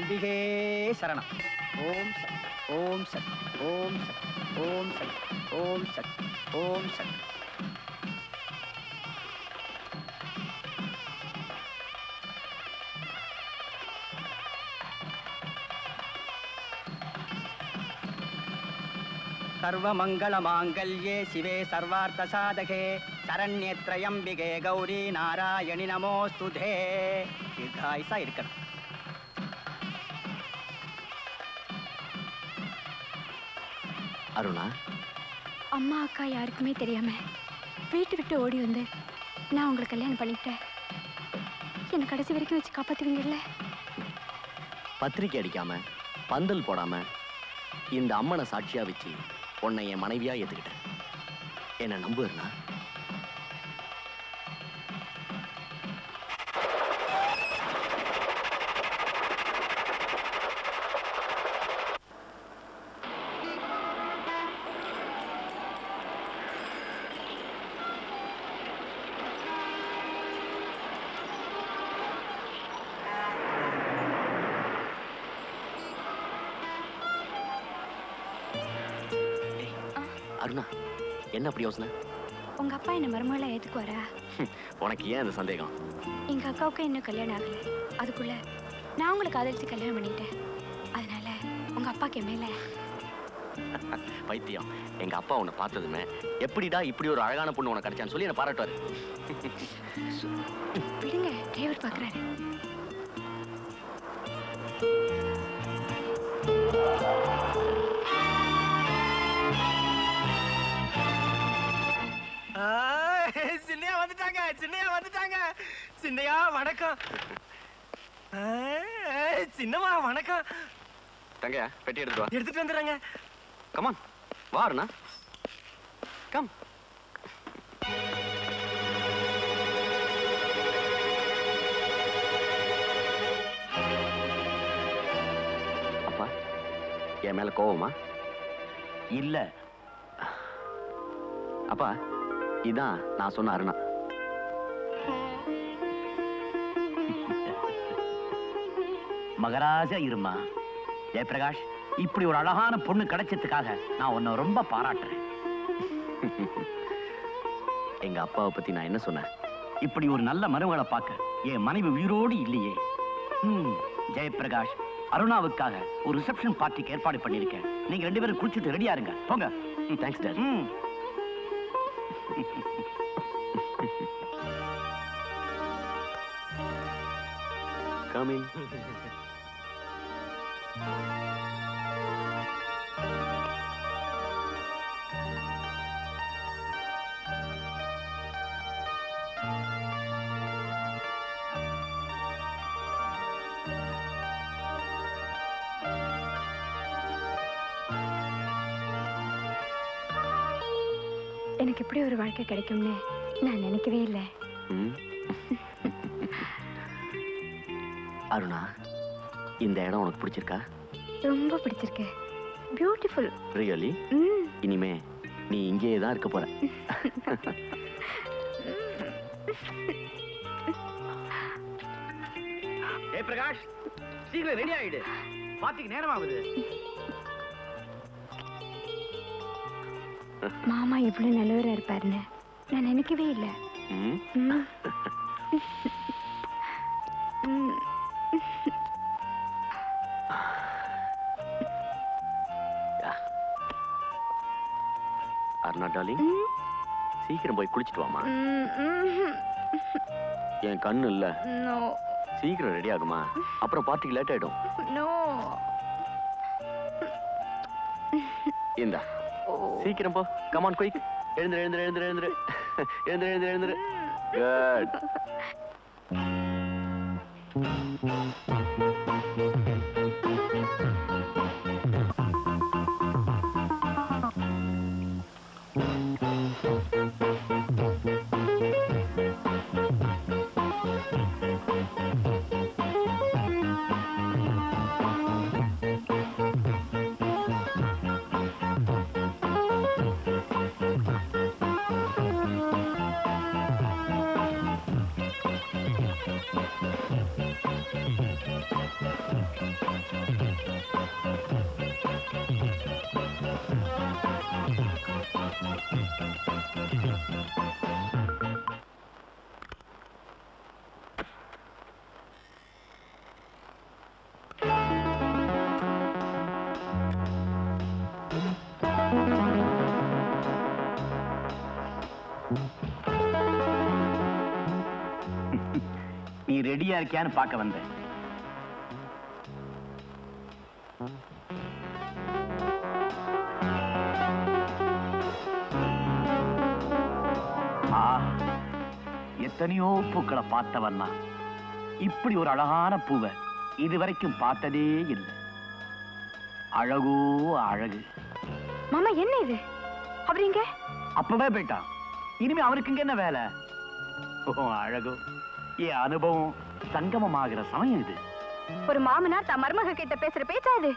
அம்பிகே சரணம் ஓம் சத் ஓம் சத் ஓம் சத் ஓம் சத் ஓம் சத் ஓம் சத் सर्वमङ्गलमाङ्गल्ये शिवे सर्वार्थसाधके சரண்யத்ரயம்பிகே கௌரி நாராயணி நமோஸ்து தே தீர்காயுசா இருக்கணும் அருணா அம்மா அக்கா யாருக்குமே தெரியாம வீட்டு விட்டு ஓடி வந்து நான் உங்களுக்கு கல்யாணம் பண்ணிக்கிட்டேன் என்னை கடைசி வரைக்கும் வச்சு காப்பாத்துவீங்கல்ல பத்திரிக்கை அடிக்காம பந்தல் போடாம இந்த அம்மனை சாட்சியா வச்சு உன்னை என் மனைவியா ஏத்துக்கிட்டேன் என்ன நம்பு அருணா அருணா என்ன அப்படி யோசனை உங்க அப்பா என்ன மருமகளை ஏத்துக்குவாரா உனக்கு ஏன் அந்த சந்தேகம் எங்க அக்காவுக்கு இன்னும் கல்யாணம் ஆகல அதுக்குள்ள நான் உங்களுக்கு காதலிச்சு கல்யாணம் பண்ணிட்டேன் அதனால உங்க அப்பாக்கு என் மேல பைத்தியம் எங்க அப்பா உன்னை பார்த்ததுமே எப்படிடா இப்படி ஒரு அழகான பொண்ணு உனக்கு கிடைச்சான்னு சொல்லி என்ன பாராட்டுவாரு விடுங்க டிரைவர் பாக்குறாரு சின்னையா வந்துட்டாங்க சின்னையா வந்துட்டாங்க சின்னையா வணக்கம் ஆ, சின்னம்மா வணக்கம் தங்க பெட்டி எடுத்துட்டு வா எடுத்துட்டு வந்துடுறாங்க கமான் வா அருணா கம் அப்பா என் மேல கோவமா இல்ல அப்பா இதான் நான் சொன்ன அருணா மகராஜா இருமா ஜெயபிரகாஷ் இப்படி ஒரு அழகான பொண்ணு கிடைச்சதுக்காக நான் உன்னை ரொம்ப பாராட்டுறேன் எங்க அப்பாவை பத்தி நான் என்ன சொன்னேன் இப்படி ஒரு நல்ல மருமகளை பார்க்க என் மனைவி உயிரோடு இல்லையே ம், ஜெயபிரகாஷ் அருணாவுக்காக ஒரு ரிசப்ஷன் பார்ட்டிக்கு ஏற்பாடு பண்ணியிருக்கேன் நீங்க ரெண்டு பேரும் குளிச்சுட்டு ரெடியா இருங்க போங்க தேங்க்ஸ் டாட் ம் கமிங் எனக்கு இப்படி ஒரு வாழ்க்கை கிடைக்கும்னு நான் நினைக்கவே இல்லை ம். அருணா இந்த இடம் உனக்கு பிடிச்சிருக்கா ரொம்ப பிடிச்சிருக்கு பியூட்டிஃபுல் ரியலி ம் இனிமே நீ இங்கேயே தான் இருக்க போற ஜெயபிரகாஷ் சீக்கிரம் ரெடி ஆயிடு பார்ட்டிக்கு நேரம் ஆகுது மாமா இவ்வளவு நல்லவரா இருப்பாருன்னு நான் நினைக்கவே இல்லை ம். ம். ம். அருணா டார்லிங் ம். சீக்கிரம் போய் குளிச்சிட்டு வாமா ம், ம். என் கண்ணு இல்ல No, சீக்கிரம் ரெடி ஆகுமா அப்புறம் பார்ட்டிக்கு லேட் ஆயிடும் no. இந்தா ஓ. சீக்கிரம் போ கமான் குயிக் எழுந்துரு எழுந்துரு எழுந்துரு எழுந்துரு எழுந்துரு எழுந்துரு எழுந்துரு குட் ரெடியா இருக்கியான்னு பார்க்க வந்தேன் ஆ எத்தனையோ பூக்களை பார்த்தவன் நான் இப்படி ஒரு அழகான பூவை இதுவரைக்கும் பார்த்ததே இல்லை அழகோ அழகு மாமா என்ன இது அவர் இங்க அப்பவே போயிட்டான் இனிமே அவருக்கு இங்க என்ன வேலை ஓ அழகோ என் அனுபவம் சங்கமமாகிற சமயம் இது ஒரு மாமனார் தன் மருமக கிட்ட பேசுற பேச்சா இது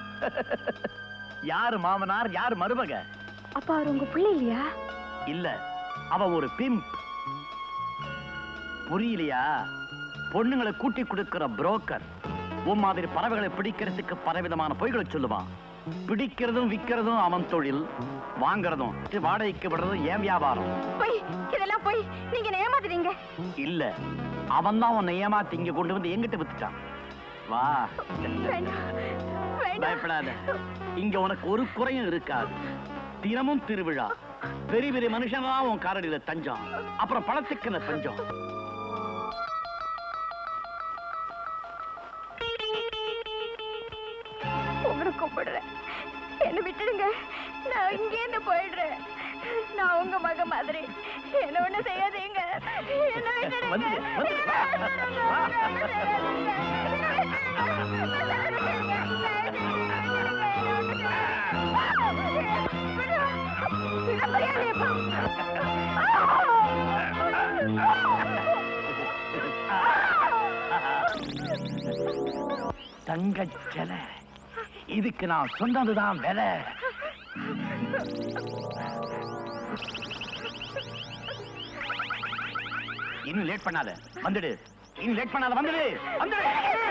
யாரு மாமனார் யாரு மருமக அப்ப அவர் உங்க பிள்ளை இல்லையா இல்ல அவ ஒரு பிம்ப் புரியலையா பொண்ணுங்களை கூட்டி கொடுக்கிற புரோக்கர் உன் மாதிரி பறவைகளை பிடிக்கிறதுக்கு பலவிதமான பொய்களை சொல்லுவான் பிடிக்கிறதும் விக்கிறதும் அவன் தொழில் வாங்குறதும் வாடகைக்கு விடுறதும் ஏன் வியாபாரம் போய் இதெல்லாம் போய் நீங்க என்ன ஏமாத்துறீங்க இல்ல அவன் தான் உன்னை ஏமாத்தி இங்க கொண்டு வந்து எங்கிட்ட வித்துட்டான் வா வேண்டாம் வேண்டாம் பயப்படாத இங்க உனக்கு ஒரு குறையும் இருக்காது தினமும் திருவிழா பெரிய பெரிய மனுஷன் தான் உன் காரடியில தஞ்சம் அப்புறம் பணத்துக்கு என்ன பஞ்சம் உங்களை கூப்பிடுறேன் என்ன விட்டுடுங்க நான் இங்கேருந்து போயிடுறேன் நான் உங்க மக மாதிரி என்ன ஒண்ணு செய்யாதீங்க என்ன விட்டுடுங்க வந்துடு, வந்துடு. வா, வா. தங்கச்சல இதுக்கு நான் சொன்னதுதான் விலை இன்னும் லேட் பண்ணாத வந்துடு இன்னும் லேட் பண்ணாத வந்துடு வந்துடு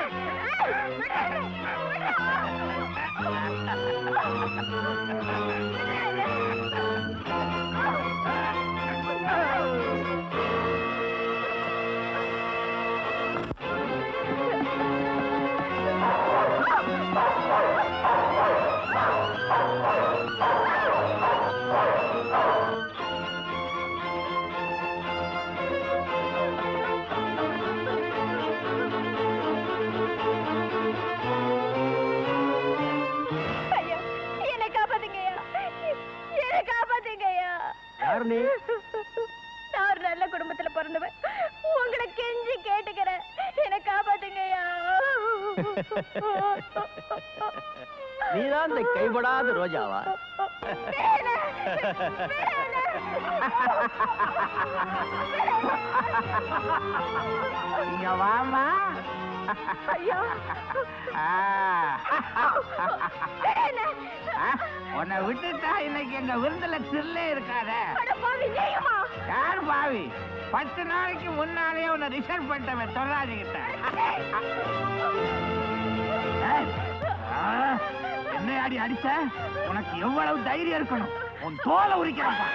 ஐயா, என்னை காப்பாத்துங்கய்யா. என்னை காப்பாத்துங்கய்யா. யார் நீ? நான் ஒரு நல்ல குடும்பத்துல பிறந்தவன் உங்களை கெஞ்சி கேட்டுக்கிறேன் என்னை காப்பாத்துங்கய்யா நீதான் இந்த கைபடாத ரோஜாவா இங்க வாமா ஐயா உன்னை விட்டுட்டா இன்னைக்கு எங்க விருந்துல தில்லே இருக்காத அட பாவி, நீயுமா? யார் பாவி பத்து நாளைக்கு முன்னாலே உன்னை ரிசர்வ் பண்ணிட்டவன் சொல்லாதீங்கிட்ட என்ன அடி அடிச்ச உனக்கு எவ்வளவு தைரியம் இருக்கணும் உன் தோலை உரிக்கிறப்பா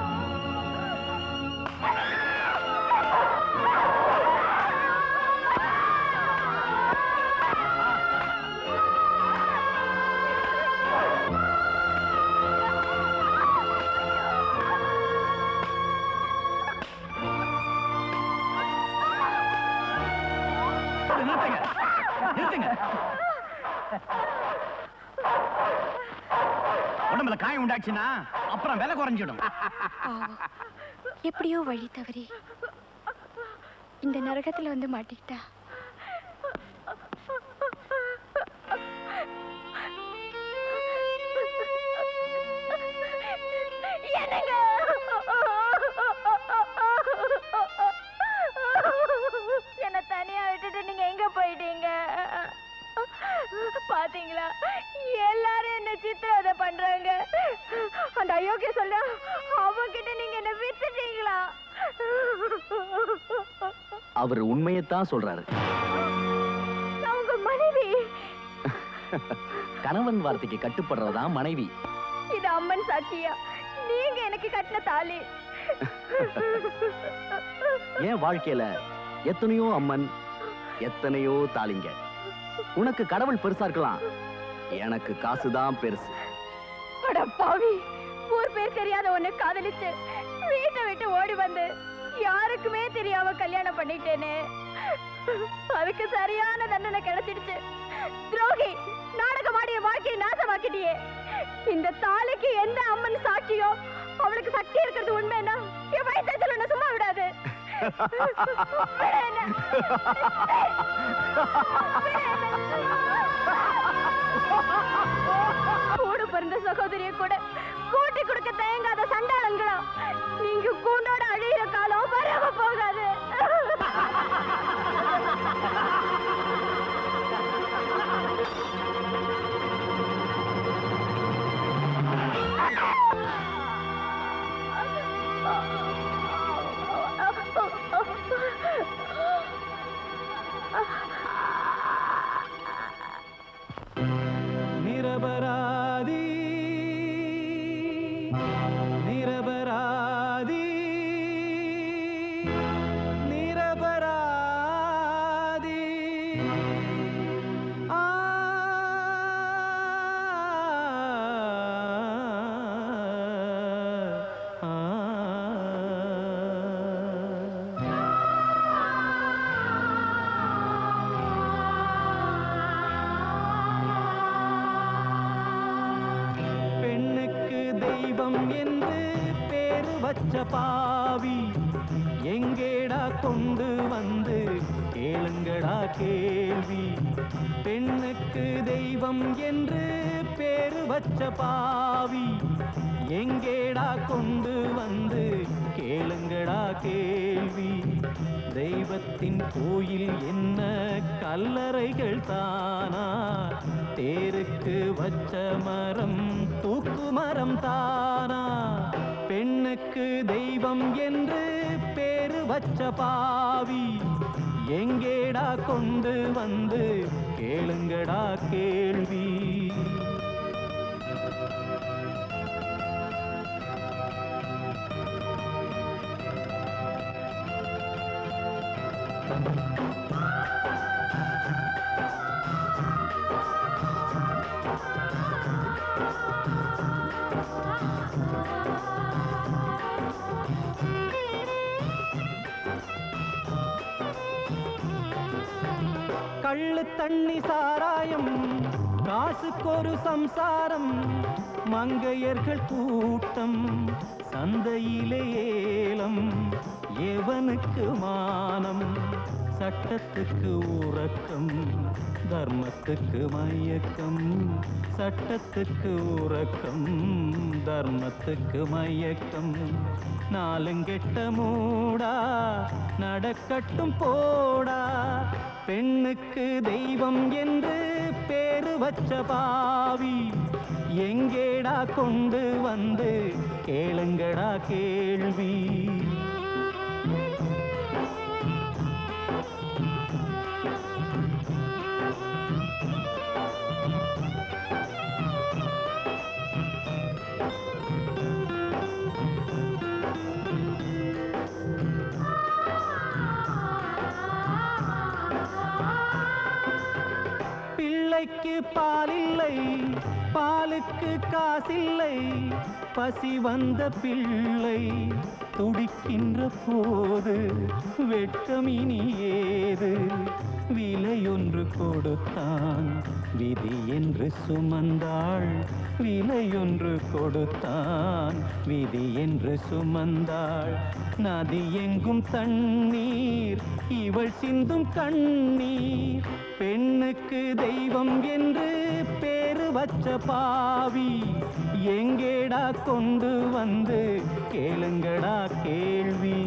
நிறுத்துங்க நிறுத்துங்க உடம்புல காயம் உண்டாச்சுன்னா அப்புறம் விலை குறைஞ்சிடும் பாவம். எப்படியோ வழி தவறி இந்த நரகத்துல வந்து மாட்டிக்கிட்டா என்னங்க என்ன தனியா விட்டுட்டு நீங்க எங்க போயிட்டீங்க பாத்தீங்களா எல்லாரும் என்ன சித்திரவதை பண்றாங்க அந்த அயோக்கிய சொல்ல அவகிட்ட நீங்க என்ன வித்துட்டீங்களா அவர் உண்மையைத்தான் சொல்றாரு நான் உங்க மனைவி கணவன் வார்த்தைக்கு கட்டுப்படுறதா மனைவி இது அம்மன் சாட்சியா நீங்க எனக்கு கட்டின தாலி என் வாழ்க்கையில எத்தனையோ அம்மன் எத்தனையோ தாலிங்க உனக்கு கடவுள் பெருசா இருக்கலாம் எனக்கு காசுதான் பெருசு அட பாவி ஊர் பேர் தெரியாத உன்னை காதலிச்சு வீட்டை விட்டு ஓடி வந்து யாருக்குமே தெரியாம கல்யாணம் பண்ணிட்டேனே அதுக்கு சரியான தண்டனை கிடைச்சிடுச்சு துரோகி நாடகமாடிய வாழ்க்கையை நாசமாக்கிட்டியே இந்த தாலிக்கு எந்த அம்மன் சாட்சியோ அவளுக்கு சக்தி இருக்கிறது உண்மைன்னா என் வயிற்றுல உன்னை சும்மா விடாது விடு என்னை. கூட பிறந்த சகோதரிய கூட கூட்டி கொடுக்க தயங்காத சண்டாளங்களா நீங்க கூண்டோட அழியிற காலம் வராம போகாது நிரபராதி நிரபராதி நிரபராதி ஆ ஆ பெண்ணுக்கு தெய்வம் என்று பேரு வச்ச பாவி எங்கேடா கொண்டு வந்து கேளுங்கடா கேள்வி பெண்ணுக்கு தெய்வம் என்று பேரு வச்ச பாவி எங்கேடா கொண்டு வந்து கேளுங்கடா கேள்வி தெய்வத்தின் கோயில் என்ன கல்லறைகள் தானா தேருக்கு வச்ச மரம் தூக்கு மரம் தானா பெண்ணுக்கு தெய்வம் என்று பேரு வச்ச பாவி எங்கேடா கொண்டு வந்து கேளுங்கடா கேள்வி கள்ளு தண்ணி சாராயம் காசுக்கொரு சம்சாரம் மங்கையர்கள் கூட்டம் சந்தையிலே ஏலம் எவனுக்கு மானம் சட்டத்துக்கு உறக்கம் தர்மத்துக்கு மயக்கம் சட்டத்துக்கு உறக்கம் தர்மத்துக்கு மயக்கம் நாலுங்கெட்ட மூடா நடக்கட்டும் போடா பெண்ணுக்கு தெய்வம் என்று பேரு வச்ச பாவி எங்கேடா கொண்டு வந்து கேளுங்கடா கேள்வி பிள்ளைக்கு பாலில்லை பாலுக்கு காசில்லை பசி வந்த பிள்ளை துடிக்கின்ற போது வெட்கமினி ஏது விலையொன்று கொடுத்தான் விதி என்று சுமந்தாள் விலையொன்று கொடுத்தான் விதி என்று சுமந்தாள் நதி எங்கும் தண்ணீர் இவள் சிந்தும் கண்ணீர் பெண்ணுக்கு தெய்வம் என்று பேரு வச்ச பாவி எங்கேடா கொண்டு வந்து கேளுங்கடா கேள்வி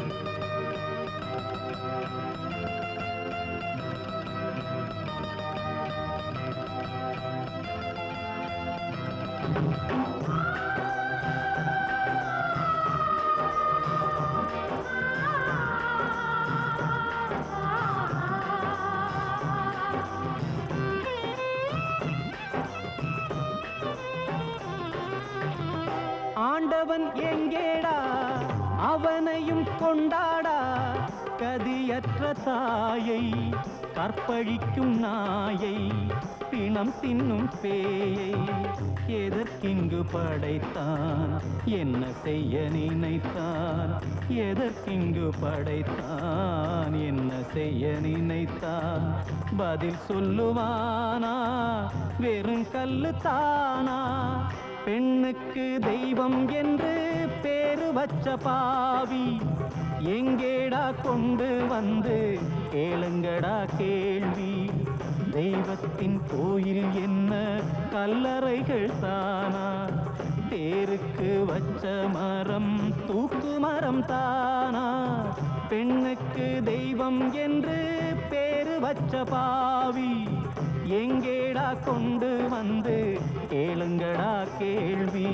ஆண்டவன் எங்கேடா அவனையும் கொண்டாடா கதியற்ற தாயை கற்பழிக்கும் நாயை பிணம் தின்னும் பேயை எதற்கிங்கு படைத்தான் என்ன செய்ய நினைத்தான் எதற்கிங்கு படைத்தான் என்ன செய்ய நினைத்தான் பதில் சொல்லுவானா வெறும் கல்லு தானா பெண்ணுக்கு தெய்வம் என்று பேரு வச்ச பாவி எங்கேடா கொண்டு வந்து கேளுங்கடா கேள்வி தெய்வத்தின் கோயில் என்ன கல்லறைகள் தானா தேருக்கு வச்ச மரம் தூக்கு மரம் தானா பெண்ணுக்கு தெய்வம் என்று பேரு வச்ச பாவி எங்கேடா கொண்டு வந்து கேளுங்கடா கேள்வி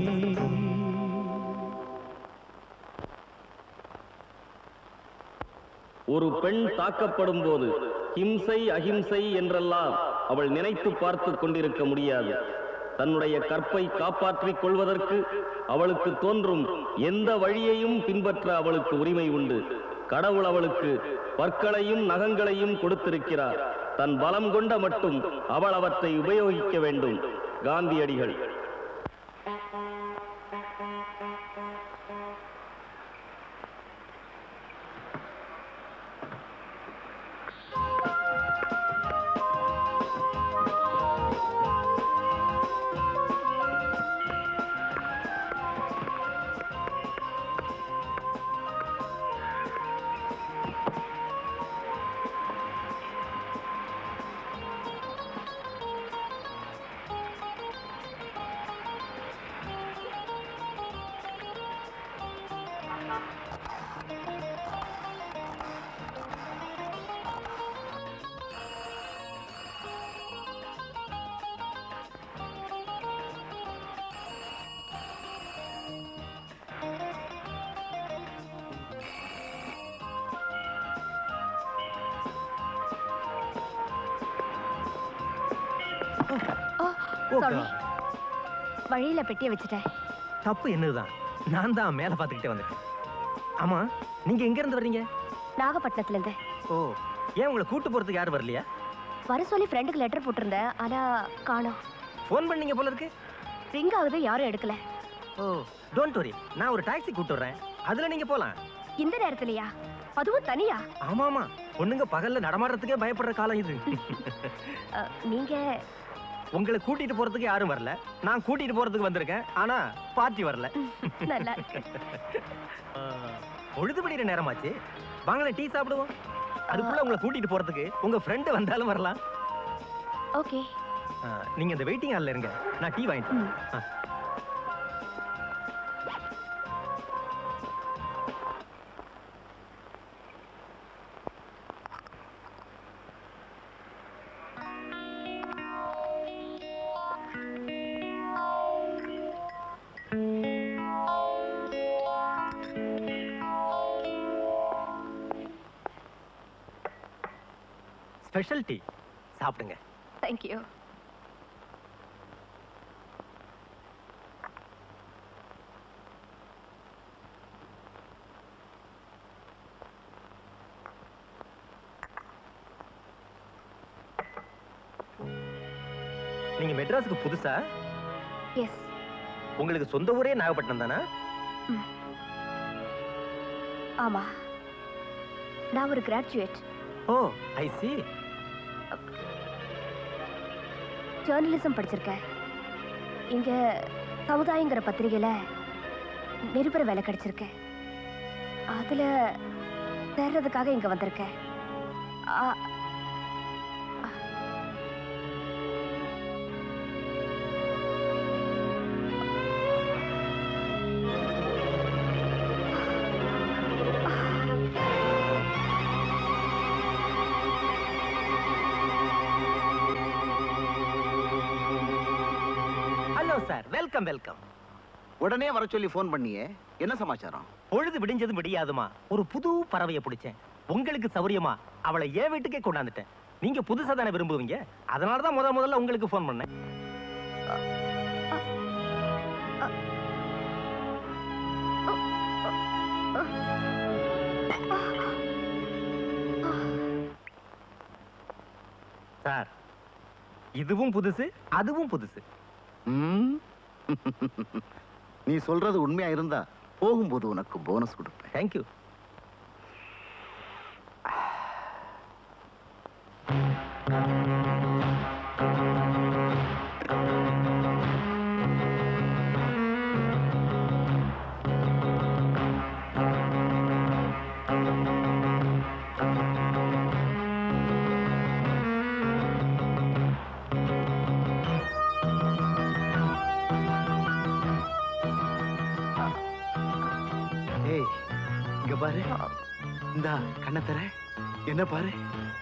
ஒரு பெண் தாக்கப்படும் போது ஹிம்சை அஹிம்சை என்றெல்லாம் அவள் நினைத்து பார்த்து கொண்டிருக்க முடியாது தன்னுடைய கற்பை காப்பாற்றிக் கொள்வதற்கு அவளுக்கு தோன்றும் எந்த வழியையும் பின்பற்ற அவளுக்கு உரிமை உண்டு கடவுள் அவளுக்கு பற்களையும் நகங்களையும் கொடுத்திருக்கிறார் தன் பலம் கொண்ட மட்டும் அவள் அவற்றை உபயோகிக்க வேண்டும் காந்தியடிகள் சாரி வழியில பெட்டியை வச்சுட்டேன் தப்பு என்னதுதான் நான் தான் மேல பாத்துக்கிட்டே வந்திருக்கேன் ஆமா நீங்க எங்க இருந்து வர்றீங்க நாகப்பட்டினத்துல இருந்து ஓ ஏன் உங்களை கூட்டு போறதுக்கு யாரும் வரலையா வர சொல்லி ஃப்ரெண்டுக்கு லெட்டர் போட்டிருந்தேன் ஆனா காணோம் ஃபோன் பண்ணீங்க போல இருக்கு ரிங் ஆகுது யாரும் எடுக்கல ஓ டோன்ட் வரி நான் ஒரு டாக்ஸி கூட்டு வர்றேன் அதுல நீங்க போலாம் இந்த நேரத்துலயா அதுவும் தனியா ஆமா ஆமா பொண்ணுங்க பகல்ல நடமாடுறதுக்கே பயப்படுற காலம் இது அ, நீங்க உங்களை கூட்டிட்டு போறதுக்கு யாரும் வரல நான் கூட்டிட்டு போறதுக்கு வந்திருக்கேன் ஆனா பார்ட்டி வரல நல்லா இருக்கு ஆ, பொழுதுபடிக்கிற நேரமாச்சு வாங்களேன் டீ சாப்பிடுவோம் அதுக்குள்ள உங்களை கூட்டிட்டு போறதுக்கு உங்க ஃப்ரெண்டு வந்தாலும் வரலாம் ஓகே ஆ, நீங்க இந்த வெயிட்டிங் ஹால்ல இருங்க நான் டீ வாங்கிட்டு வரேன். ஆ. ஸ்பெஷல் டீ சாப்பிடுங்க தேங்க்யூ நீங்க மெட்ராஸுக்கு புதுசா எஸ் உங்களுக்கு சொந்த ஊரே நாகப்பட்டினம் தானா ஆமா நான் ஒரு graduate O I C journalism படிச்சிருக்கேன் இங்க சமுதாயங்கிற பத்திரிகையில நிருபர வேலை கிடைச்சிருக்கு அதுல சேர்றதுக்காக இங்க வந்திருக்கேன் ஆ, ஹலோ சார் வெல்கம் வெல்கம் உடனே வர சொல்லி ஃபோன் பண்ணியே என்ன சமாச்சாரம் பொழுது விடிஞ்சது விடியாதுமா ஒரு புது பறவையை பிடிச்சேன் உங்களுக்கு சௌரியமா அவளை என் வீட்டுக்கே கொண்டாந்துட்டேன் நீங்க புதுசா தானே விரும்புவீங்க அதனால தான் முத முதல்ல உங்களுக்கு ஃபோன் பண்ணேன் சார் இதுவும் புதுசு அதுவும் புதுசு ம் நீ சொல்றது உண்மையா இருந்தா போகும்போது உனக்கு போனஸ் கொடுப்பேன் தேங்க்யூ ஏய் இங்க பாரு இந்தா கண்ணை தர என்ன பாரு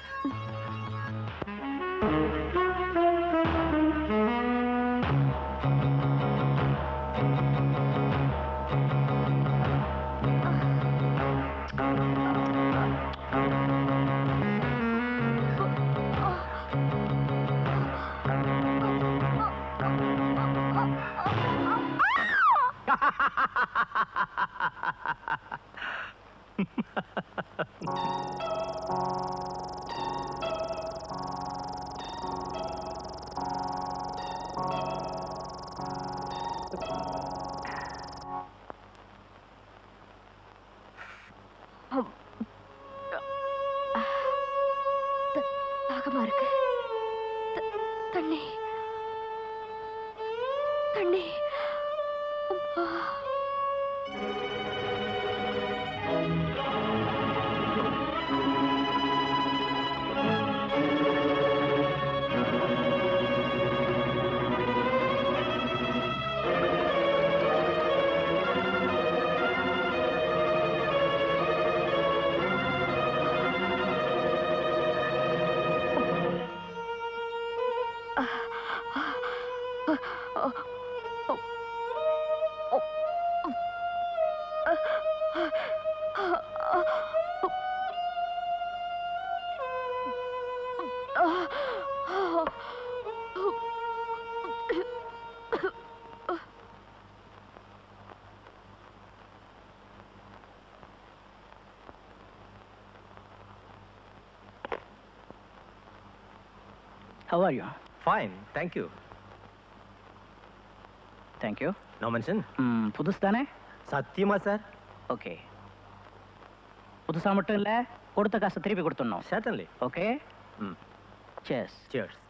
தாகமா இருக்கு த- தண்ணி தண்ணி அப்பா. How are you? Fine thank you Thank you. No mention ம் புதுசு தானே சத்தியமா சார் ஓகே புதுசா மட்டும் இல்ல கொடுத்த காசை திருப்பி கொடுத்துடணும் சர்டன்லி ஓகே ம் செஸ் சியர்ஸ்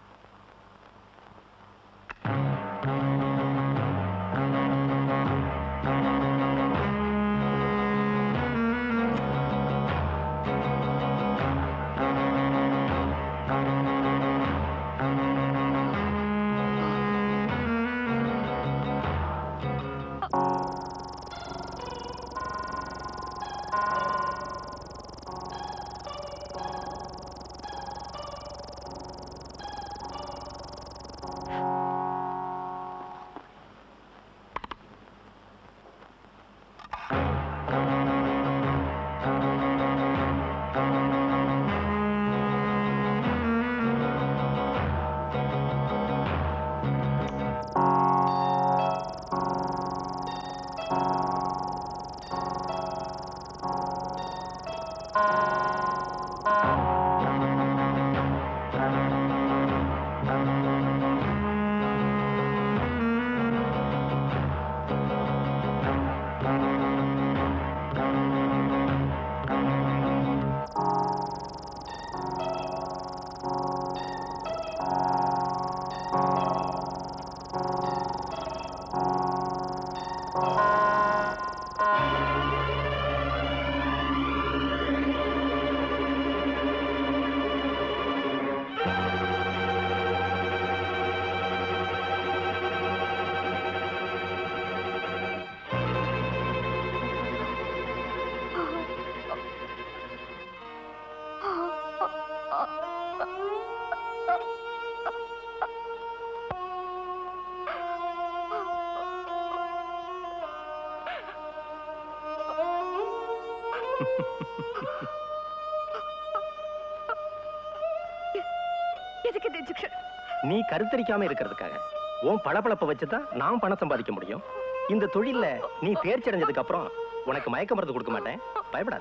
எதுக்கு இந்த இன்ஜெக்ஷன் நீ கருத்தரிக்காம இருக்கிறதுக்காக உன் பளபளப்பை வச்சு தான் நான் பணம் சம்பாதிக்க முடியும் இந்த தொழில்ல நீ தேர்ச்சி அடைஞ்சதுக்கு அப்புறம் உனக்கு மயக்க மருந்து கொடுக்க மாட்டேன் பயப்படாத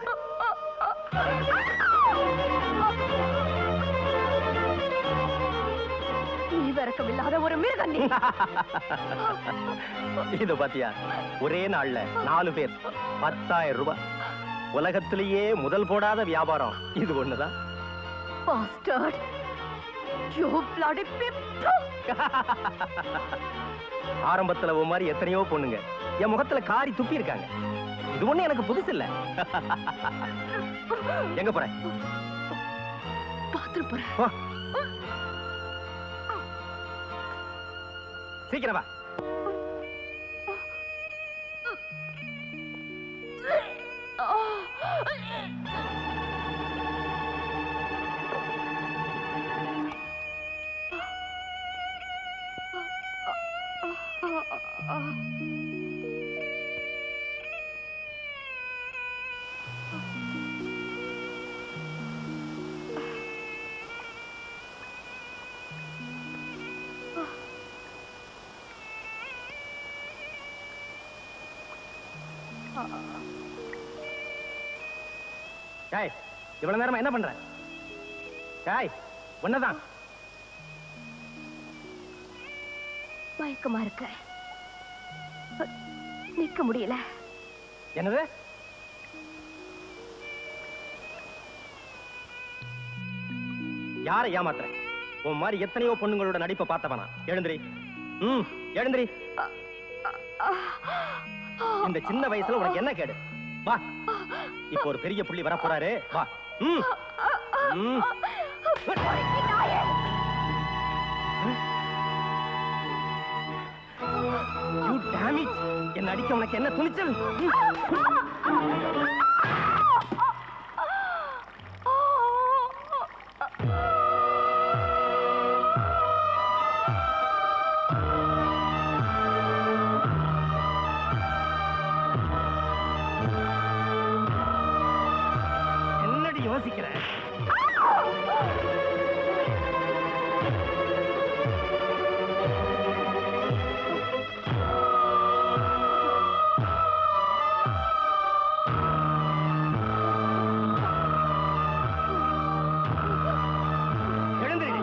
நீ வேற மயக்கம் இல்லாத ஒரு மிருகம் நீ இது பாத்தியா ஒரே நாள்ல நாலு பேர் பத்தாயிரம் ரூபாய் உலகத்திலேயே முதல் போடாத வியாபாரம் இது ஒண்ணுதான் பாஸ்டர்ட் யூ bloody pip ஆரம்பத்துல உன் மாதிரி எத்தனையோ பொண்ணுங்க என் முகத்துல காரி துப்பி இருக்காங்க இது ஒண்ணு எனக்கு புதுசு இல்ல எங்க போற பாத்ரூம் போறேன் போ. சீக்கிரம் வா டேய் இவ்வளவு நேரமா என்ன பண்ற டேய் ஒன்னதான் மயக்கமா இருக்க நிக்க முடியல என்னது யாரை ஏமாத்துற உன் மாதிரி எத்தனையோ பொண்ணுங்களோட நடிப்பை பார்த்தவனா எழுந்திரி ம் எழுந்திரி இந்த சின்ன வயசுல உனக்கு என்ன கேடு வா இப்போ ஒரு பெரிய புள்ளி வர போறாரு வா ம் ம் You damn it! என்ன அடிக்க உனக்கு என்ன துணிச்சல் என்னடி யோசிக்கிற எழுந்திருடி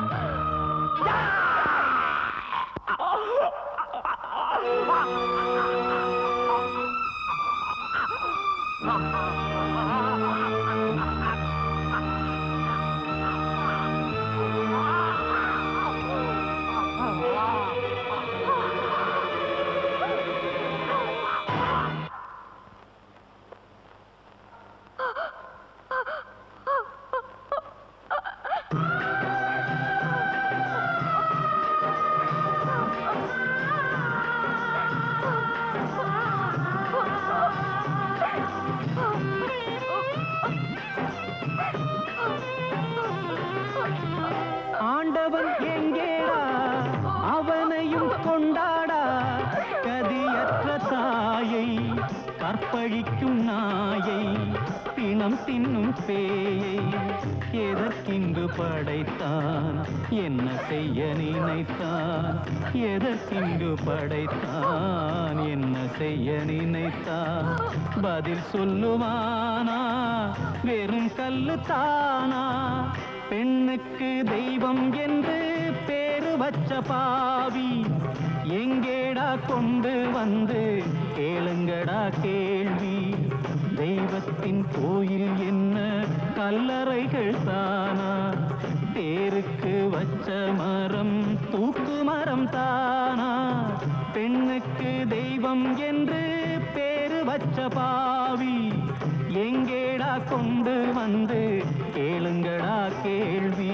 ஆண்டவன் எங்கேடா அவனையும் கொண்டாடா கதியற்ற தாயை கற்பழிக்கும் நாயை பிணம் தின்னும் பேயை எதற்கிங்கு படைத்தான் என்ன செய்ய நினைத்தான் எதற்கிங்கு படைத்தான் என்ன செய்ய நினைத்தான் பதில் சொல்லுவானா வெறும் கல்லு தானா பெண்ணுக்கு தெய்வம் என்று பேரு வச்ச பாவி எங்கேடா கொண்டு வந்து கேளுங்கடா கேள்வி தெய்வத்தின் கோயில் என்ன கல்லறைகள் தானா தேருக்கு வச்ச மரம் தூக்கு மரம் தானா பெண்ணுக்கு தெய்வம் என்று பேரு வச்ச பாவி எங்கேடா கொண்டு வந்து கேளுங்கடா கேள்வி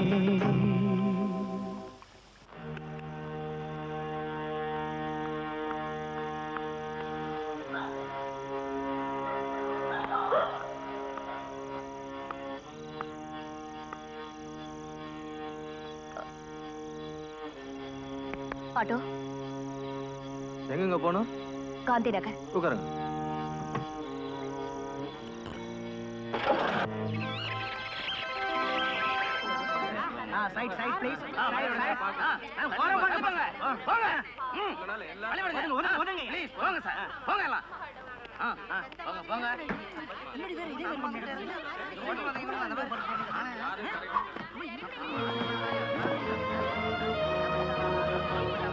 ஆட்டோ எங்கெங்க போகணும் காந்தி நகர் உட்காருங்க side side please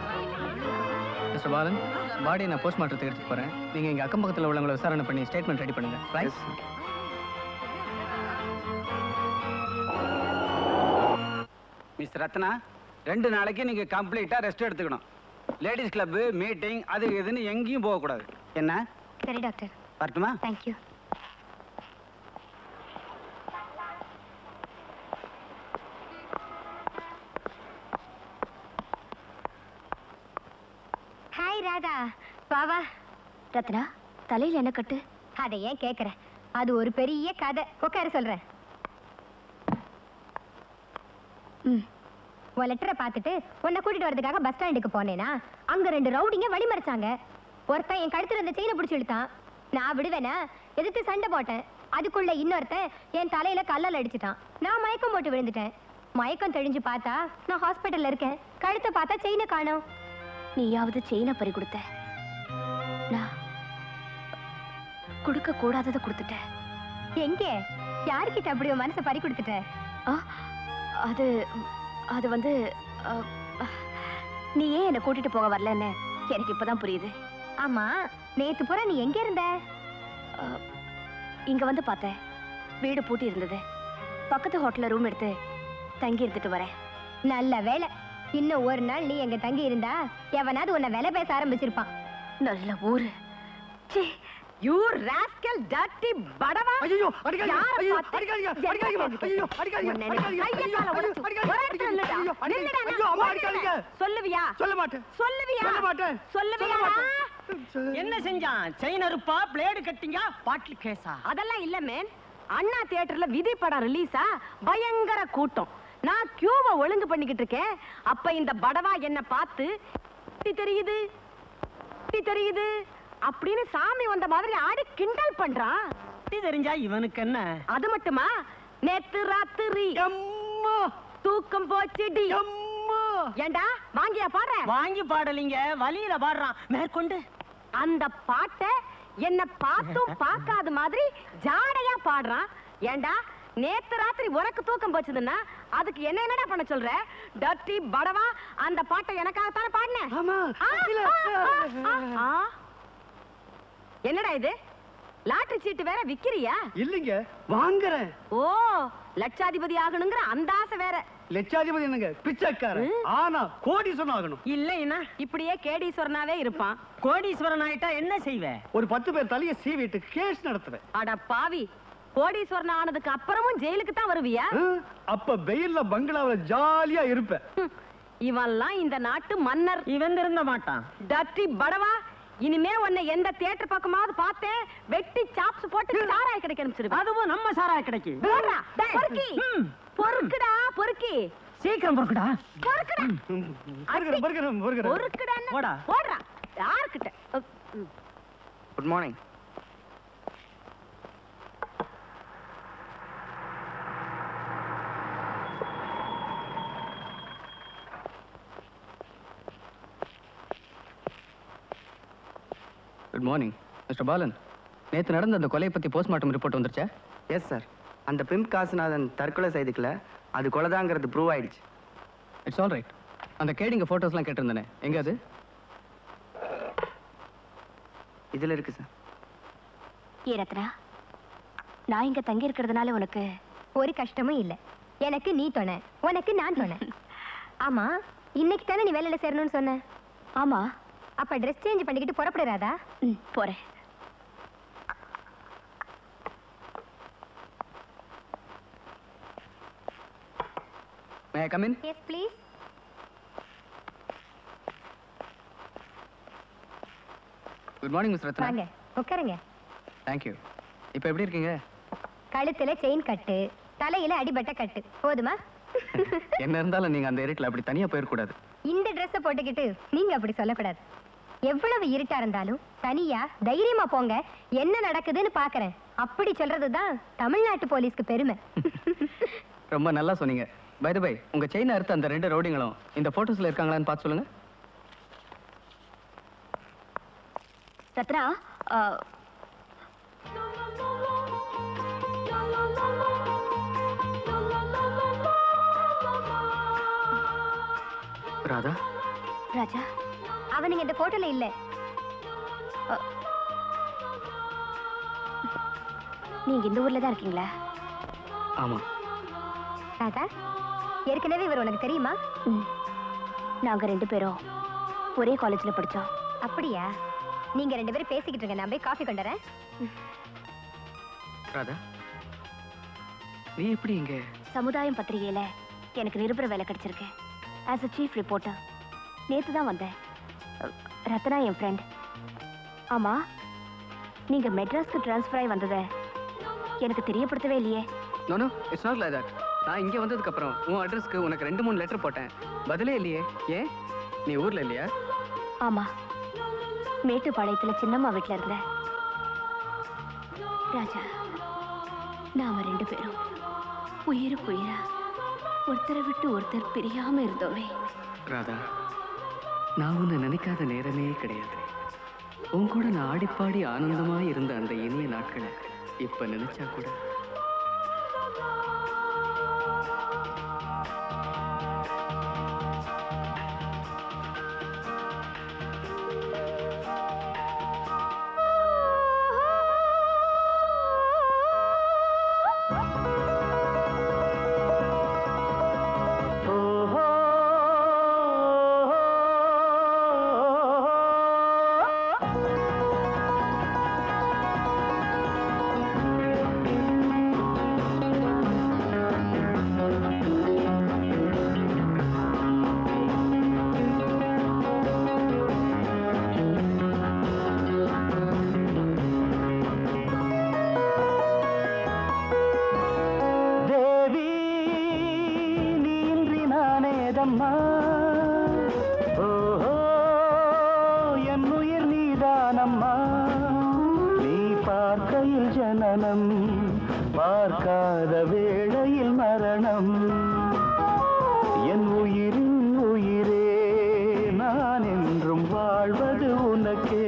mister Balan பாடியை நான் போஸ்ட்மார்ட்டத்துக்கு எடுத்துட்டு போறேன் நீங்க இங்க அக்கம் பக்கத்துல உள்ளவங்களை விசாரணை பண்ணி ஸ்டேட்மெண்ட் ரெடி பண்ணுங்க ரைட் மிஸ் ரத்னா ரெண்டு நாளைக்கு நீங்க கம்ப்ளீட்டா ரெஸ்ட் எடுத்துக்கணும் லேடிஸ் கிளப் மீட்டிங் அது இதுன்னு எங்கேயும் போகக்கூடாது என்ன சரி டாக்டர் வரட்டுமா தேங்க்யூ ஹாய் ராதா வா வா ரத்னா தலையில என்ன கட்டு அதை ஏன் கேக்குற அது ஒரு பெரிய கதை உட்கார சொல்றேன் ம் உன் லெட்டரை பார்த்துட்டு உன்னை கூட்டிட்டு வரதுக்காக பஸ் ஸ்டாண்டுக்கு போனேனா அங்க ரெண்டு ரவுடிங்க வழிமறைச்சாங்க ஒருத்தன் என் கழுத்துல இருந்த செயினை பிடிச்சி இழுத்தான் நான் விடுவேனா எதிர்த்து சண்டை போட்டேன் அதுக்குள்ள இன்னொருத்தன் என் தலையில கல்லால் அடிச்சிட்டான் நான் மயக்கம் போட்டு விழுந்துட்டேன் மயக்கம் தெளிஞ்சு பார்த்தா நான் ஹாஸ்பிட்டல்ல இருக்கேன் கழுத்தை பார்த்தா செயினை காணோம் நீயாவது செயினை பறி கொடுத்த நான் கொடுக்க கூடாததை கொடுத்துட்டேன் எங்கே யார்கிட்ட அப்படி உன் மனசை பறி கொடுத்துட்ட அது அது வந்து நீ ஏன் என்னை கூட்டிட்டு போக வரலன்னு எனக்கு இப்பதான் புரியுது ஆமா நேத்து பூரா நீ எங்க இருந்த இங்க வந்து பார்த்தேன் வீடு பூட்டி இருந்தது பக்கத்து ஹோட்டல்ல ரூம் எடுத்து தங்கி இருந்துட்டு வரேன் நல்ல வேலை இன்னும் ஒரு நாள் நீ எங்க தங்கி இருந்தா எவனாவது உன்னை வேலை பேச ஆரம்பிச்சிருப்பான் நல்ல ஊரு யூ ராஸ்கல் டர்ட்டி படவா ஐயோ அடிக்காதீங்க யாரை ஐயோ பார்த்து? அடிக்காதீங்க என்ன அடிக்காதீங்க கேட்டுட்டு? ஐயோ அடிக்காதீங்க உன்னை அடிக்காதீங்க கையை ஐயோ காலை உடைச்சு, ஐயோ ஒரு இடத்துல நில்லுடா. ஐயோ நில்லுடா, அடிக்காதீங்க நான் ஐயோ அம்மா சொல்லுவேன். அடிக்காதீங்க சொல்லுவியா சொல்ல மாட்டேன் சொல்லுவியா சொல்ல மாட்டேன் சொல்லுவியா சொல்ல மாட்டேன். என்ன செஞ்சான் செயின் அறுப்பா பிளேடு கட்டிங்க பாட்டில் கேஸா அதெல்லாம் இல்ல மேன் அண்ணா தியேட்டர்ல விதி படம் ரிலீஸா பயங்கர கூட்டம் நான் கியூவை ஒழுங்கு பண்ணிக்கிட்டு இருக்கேன் அப்ப இந்த படவா என்ன பார்த்து "இப்படி தெரியுது இப்படி தெரியுது அப்படின்னு சாமி வந்த மாதிரி ஆடி கிண்டல் பண்றான் இது தெரிஞ்சா இவனுக்கு என்ன அது மட்டுமா நேத்து ராத்திரி அம்மா தூக்கம் போச்சுடி அம்மா ஏண்டா வாங்கியா பாடுற வாங்கி பாடலிங்க வலியில பாடுறான் மேற்கொண்டு அந்த பாட்டை என்ன பார்த்தும் பார்க்காத மாதிரி ஜாடையா பாடுறான் ஏண்டா நேத்து ராத்திரி உனக்கு தூக்கம் போச்சுதுன்னா அதுக்கு என்ன என்னடா பண்ண சொல்ற டர்ட்டி படவா அந்த பாட்டை எனக்காகத்தானே பாடினேன் ஆமா ஆ, இல்ல. ஆ, ஆ, ஆ. என்னடா இது லாட்டரி சீட்டு வேற விக்கிறியா இல்லைங்க வாங்குறேன் ஓ லட்சாதிபதி ஆகணுங்கிற அந்த ஆசை வேற லட்சாதிபதி என்னங்க பிச்சைக்காரன் ஆனா கோடீஸ்வரன் ஆகணும் இல்லைன்னா இப்படியே கேடீஸ்வரனாவே இருப்பான் கோடீஸ்வரன் ஆயிட்டா என்ன செய்வ ஒரு பத்து பேர் தலைய சீவிட்டு கேஸ் நடத்துவேன் அட பாவி கோடீஸ்வரன் ஆனதுக்கு அப்புறமும் ஜெயிலுக்கு தான் வருவியா ஆ, அப்ப வெயில்ல பங்களாவுல ஜாலியா இருப்பேன் ஹம், இவன்லாம் இந்த நாட்டு மன்னர் இவன் திருந்த மாட்டான் டர்ட்டி படவா இனிமே உன்னை எந்த தியேட்டர் பக்கமாவது பார்த்தேன் வெட்டி சாப்ஸ் போட்டு சாராய கிடைக்க அனுப்பிச்சிருவேன் அதுவும் நம்ம சாராய கிடைக்கு போடுறா, பொறுக்கி ம். பொறுக்குடா பொறுக்கி சீக்கிரம் பொறுக்குடா பொறுக்குடா பொறுக்கிறேன், பொறுக்கிறேன், பொறுக்கிறேன். பொறுக்குடா போடா. போடுறா யாருக்கிட்ட ம். Good morning good morning mister Balan நேத்து நடந்த அந்த கொலையை பத்தி போஸ்ட்மார்ட்டம் ரிப்போர்ட் வந்துருச்சா எஸ் சார் அந்த பிம்ப் காசுநாதன் தற்கொலை செய்துக்கல அது கொலைதாங்கிறது ப்ரூவ் ஆயிடுச்சு இட்ஸ் ஆல் ரைட் அந்த கேடிங்க ஃபோட்டோஸ்லாம் கேட்டிருந்தேனே எங்க அது இதில் இருக்கு சார் ஏ ரத்னா நான் இங்க தங்கி இருக்கிறதுனால உனக்கு ஒரு கஷ்டமும் இல்ல எனக்கு நீ துணை உனக்கு நான் துணை ஆமா இன்னைக்கு தானே நீ வேலையில சேரணும்னு சொன்ன ஆமா அப்ப ட்ரெஸ் சேஞ்ச் பண்ணிக்கிட்டு புறப்படுறாதா ம் போறேன் may come in yes please good morning mister Ratna வாங்க உட்காருங்க தேங்க்யூ இப்போ எப்படி இருக்கீங்க கழுத்துல செயின் கட்டு தலையில அடிபட்ட கட்டு போதுமா என்ன இருந்தாலும் நீங்க அந்த இருட்டில் அப்படி தனியா போயிடக்கூடாது இந்த ட்ரெஸ்ஸை போட்டுக்கிட்டு நீங்க அப்படி சொல்லக்கூடாது எவ்வளவு இருட்டா இருந்தாலும் தனியா தைரியமா போங்க என்ன நடக்குதுன்னு பாக்குறேன் அப்படி சொல்றதுதான் தமிழ்நாட்டு போலீஸ்க்கு பெருமை ரொம்ப நல்லா சொன்னீங்க பை பை உங்க செயினை அறுத்த அந்த ரெண்டு ரவுடிங்களும் இந்த போட்டோஸ்ல இருக்காங்களான்னு பார்த்து சொல்லுங்க ரத்னா ராதா ராஜா அவனுங்க இந்த போட்டோல இல்ல அ, நீங்க இந்த ஊர்ல தான் இருக்கீங்களா ஆமா ராதா ஏற்கனவே இவர் உனக்கு தெரியுமா நாங்க ரெண்டு பேரும் ஒரே காலேஜ்ல படிச்சோம் அப்படியா நீங்க ரெண்டு பேரும் பேசிக்கிட்டு இருங்க நான் போய் காஃபி கொண்டு வரேன் ராதா நீ எப்படி இங்க சமுதாயம் பத்திரிகையில எனக்கு நிருபர வேலை கிடைச்சிருக்கு ஆஸ் அ சீஃப் ரிப்போர்ட்டர் நேத்து தான் வந்தேன் அஹ், ரத்னா என் ஃப்ரெண்ட் ஆமா நீங்க மெட்ராஸ்க்கு ட்ரான்ஸ்ஃபர் ஆகி வந்ததை எனக்கு தெரியப்படுத்தவே இல்லையே no no it's not like that நான் இங்க வந்ததுக்கு அப்புறம் உன் அட்ரஸ்க்கு உனக்கு ரெண்டு மூணு லெட்டர் போட்டேன் பதிலே இல்லையே ஏன் நீ ஊர்ல இல்லையா ஆமா மேட்டுப்பாளையத்துல சின்னம்மா வீட்ல இருந்தேன் ராஜா நாம ரெண்டு பேரும் உயிருக்கு உயிரா ஒருத்தரை விட்டு ஒருத்தர் பிரியாம இருந்தோமே ராதா நான் உன்னை நினைக்காத நேரமே கிடையாது உன் கூட நான் ஆடிப்பாடி ஆனந்தமா இருந்த அந்த இனிய நாட்களை இப்ப நினைச்சா கூட தேவி நீ இன்றி நானேதம்மா ஓஹோ என் உயிர் நீதானம்மா நீ பார்க்கையில் ஜனனம் பார்க்காத வேளையில் மரணம் என் உயிரின் உயிரே நான் என்றும் வாழ்வது உனக்கே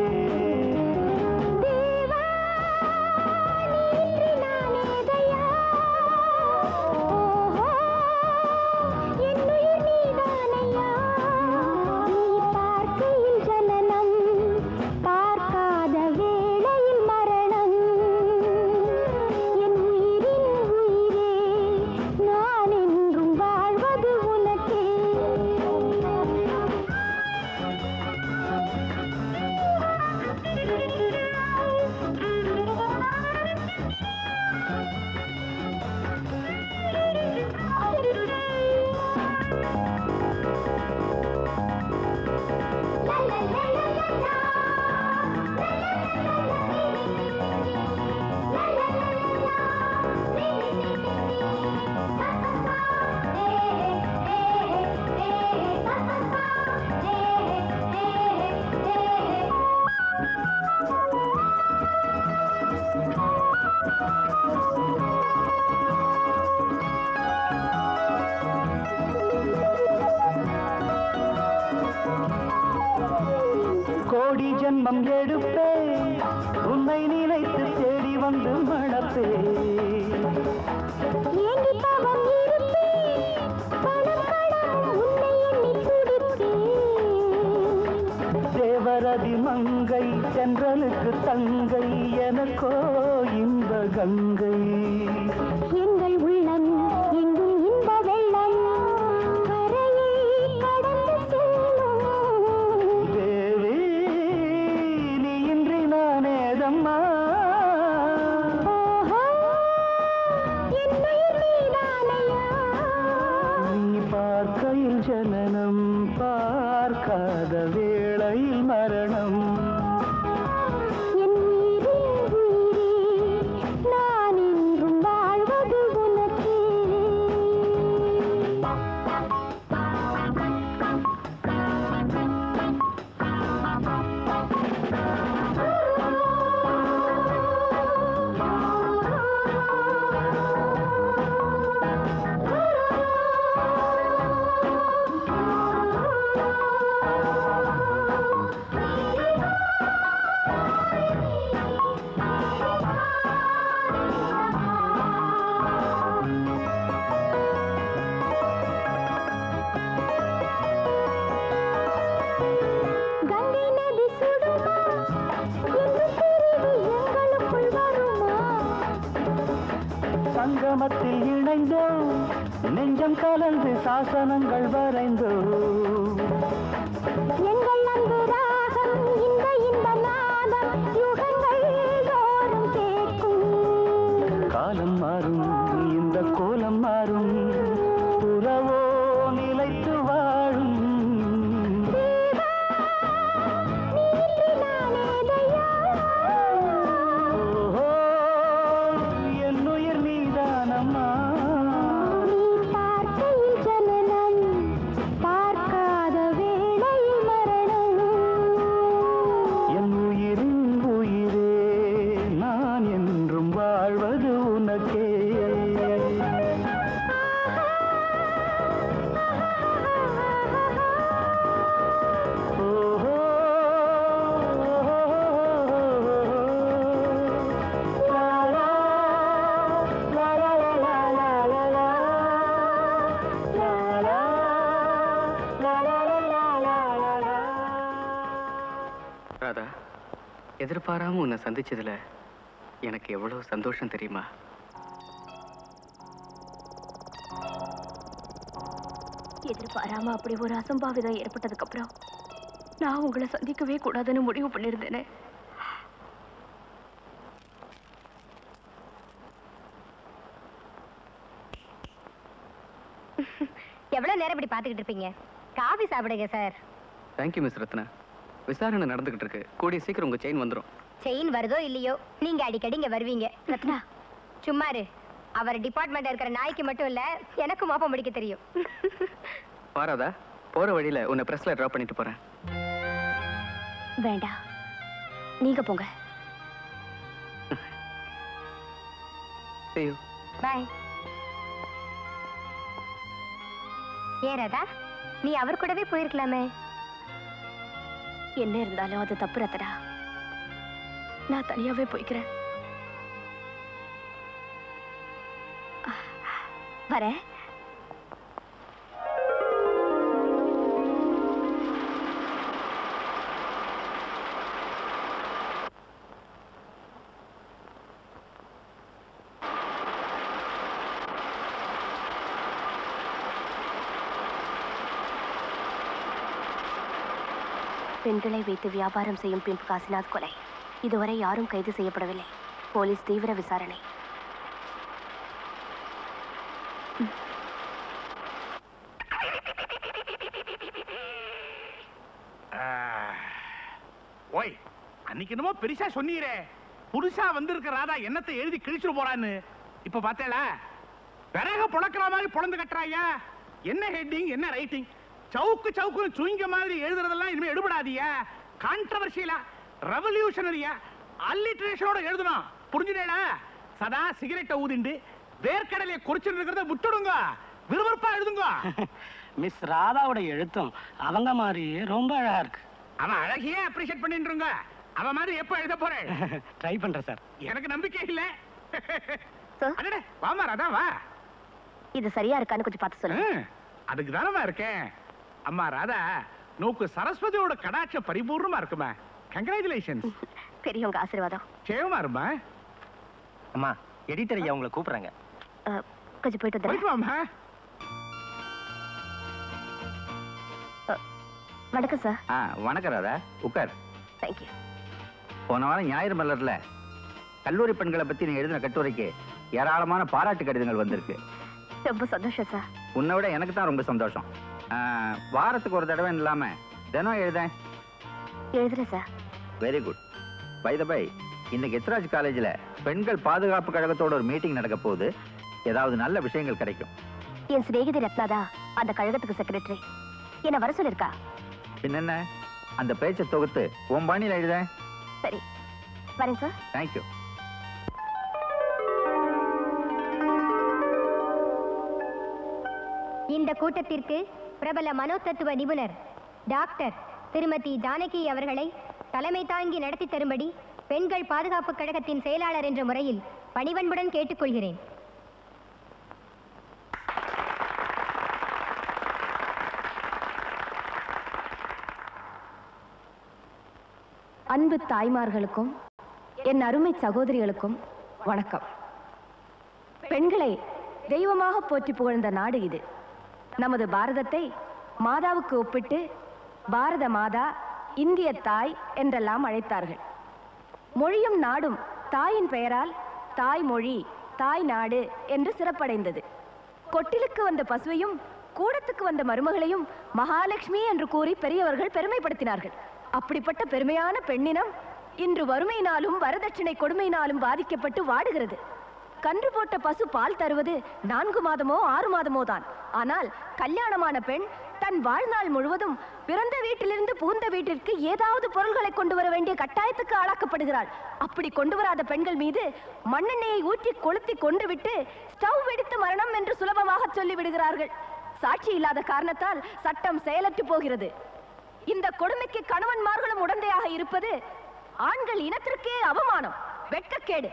பார்க்காத வேளையில் மரணம் என் உயிரின் உயிரே நான் என்றும் வாழ்வது உனக்கே கோடி ஜென்மம் எடுப்பேன் உன்னை நினைத்து தேடி வந்து மணப்பே ஏங்கி பாவம் இருப்பேன் பணம் பணம் உன்னை எண்ணி துடிப்பேன் தேவரதி மங்கை சென்றலுக்கு தங்கை எனக்கோ இன்ப கங்கை எங்கள் உள்ளம் எங்கும் இன்ப வெள்ளம் கரையை கடந்து செல்லும் தேவி நீ இன்றி நானேதம்மா ஓஹோ என்னுயிர் நீதானையா நீ பார்க்கையில் ஜனனம் பார்க்காத வேளையில் மரணம் என் உயிரின் உயிரே நான் என்றும் வாழ்வது சங்கமத்தில் இணைந்தோம் நெஞ்சம் கலந்து சாசனங்கள் வரைந்தோம் எங்கள் அன்பு ராகம் இந்த இந்த நாதம் யுகங்கள் தோறும் கேட்கும் காலம் மாறும் இந்த கோலம் மாறும் உறவோ நிலைத்து வாழும் ஓஹோ, என் உயிர் நீதானம்மா பார்க்கையில் ஜனனம் பார்க்காத வேளையில் மரணம் என் உயிரின் உயிரே நான் என்றும் வாழ்வது உனக்கே ஓஹோ, லா, லா, லா, லா, லா, லா, லா, லா, லா, லா, லா, லா, லா, லா, லா, லா. ராதா எதிர்பாராம உன்னை சந்திச்சதுல எனக்கு எவ்வளவு சந்தோஷம் தெரியுமா எதிர்பாராம அப்படி ஒரு அசம்பாவிதம் ஏற்பட்டதுக்கு அப்புறம் நான் உங்களை சந்திக்கவே கூடாதுன்னு முடிவு பண்ணியிருந்தேனே எவ்வளவு நேரம் இப்படி பாத்துக்கிட்டு இருப்பீங்க காபி சாப்பிடுங்க சார் தேங்க்யூ மிஸ் ரத்னா விசாரணை நடந்துகிட்டு இருக்கு கூடிய சீக்கிரம் உங்க செயின் வந்துடும் செயின் வருதோ இல்லையோ நீங்க அடிக்கடி இங்க வருவீங்க ரத்னா சும்மா இரு அவர் டிபார்ட்மெண்ட் இருக்கிற நாய்க்கு மட்டும் இல்ல எனக்கும் மாப்பம் முடிக்க தெரியும் பாராதா போற வழியில உன்னை பிரஸ்ல டிராப் பண்ணிட்டு போறேன் வேண்டாம் நீங்க போங்க See you. பாய் ஏன் ராதா நீ அவர் கூடவே போயிருக்கலாமே என்ன இருந்தாலும் அது தப்பு ரத்தடா நான் தனியாவே போய்க்கிறேன் வரேன் பெண்களை வைத்து வியாபாரம் செய்யும் பிம்பு காசிநாத் கொலை இதுவரை யாரும் கைது செய்யப்படவில்லை போலீஸ் தீவிர விசாரணை ஓய் அன்னைக்கு என்னமோ பெருசா சொன்னீரே புதுசா வந்திருக்க ராதா என்னத்தை எழுதி கிழிச்சிட்டு போறான்னு இப்ப பார்த்தேளா பிறக புழக்கிற மாதிரி புலந்து கட்டுறாயா என்ன ஹெட்டிங் என்ன ரைட்டிங் சவுக்கு சவுக்கு சுயிங்க மாதிரி எழுதுறதெல்லாம் இனிமே எடுபடாதியா கான்ட்ரவர்ஷியலா ரெவல்யூஷனரியா அல்லிட்ரேஷனோட எழுதணும் புரிஞ்சுடா சதா சிகரெட்டை ஊதிண்டு வேர்க்கடலையை குறிச்சுட்டு இருக்கிறத விட்டுடுங்க விறுவிறுப்பா எழுதுங்க மிஸ் ராதாவோட எழுத்தும் அவங்க மாதிரி ரொம்ப அழகா இருக்கு அவன் அழகியே அப்ரிஷியேட் பண்ணிட்டுருங்க அவன் மாதிரி எப்ப எழுத போறேன் ட்ரை பண்றேன் சார் எனக்கு நம்பிக்கை இல்ல அடடே வாமா ராதா வா இது சரியா இருக்கான்னு கொஞ்சம் பார்த்து சொல்லுங்க அதுக்கு தானமா இருக்கேன் அம்மா ராதா நோக்கு சரஸ்வதியோட கடாட்ச பரிபூர்ணமா இருக்குமா கங்க்ராச்சுலேஷன் பெரியவங்க ஆசீர்வாதம் சேவமா இருமா அம்மா எடிட்டர் ஐயா உங்களை கூப்பிடுறாங்க அஹ், கொஞ்சம் போயிட்டு போயிட்டு வந்துடுறேன் வாமா வணக்கம் சார் ஆ வணக்கம் ராதா உட்கார் தேங்க்யூ போன வாரம் ஞாயிறு மலர்ல கல்லூரி பெண்களை பத்தி நீ எழுதின கட்டுரைக்கு ஏராளமான பாராட்டு கடிதங்கள் வந்திருக்கு ரொம்ப சந்தோஷம் சார் உன்னை விட எனக்கு தான் ரொம்ப சந்தோஷம் ஆ, வாரத்துக்கு ஒரு தடவை இல்லாம தினம் எழுதேன் எழுதுறேன் sir very good by the by இன்னைக்கு எத்ராஜ் காலேஜில் பெண்கள் பாதுகாப்பு கழகத்தோட ஒரு மீட்டிங் நடக்க போகுது ஏதாவது நல்ல விஷயங்கள் கிடைக்கும் என் சிநேகிதி ரத்னாதா அந்த கழகத்துக்கு செக்ரட்டரி என்ன வர சொல்லிருக்கா என்னென்ன அந்த பேச்சை தொகுத்து உன் பாணியில் எழுதேன் சரி வரேன் சார் தேங்க்யூ இந்த கூட்டத்திற்கு பிரபல மனோதத்துவ நிபுணர் டாக்டர் திருமதி ஜானகி அவர்களை தலைமை தாங்கி நடத்தி தரும்படி பெண்கள் பாதுகாப்பு கழகத்தின் செயலாளர் என்ற முறையில் பணிவன்புடன் கேட்டுக்கொள்கிறேன் அன்பு தாய்மார்களுக்கும் என் அருமை சகோதரிகளுக்கும் வணக்கம் பெண்களை தெய்வமாக போற்றி புகழ்ந்த நாடு இது நமது பாரதத்தை மாதாவுக்கு ஒப்பிட்டு பாரத மாதா இந்திய தாய் என்றெல்லாம் அழைத்தார்கள் மொழியும் நாடும் தாயின் பெயரால் தாய்மொழி தாய் நாடு என்று சிறப்படைந்தது கொட்டிலுக்கு வந்த பசுவையும் கூடத்துக்கு வந்த மருமகளையும் மகாலட்சுமி என்று கூறி பெரியவர்கள் பெருமைப்படுத்தினார்கள் அப்படிப்பட்ட பெருமையான பெண்ணினம் இன்று வறுமையினாலும் வரதட்சணை கொடுமையினாலும் பாதிக்கப்பட்டு வாடுகிறது கன்று போட்ட பசு பால் தருவது நான்கு மாதமோ ஆறு மாதமோ தான் ஆனால் கல்யாணமான பெண் தன் வாழ்நாள் முழுவதும் பிறந்த வீட்டிலிருந்து புகுந்த வீட்டிற்கு ஏதாவது பொருள்களை கொண்டு வர வேண்டிய கட்டாயத்துக்கு ஆளாக்கப்படுகிறாள் அப்படி கொண்டு வராத பெண்கள் மீது மண்ணெண்ணெயை ஊற்றி கொளுத்தி கொண்டு விட்டு ஸ்டவ் வெடித்து மரணம் என்று சுலபமாக சொல்லி விடுகிறார்கள் சாட்சி இல்லாத காரணத்தால் சட்டம் செயலற்று போகிறது இந்த கொடுமைக்கு கணவன்மார்களும் உடந்தையாக இருப்பது ஆண்கள் இனத்திற்கே அவமானம் வெட்கக்கேடு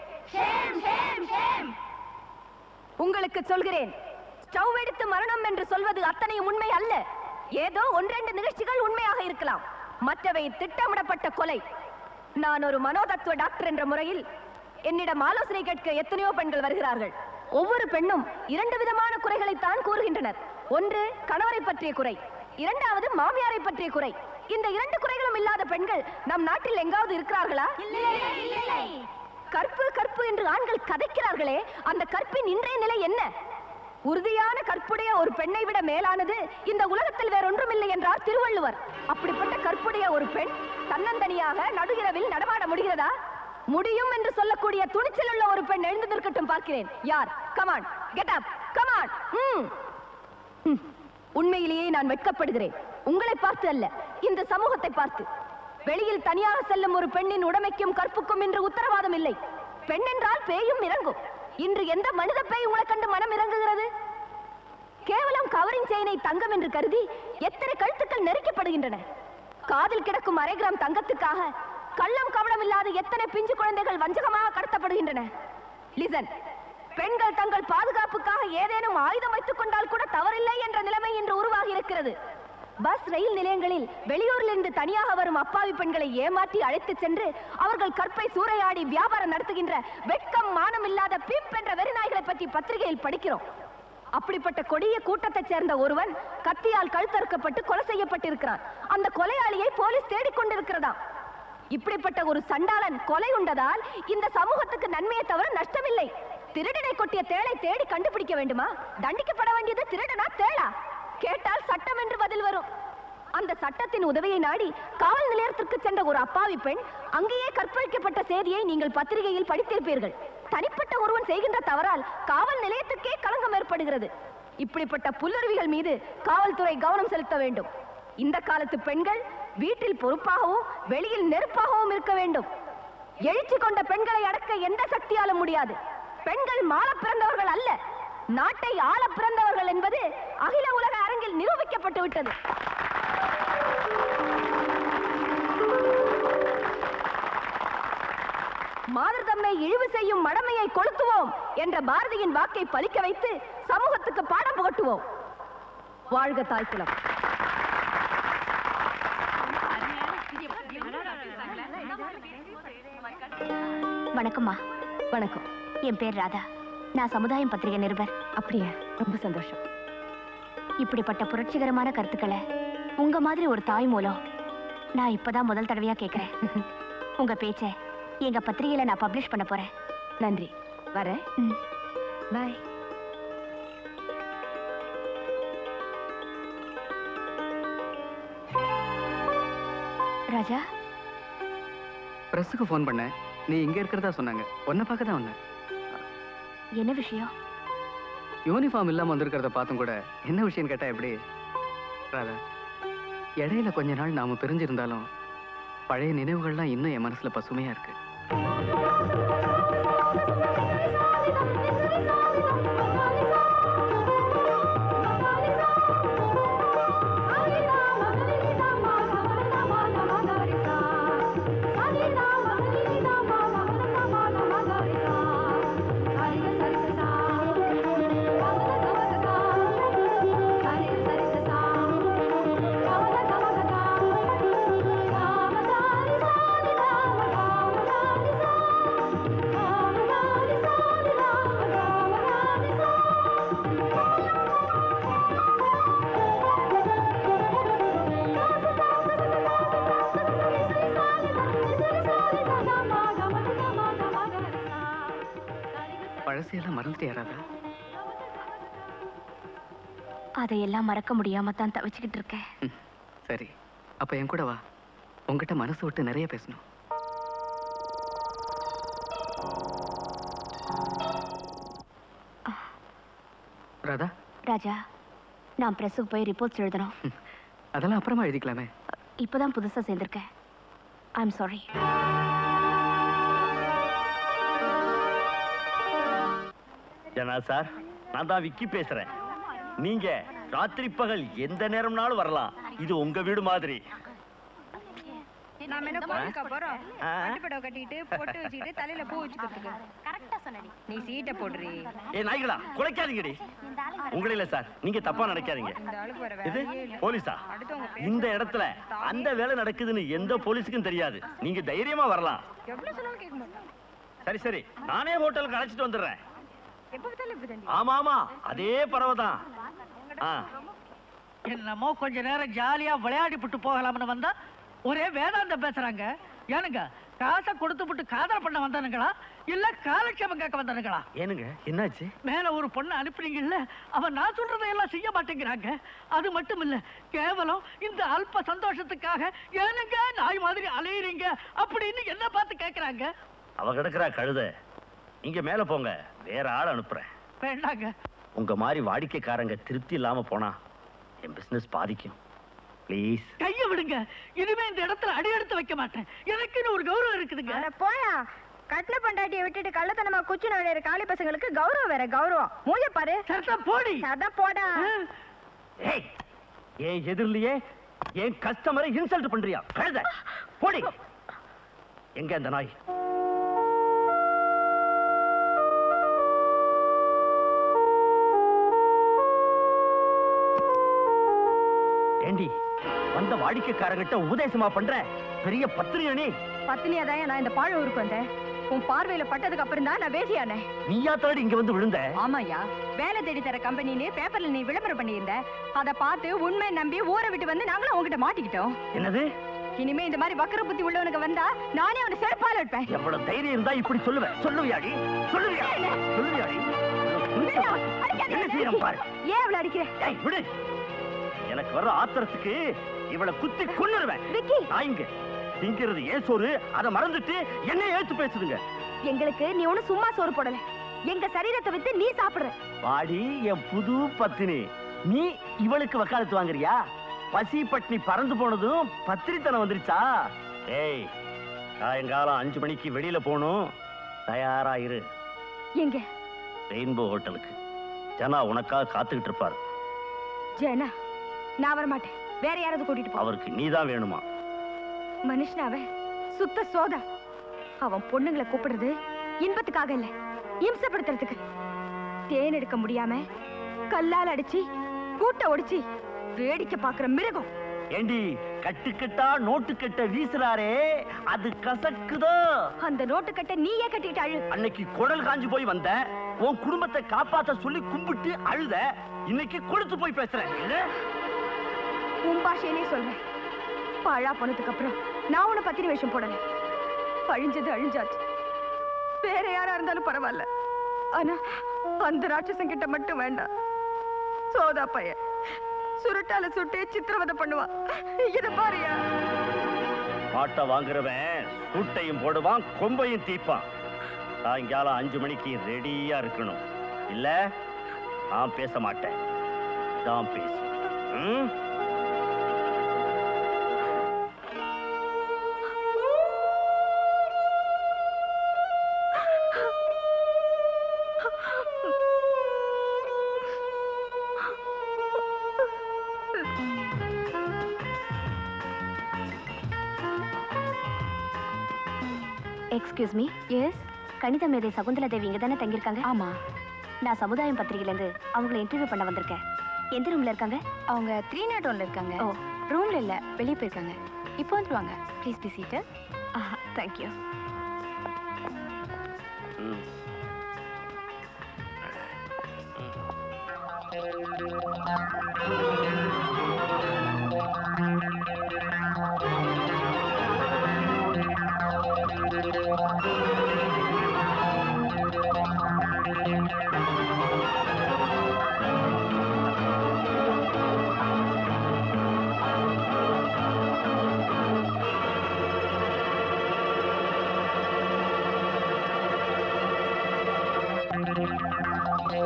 உங்களுக்கு சொல்கிறேன் ஸ்டவ் எடுத்து மரணம் என்று சொல்வது அத்தனையும் உண்மை அல்ல ஏதோ ஒன்றெண்டு நிகழ்ச்சிகள் உண்மையாக இருக்கலாம் மற்றவை திட்டமிடப்பட்ட கொலை நான் ஒரு மனோதத்துவ டாக்டர் என்ற முறையில் என்னிடம் ஆலோசனை கேட்க எத்தனையோ பெண்கள் வருகிறார்கள் ஒவ்வொரு பெண்ணும் இரண்டு விதமான குறைகளைத்தான் கூறுகின்றனர் ஒன்று கணவரை பற்றிய குறை இரண்டாவது மாமியாரை பற்றிய குறை இந்த இரண்டு குறைகளும் இல்லாத பெண்கள் நம் நாட்டில் எங்காவது இருக்கிறார்களா கற்பு கற்பு என்று ஆண்கள் கதைக்கிறார்களே அந்த கற்பின் இன்றைய நிலை என்ன உறுதியான கற்புடைய ஒரு பெண்ணை விட மேலானது இந்த உலகத்தில் வேறொன்றும் இல்லை என்றார் திருவள்ளுவர் அப்படிப்பட்ட கற்புடைய ஒரு பெண் தன்னந்தனியாக நடு இரவில் நடமாட முடிகிறதா முடியும் என்று சொல்லக்கூடிய துணிச்சல் உள்ள ஒரு பெண் எழுந்து நிற்கட்டும் பார்க்கிறேன் யார் கமான் கெட் அப் கமான் உண்மையிலேயே நான் வெட்கப்படுகிறேன் உங்களை பார்த்து அல்ல இந்த சமூகத்தை பார்த்து வெளியில் தனியாக செல்லும் ஒரு பெண்ணின் உடைமைக்கும் கற்புக்கும் இன்று உத்தரவாதம் இல்லை பெண் என்றால் பேயும் இறங்கும் இன்று எந்த மனித பேய் உங்களை கண்டு மனம் இறங்குகிறது கேவலம் கவரிங் செயினை தங்கம் என்று கருதி எத்தனை கழுத்துக்கள் நெருக்கப்படுகின்றன காதில் கிடக்கும் அரை கிராம் தங்கத்துக்காக கள்ளம் கவனம் இல்லாத எத்தனை பிஞ்சு குழந்தைகள் வஞ்சகமாக கடத்தப்படுகின்றன லிசன் பெண்கள் தங்கள் பாதுகாப்புக்காக ஏதேனும் ஆயுதம் வைத்துக் கொண்டால் கூட தவறில்லை என்ற நிலைமை இன்று உருவாகி இருக்கிறது பஸ் ரயில் நிலையங்களில் வெளியூரிலிருந்து தனியாக வரும் அப்பாவி பெண்களை ஏமாற்றி அழைத்துச் சென்று அவர்கள் கற்பை சூறையாடி வியாபாரம் நடத்துகின்ற வெட்கம் மானம் இல்லாத பிம்ப் என்ற வெறிநாய்களை பற்றி பத்திரிகையில் படிக்கிறோம் அப்படிப்பட்ட கொடிய கூட்டத்தைச் சேர்ந்த ஒருவன் கத்தியால் கழுத்தறுக்கப்பட்டு கொலை செய்யப்பட்டிருக்கிறான் அந்த கொலையாளியை போலீஸ் தேடிக்கொண்டிருக்கிறதாம் இப்படிப்பட்ட ஒரு சண்டாளன் கொலை உண்டதால் இந்த சமூகத்துக்கு நன்மையை தவிர நஷ்டமில்லை திருடனை கொட்டிய தேளை தேடி கண்டுபிடிக்க வேண்டுமா தண்டிக்கப்பட வேண்டியது திருடனா தேளா கேட்டால் சட்டம் என்று பதில் வரும் அந்த சட்டத்தின் உதவியை நாடி காவல் நிலையத்திற்கு சென்ற ஒரு அப்பாவி பெண் அங்கேயே கற்பழிக்கப்பட்ட செய்தியை நீங்கள் பத்திரிகையில் படித்திருப்பீர்கள் தனிப்பட்ட ஒருவன் செய்கின்ற தவறால் காவல் நிலையத்துக்கே களங்கம் ஏற்படுகிறது இப்படிப்பட்ட புல்லருவிகள் மீது காவல்துறை கவனம் செலுத்த வேண்டும் இந்த காலத்து பெண்கள் வீட்டில் பொறுப்பாகவும் வெளியில் நெருப்பாகவும் இருக்க வேண்டும் எழுச்சி கொண்ட பெண்களை அடக்க எந்த சக்தியாலும் முடியாது பெண்கள் மாள பிறந்தவர்கள் அல்ல நாட்டை ஆள பிறந்தவர்கள் என்பது அகில உலக அரங்கில் நிரூபிக்கப்பட்டு விட்டது மாதர் தம்மை இழிவு செய்யும் மடமையை கொளுத்துவோம் என்ற பாரதியின் வாக்கை பலிக்க வைத்து சமூகத்துக்கு பாடம் புகட்டுவோம் வாழ்க தாய்க்குலம் வணக்கம்மா வணக்கம் என் பேர் ராதா நான் சமுதாயம் பத்திரிகை நிருபர் அப்படியா ரொம்ப சந்தோஷம் இப்படிப்பட்ட புரட்சிகரமான கருத்துக்களை உங்க மாதிரி ஒரு தாய் மூலம் நான் இப்பதான் முதல் தடவையா கேக்குறேன் உங்க பேச்ச எங்க பத்திரிகையில நான் பப்ளிஷ் பண்ண போறேன் நன்றி வரேன் பாய் ராஜா ப்ரெஸ்ஸுக்கு ஃபோன் பண்ணேன் நீ இங்க இருக்கிறதா சொன்னாங்க உன்னை பார்க்க தான் வந்தேன் என்ன விஷயம் யூனிஃபார்ம் இல்லாம வந்திருக்கிறத பார்த்தும் கூட என்ன விஷயம் கேட்டா எப்படி ராதா இடையில கொஞ்ச நாள் நாம பிரிஞ்சிருந்தாலும் பழைய நினைவுகள்லாம் இன்னும் என் மனசுல பசுமையா இருக்கு Thank you. பழசையெல்லாம் மறந்துட்டியா ராதா அதையெல்லாம் மறக்க முடியாம தான் தவிச்சுக்கிட்டு இருக்கேன் ம், சரி அப்ப என் கூட வா உங்ககிட்ட மனசு விட்டு நிறைய பேசணும் ராதா ராஜா நான் பிரஸுக்கு போய் ரிப்போர்ட்ஸ் எழுதணும் அதெல்லாம் அப்புறமா எழுதிக்கலாமே இப்பதான் புதுசா சேர்ந்திருக்கேன் ஐம் சாரி ஜனா சார் நான் தான் விக்கி பேசுறேன் நீங்க ராத்திரி பகல் எந்த நேரம்னாலும் வரலாம் இது உங்க வீடு மாதிரி நாம என்ன கோவிலுக்கா போறோம் ஆ. பட்டுப்படவை கட்டிட்டு பொட்டு வச்சுக்கிட்டு தலையில பூ வச்சுக்கிறதுக்கு கரெக்டா சொன்னடி நீ சீட்டை போடுறி ஏ நாய்களா குலைக்காதீங்கடி உங்கள இல்ல சார் நீங்க தப்பா நினைக்காதீங்க இந்த ஆளுக்கு வர இது வேலையே இல்ல. போலீஸா அடுத்தவங்க இந்த இடத்துல அந்த வேலை நடக்குதுன்னு எந்த போலீஸுக்கும் தெரியாது நீங்க தைரியமா வரலாம் எவ்வளவு சொன்னாலும் கேட்க மாட்டான் சரி சரி நானே ஹோட்டலுக்கு அழைச்சிட்டு வந்துடுறேன் எப்ப பார்த்தாலும் இப்படி தண்டி ஆமா ஆமா அதே பறவை தான் ஆ என்னமோ கொஞ்ச நேரம் ஜாலியா விளையாடிப்புட்டு போகலாம்னு வந்தா ஒரே வேதாந்தம் பேசுறாங்க ஏனுங்க காசை கொடுத்துப்புட்டு காதல் பண்ண வந்தானுங்களா இல்ல காலட்சேபம் கேட்க வந்தானுங்களா ஏனுங்க என்னாச்சு மேல ஒரு பொண்ணு அனுப்புனீங்கல்ல அவன் நான் சொல்றதை எல்லாம் செய்ய மாட்டேங்கிறாங்க அது மட்டும் இல்ல கேவலம் இந்த அல்ப சந்தோஷத்துக்காக ஏனுங்க நாய் மாதிரி அலையுறீங்க அப்படின்னு என்ன பார்த்து கேக்குறாங்க அவ கிடக்குறா கழுத நீங்க மேல போங்க வேற ஆள் அனுப்புறேன் வேண்டாங்க உங்க மாதிரி வாடிக்கைக்காரங்க திருப்தி இல்லாம போனா என் பிசினஸ் பாதிக்கும் ப்ளீஸ் கைய விடுங்க இனிமே இந்த இடத்துல அடி எடுத்து வைக்க மாட்டேன் எனக்குன்னு ஒரு கௌரவம் இருக்குதுங்க அட போயா கட்டின பண்டாட்டியை விட்டுட்டு கள்ளத்தனமா குச்சி நுழையிற காளி பசங்களுக்கு கௌரவம் வேற கௌரவம் மூஞ்ச பாரு போடி அதான் போடா ஏய் என் எதிரிலேயே என் கஸ்டமரை இன்சல்ட் பண்றியா கழுத போடி எங்க அந்த நாய் ஏண்டி வந்த வாடிக்கைக்காரங்கிட்ட உபதேசமா பண்ற பெரிய பத்திரியா நீ பத்தினியா தான் நான் இந்த பாழ ஊருக்கு வந்தேன் உன் பார்வையில பட்டதுக்கு அப்புறம் தான் நான் வேசியானேன் நீயா தாடி இங்க வந்து விழுந்த ஆமாயா வேலை தேடி தர கம்பெனின்னு பேப்பர்ல நீ விளம்பரம் பண்ணியிருந்த அத பார்த்து உண்மை நம்பி ஊரை விட்டு வந்து நாங்களும் உங்ககிட்ட மாட்டிக்கிட்டோம் என்னது இனிமே இந்த மாதிரி வக்கர புத்தி உள்ளவனுக்கு வந்தா நானே அவனை செருப்பால இருப்பேன் எவ்வளவு தைரியம் இருந்தா இப்படி சொல்லுவேன் சொல்லுவியாடி சொல்லுவியா சொல்லுவியாடி என்ன செய்யறோம் பாரு ஏன் அவளை அடிக்கிற ஏய் விடு எனக்கு வர்ற ஆத்திரத்துக்கு இவளை குத்தி கொன்னுருவேன் நாய்ங்க திங்கிறது ஏன் சோறு அதை மறந்துட்டு என்ன ஏத்து பேசுதுங்க எங்களுக்கு நீ ஒண்ணு சும்மா சோறு போடல எங்க சரீரத்தை வித்து நீ சாப்பிடுற வாடி என் புது பத்தினி நீ இவளுக்கு வக்காலத்து வாங்குறியா பசி பட்னி பறந்து போனதும் பத்திரித்தனம் வந்துருச்சா ஏய் சாயங்காலம் அஞ்சு மணிக்கு வெளியில போகணும் தயாரா இரு எங்க ரெயின்போ ஹோட்டலுக்கு ஜனா உனக்காக காத்துக்கிட்டு இருப்பாரு ஜெனா நான் வர மாட்டேன் வேற யாராவது கூட்டிட்டு போ அவருக்கு நீதான் வேணுமா மனுஷனாவ சுத்த சோதா அவன் பொண்ணுங்களை கூப்பிடுறது இன்பத்துக்காக இல்ல இம்சப்படுத்துறதுக்கு தேன் எடுக்க முடியாம கல்லால் அடிச்சு கூட்ட ஒடிச்சு வேடிக்கை பாக்குற மிருகம் ஏண்டி கட்டுக்கட்டா நோட்டு கட்ட வீசுறாரே அது கசக்குதோ அந்த நோட்டு கட்ட நீயே கட்டிட்டு அழு அன்னைக்கு குடல் காஞ்சு போய் வந்த உன் குடும்பத்தை காப்பாத்த சொல்லி கும்பிட்டு அழுத இன்னைக்கு கொழுத்து போய் பேசுறேன் இல்ல உன் பாஷையிலே சொல்றேன் பாழா போனதுக்கு அப்புறம் நான் உன்னை பத்திரி வேஷம் போடல அழிஞ்சது அழிஞ்சாச்சு வேற யாரா இருந்தாலும் பரவாயில்ல ஆனா அந்த ராட்சசன் கிட்ட மட்டும் வேண்டாம் சோதா பையன் சுருட்டால சுட்டே சித்திரவதை பண்ணுவான் இத பாருயா பாட்டை வாங்குறவன் சூட்டையும் போடுவான் கொம்பையும் தீப்பான் சாயங்காலம் அஞ்சு மணிக்கு ரெடியா இருக்கணும் இல்ல நான் பேச மாட்டேன் தான் பேசு ம்? எக்ஸ்கியூஸ் மீ எஸ் கணித மேதை சகுந்தலா தேவி இங்க தானே தங்கியிருக்காங்க ஆமா நான் சமுதாயம் பத்திரிகையிலேருந்து அவங்கள இன்டர்வியூ பண்ண வந்திருக்கேன் எந்த ரூம்ல இருக்காங்க அவங்க த்ரீ நாட் ஒன்ல இருக்காங்க ஓ ரூம்ல இல்ல வெளியே போயிருக்காங்க இப்போ வந்துருவாங்க ப்ளீஸ் பி சீட்டர் தேங்க்யூ ம்.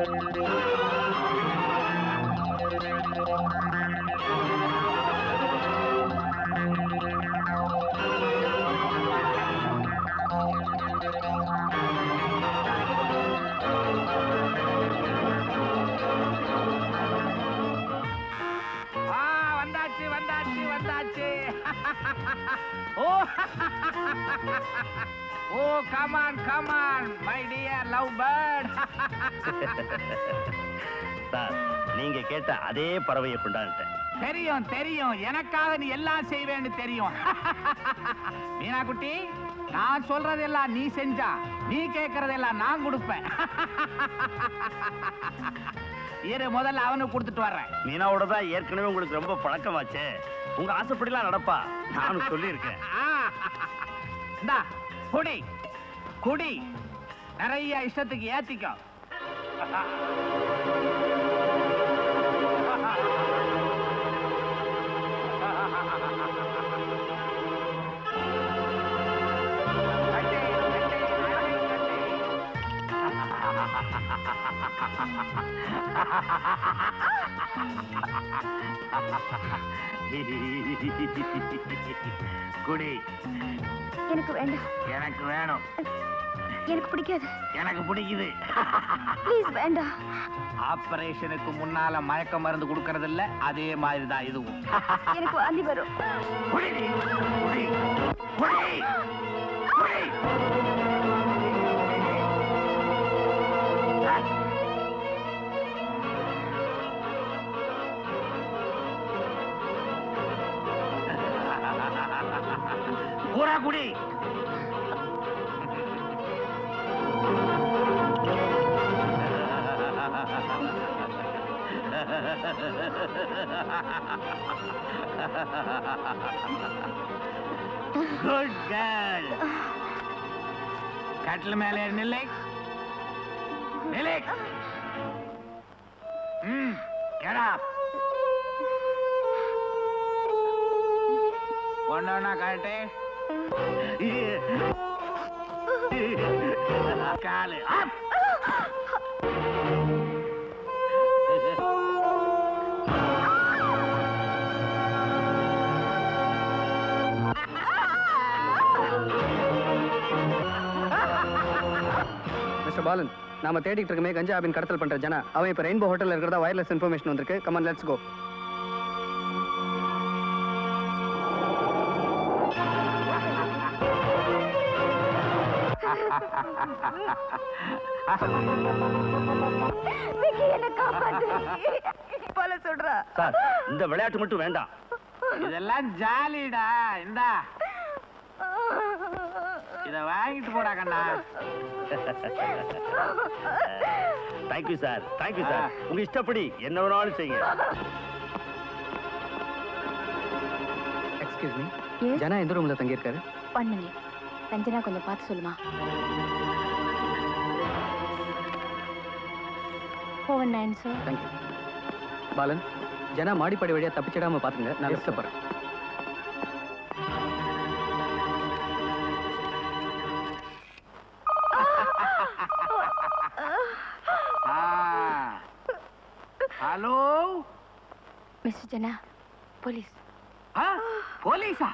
ஆ வந்தாச்சு வந்தாச்சு வந்தாச்சு oh oh come on come on my dear love bird sir நீங்க கேட்ட அதே பறவையை கொண்டாந்துட்டேன் தெரியும் தெரியும் எனக்காக நீ எல்லாம் செய்வேன்னு தெரியும் மீனா குட்டி நான் சொல்றதெல்லாம் நீ செஞ்சா நீ கேட்கறதெல்லாம் நான் கொடுப்பேன் இரு முதல்ல அவனுக்கு கொடுத்துட்டு வர்றேன் மீனாவோட தான் ஏற்கனவே உங்களுக்கு ரொம்ப பழக்கமாச்சே உங்க ஆசைப்படிலாம் நடப்பா நானும் சொல்லியிருக்கேன் இந்தா குடி குடி நிறைய இஷ்டத்துக்கு ஏத்திக்கோ குடி எனக்கு வேண்டாம் எனக்கு வேணும் எனக்கு பிடிக்காது எனக்கு பிடிக்குது ப்ளீஸ் வேண்டாம் ஆபரேஷனுக்கு முன்னால மயக்க மருந்து கொடுக்கறது இல்ல அதே மாதிரி தான் இதுவும் எனக்கு வாந்தி வரும் குடி நீ, குடி, குடி, குடி. பூரா குடி குட் கேர்ள் கட்டில் மேலே ஏறு, நில்லை நில்லை ம் get up ஒண்ணு ஒண்ணா கழட்டு காலு up. மிஸ்டர் பாலன் நாம தேடிட்டு இருக்கமே கஞ்சா ஆபின் கடத்தல் பண்ற ஜனா அவன் இப்ப ரெயின்போ ஹோட்டல்ல இருக்கிறதா வயர்லெஸ் இன்ஃபர்மேஷன் வந்திருக்கு கமான் லெட்ஸ் கோ விக்கி என்ன காப்பாத்து போல சொல்றா சார் இந்த விளையாட்டு மட்டும் வேண்டாம் இதெல்லாம் ஜாலிடா இந்தா இத வாங்கிட்டு போடா கண்ணா தேங்க்யூ சார் தேங்க்யூ சார் உங்க இஷ்டப்படி என்ன வேணாலும் செய்யுங்க எக்ஸ்கியூஸ் மீ ஜனா எந்த ரூம்ல தங்கி இருக்காரு ஒன் மினிட் ரஞ்சனா கொஞ்சம் பார்த்து சொல்லுமா four nine sir thank you Balan Jana மாடிப்படி வழியா தப்பிச்சிடாம பாத்துங்க நான் லிஸ்ட்ல போறேன் ஹலோ மிஸ்டர் ஜனா போலீஸ் போலீஸா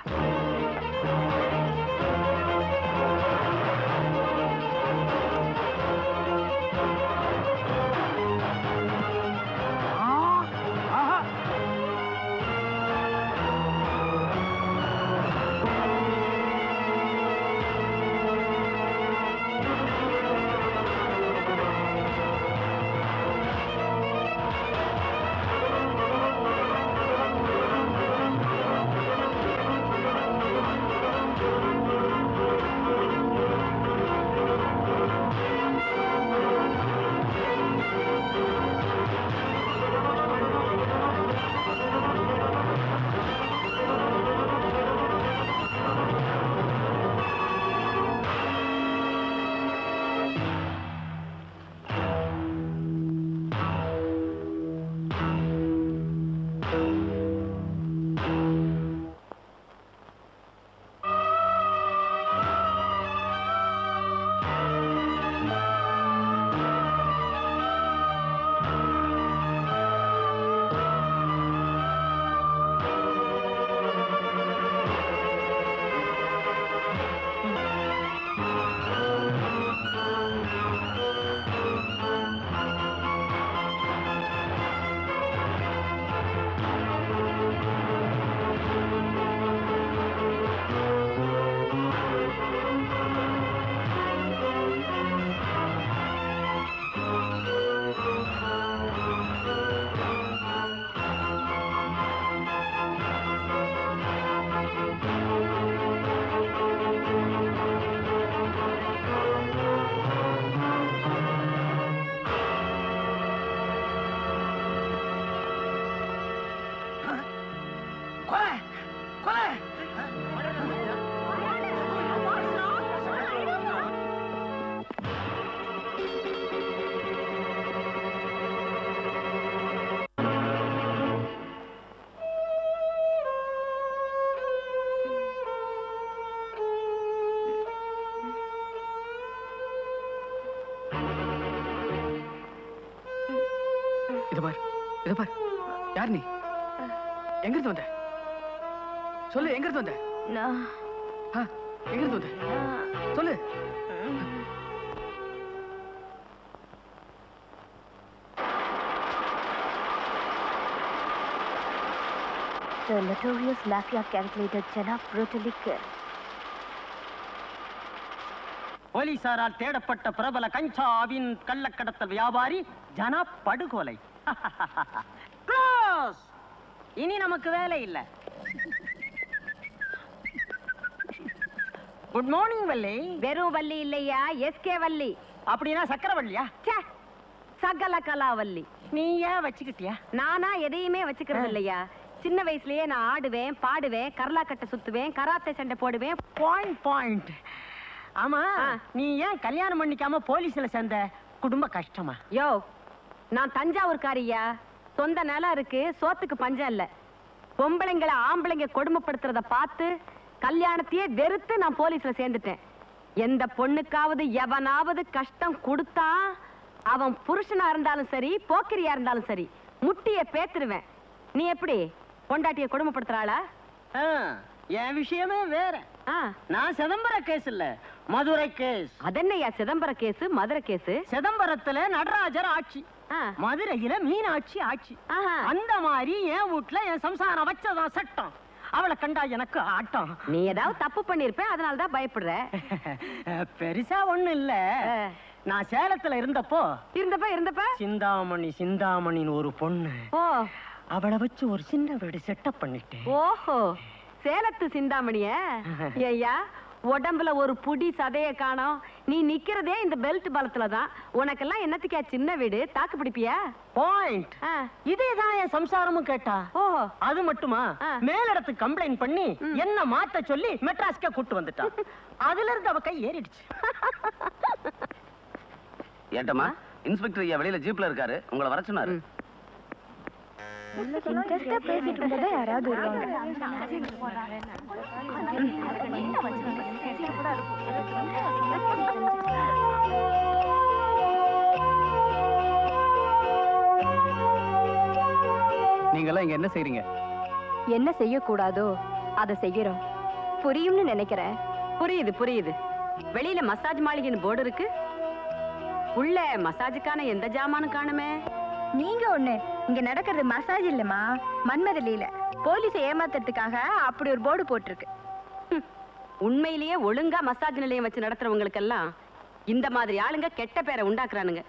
இத பார் யார் நீ எங்க இருந்து வந்த சொல்லு எங்க இருந்து வந்த நான் ஆ, எங்க இருந்து வந்த சொல்லு The notorious mafia calculator Janab brutally killed. போலீசாரால் தேடப்பட்ட பிரபல கஞ்சாவின் கள்ளக்கடத்தல் வியாபாரி ஜனா படுகொலை Close. இனி நமக்கு வேலை இல்லை குட் மார்னிங் வள்ளி வெறும் வள்ளி இல்லையா எஸ்கே வள்ளி அப்படின்னா சக்கரவள்ளியா ச்சே, சகல கலாவல்லி நீ ஏன் வச்சுக்கிட்டியா நானா எதையுமே வச்சுக்கிறது இல்லையா சின்ன வயசுலயே நான் ஆடுவேன் பாடுவேன் கரலாக்கட்டை சுத்துவேன் கராத்தே சண்டை போடுவேன் பாயிண்ட் பாயிண்ட் ஆமா நீ ஏன் கல்யாணம் பண்ணிக்காம போலீஸ்ல சேர்ந்த குடும்ப கஷ்டமா யோ நான் தஞ்சாவூர்காரியா சொந்த நிலம் இருக்கு சோத்துக்கு பஞ்சம் இல்ல பொம்பளைங்களை ஆம்பளைங்க கொடுமைப்படுத்துறத பார்த்து கல்யாணத்தையே வெறுத்து நான் போலீஸ்ல சேர்ந்துட்டேன் எந்த பொண்ணுக்காவது எவனாவது கஷ்டம் கொடுத்தா அவன் புருஷனா இருந்தாலும் சரி போக்கிரியா இருந்தாலும் சரி முட்டிய பேத்துருவேன் நீ எப்படி பொண்டாட்டிய கொடுமைப்படுத்துறாளா ஆ, என் விஷயமே வேற ஆ நான் சிதம்பர கேஸ் இல்ல மதுரை கேஸ் அதென்னையா சிதம்பர கேஸ் மதுரை கேஸ் சிதம்பரத்துல நடராஜர் ஆட்சி மதுரையில மீனாட்சி ஆட்சி அந்த மாதிரி என் வீட்டுல என் சம்சாரம் வச்சதான் சட்டம் அவளை கண்டா எனக்கு ஆட்டம் நீ ஏதாவது தப்பு பண்ணிருப்ப அதனால தான் பயப்படுற பெருசா ஒண்ணு இல்ல நான் சேலத்துல இருந்தப்போ இருந்தப்ப இருந்தப்ப சிந்தாமணி சிந்தாமணின்னு ஒரு பொண்ணு ஓ அவளை வச்சு ஒரு சின்ன வீடு செட்டப் பண்ணிட்டேன் ஓஹோ சேலத்து சிந்தாமணிய ஐயா உடம்புல ஒரு புடி சதைய காணோம் நீ நிக்கிறதே இந்த பெல்ட் பலத்துல தான் உனக்கெல்லாம் என்னத்துக்கா சின்ன வீடு தாக்கு பிடிப்பியா பாயிண்ட் இதேதான் என் சம்சாரமும் கேட்டா ஓஹோ அது மட்டுமா மேலிடத்துக்கு கம்ப்ளைண்ட் பண்ணி என்ன மாத்த சொல்லி மெட்ராஸ்க்கே கூட்டு வந்துட்டா அதுல இருந்து அவ கை ஏறிடுச்சு ஏட்டம்மா இன்ஸ்பெக்டர் ஐயா வெளியில ஜீப்ல இருக்காரு உங்களை வர சொன்னாரு இன்ட்ரெஸ்டா பேசிட்டு இருந்ததை யாராவது நீங்கெல்லாம் இங்க என்ன செய்றீங்க என்ன செய்யக்கூடாதோ அதை செய்யறோம் புரியும்னு நினைக்கிறேன் புரியுது புரியுது வெளியில மசாஜ் மாளிகைன்னு போர்டு இருக்கு உள்ள மசாஜுக்கான எந்த ஜாமானும் காணுமே நீங்க ஒண்ணு இங்க நடக்கிறது மசாஜ் இல்லம்மா மன்மத லீல போலீஸை ஏமாத்துறதுக்காக அப்படி ஒரு போர்டு போட்டிருக்கு உண்மையிலேயே ஒழுங்கா மசாஜ் நிலையம் வச்சு நடத்துறவங்களுக்கெல்லாம் இந்த மாதிரி ஆளுங்க கெட்ட பேரை உண்டாக்குறானுங்க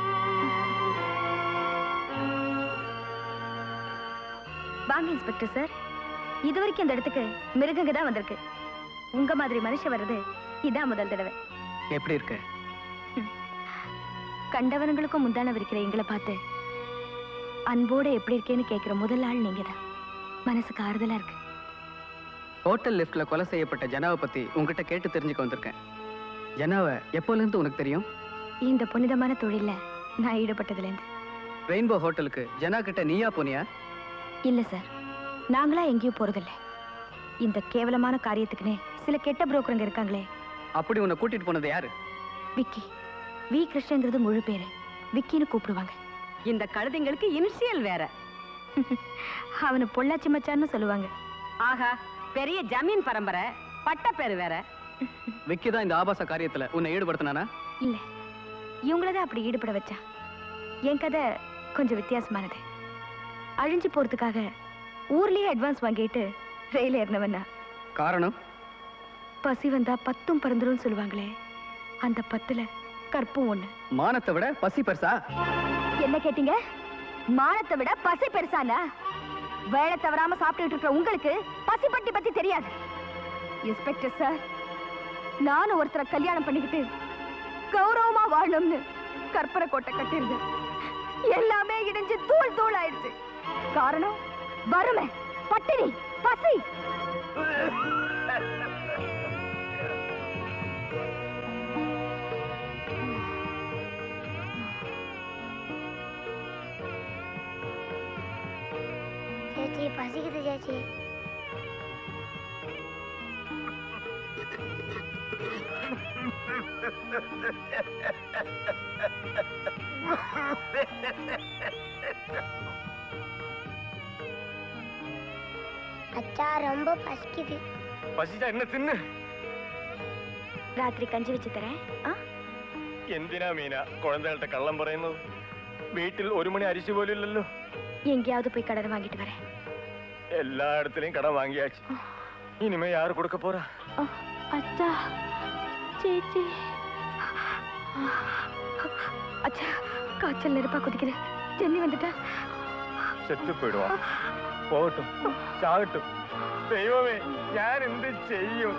வாங்க இன்ஸ்பெக்டர் சார் இது வரைக்கும் இந்த இடத்துக்கு மிருகங்க தான் வந்திருக்கு உங்க மாதிரி மனுஷன் வர்றது இதான் முதல் தடவை எப்படி இருக்கு கண்டவனுங்களுக்கும் முந்தான விரிக்கிற எங்களை பார்த்து அன்போட எப்படி இருக்கேன்னு கேட்கிற முதல் ஆள் நீங்க தான் மனசுக்கு ஆறுதலா இருக்கு ஹோட்டல் லிஃப்ட்ல கொலை செய்யப்பட்ட ஜனாவை பத்தி உங்ககிட்ட கேட்டு தெரிஞ்சுக்க வந்திருக்கேன் ஜனாவை எப்போல இருந்து உனக்கு தெரியும் இந்த புனிதமான தொழில்ல நான் ஈடுபட்டதுல இருந்து ரெயின்போ ஹோட்டலுக்கு ஜனா கிட்ட நீயா போனியா இல்ல சார் நாங்களா எங்கேயும் போறதில்ல இந்த கேவலமான காரியத்துக்குன்னு சில கெட்ட புரோக்கருங்க இருக்காங்களே அப்படி உன்னை கூட்டிட்டு போனது யாரு விக்கி வி கிருஷ்ணங்கிறது முழு பேரு விக்கின்னு கூப்பிடுவாங்க இந்த கழுதைங்களுக்கு இனிஷியல் வேற அவனை பொள்ளாச்சி மச்சான்னு சொல்லுவாங்க ஆஹா பெரிய ஜமீன் பரம்பரை பட்ட பேரு வேற விக்கி தான் இந்த ஆபாச காரியத்துல உன்னை ஈடுபடுத்தினானா இல்ல இவங்களதான் அப்படி ஈடுபட வச்சா என் கதை கொஞ்சம் வித்தியாசமானது அழிஞ்சு போறதுக்காக ஊர்லயே அட்வான்ஸ் வாங்கிட்டு ரயில் ஏறினவனா காரணம் பசி வந்தா பத்தும் பறந்துரும் சொல்லுவாங்களே அந்த பத்துல கற்பும் ஒண்ணு மானத்தை விட பசி பெருசா என்ன கேட்டீங்க மானத்தை விட பசி பெருசானா வேலை தவறாம சாப்பிட்டுட்டு இருக்கிற உங்களுக்கு பசி பட்டி பத்தி தெரியாது இன்ஸ்பெக்டர் சார் நானும் ஒருத்தரை கல்யாணம் பண்ணிக்கிட்டு கௌரவமா வாழணும்னு கற்பனை கோட்டை கட்டியிருந்தேன் எல்லாமே இடிஞ்சு தூள் தூள் ஆயிடுச்சு காரணம் வறுமை பட்டினி பசி ചേച്ചി പസിക്കുത് ചേച്ചി அச்சா ரொம்ப பசிக்குது പശിച്ച എന്നെ തിന്ന് രാത്രി കഞ്ചി വെച്ച് തരേ ആ എന്തിനാ മീന കുഴന്തകളുടെ കള്ളം പറയുന്നത് വീട്ടിൽ ഒരു മണി അരിശു പോലും ഇല്ലല്ലോ എങ്കയാவது പോയി കടന വാങ്ങിട്ട് വരേ എല്ലായിടത്തിലെയും കടം വാങ്ങിയാச்சு ഇനിമേ யாரு கொடுக்க போறா അച്ഛാ ചേച്ചി അച്ഛാ കാച്ചൽ നെരുപ്പാ കുതിക്കുது ചെന്നി വന്നിട്ടാ செத்து போயிடுவா போகட்டும் சாகட்டும் ദൈവമേ ഞാൻ എന്ത് ചെയ്യും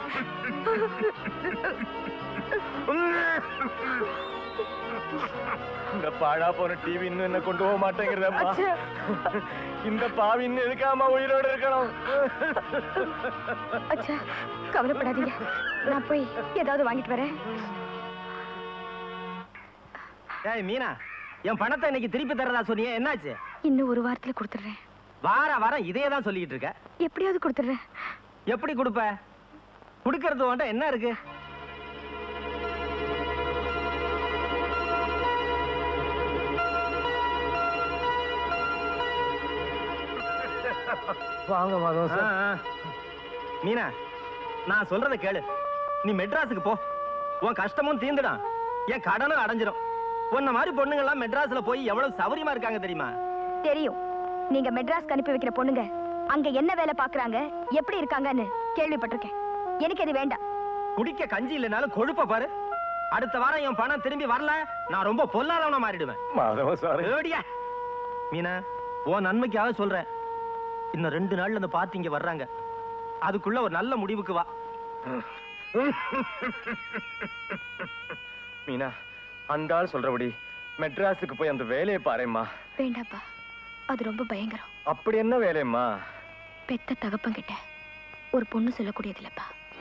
இந்த பாழா போன டிவி இன்னும் என்ன கொண்டு போக மாட்டேங்கிறதப்பா இந்த பாவி இன்னும் எதுக்காம உயிரோட இருக்கணும் அச்சா கவலைப்படாதீங்க நான் போய் ஏதாவது வாங்கிட்டு வரேன் ஏய் மீனா என் பணத்தை இன்னைக்கு திருப்பி தரதா சொன்னியே என்னாச்சு இன்னும் ஒரு வாரத்துல கொடுத்துடுறேன் வார வாரம் இதையே தான் சொல்லிக்கிட்டு இருக்க எப்படியாவது கொடுத்துடுறேன் எப்படி கொடுப்ப கொடுக்கறது உன்ட்ட என்ன இருக்கு வாங்க மாதவன் ஆ, ஆ. மீனா நான் சொல்றத கேளு நீ மெட்ராஸுக்கு போ உன் கஷ்டமும் தீந்துடும் என் கடனும் அடைஞ்சிரும் உன்ன மாதிரி பொண்ணுங்க எல்லாம் மெட்ராஸ்ல போய் எவ்வளவு சௌரியமா இருக்காங்க தெரியுமா தெரியும் நீங்க மெட்ராஸ்க்கு அனுப்பி வைக்கிற பொண்ணுங்க அங்க என்ன வேலை பாக்குறாங்க எப்படி இருக்காங்கன்னு கேள்விப்பட்டிருக்கேன் எனக்கு அது வேண்டாம் குடிக்க கஞ்சி இல்லைனாலும் கொழுப்ப பாரு அடுத்த வாரம் என் பணம் திரும்பி வரல நான் ரொம்ப பொல்லாதவனா மாறிடுவேன் மாதவன் சார் ஏடியா மீனா உன் நன்மைக்காக சொல்றேன் இன்னும் ரெண்டு நாள்ல இந்த பாத்து இங்க வர்றாங்க அதுக்குள்ள ஒரு நல்ல முடிவுக்கு வா மீனா அந்த ஆள் சொல்றபடி மெட்ராஸுக்கு போய் அந்த வேலையை பாரும்மா வேண்டாப்பா அது ரொம்ப பயங்கரம் அப்படி என்ன வேலையம்மா பெத்த தகப்பன் கிட்ட ஒரு பொண்ணு சொல்லக்கூடியது இல்லப்பா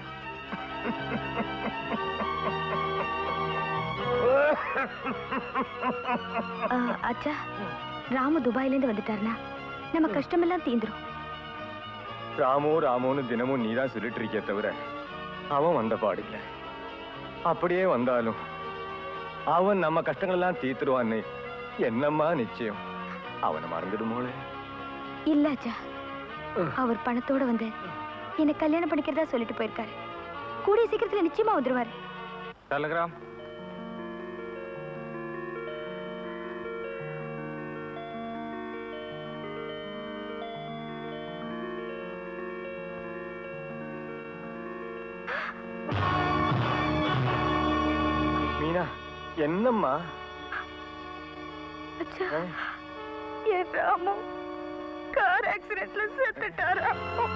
ஆ, அச்சா ராமு துபாயில இருந்து வந்துட்டாருனா நம்ம கஷ்டமெல்லாம் தீந்துரும் ராமு ராமுன்னு தினமும் நீதான் சொல்லிட்டு இருக்கிய தவிர அவன் வந்த பாடில்ல அப்படியே வந்தாலும் அவன் நம்ம கஷ்டங்கள் எல்லாம் தீத்துருவான்னு என்னம்மா நிச்சயம் அவனை மறந்துடுமோளே இல்ல அச்சா அவர் பணத்தோட வந்து என்ன கல்யாணம் பண்ணிக்கிறதா சொல்லிட்டு போயிருக்காரு கூடிய சீக்கிரத்துல நிச்சயமா வந்துருவாரு டெலகிராம் மீனா என்னம்மா அச்சா என் ராமு கார் ஆக்சிடென்ட்ல செத்துட்டாரா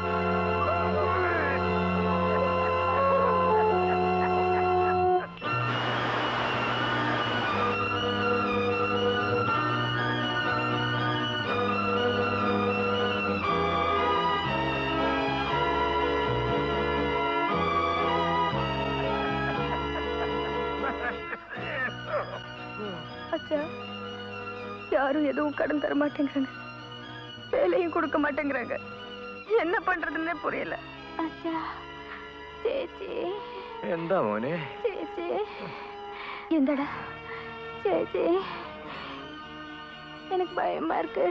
அச்சா யாரும் எதுவும் கடன் தர மாட்டேங்கிறாங்க வேலையும் கொடுக்க மாட்டேங்கிறாங்க என்ன பண்றதுன்னே புரியல அச்சா சேச்சி എന്താ മോനെ ചേച്ചി എന്താടാ ചേച്ചി எனக்கு பயமா இருக்கு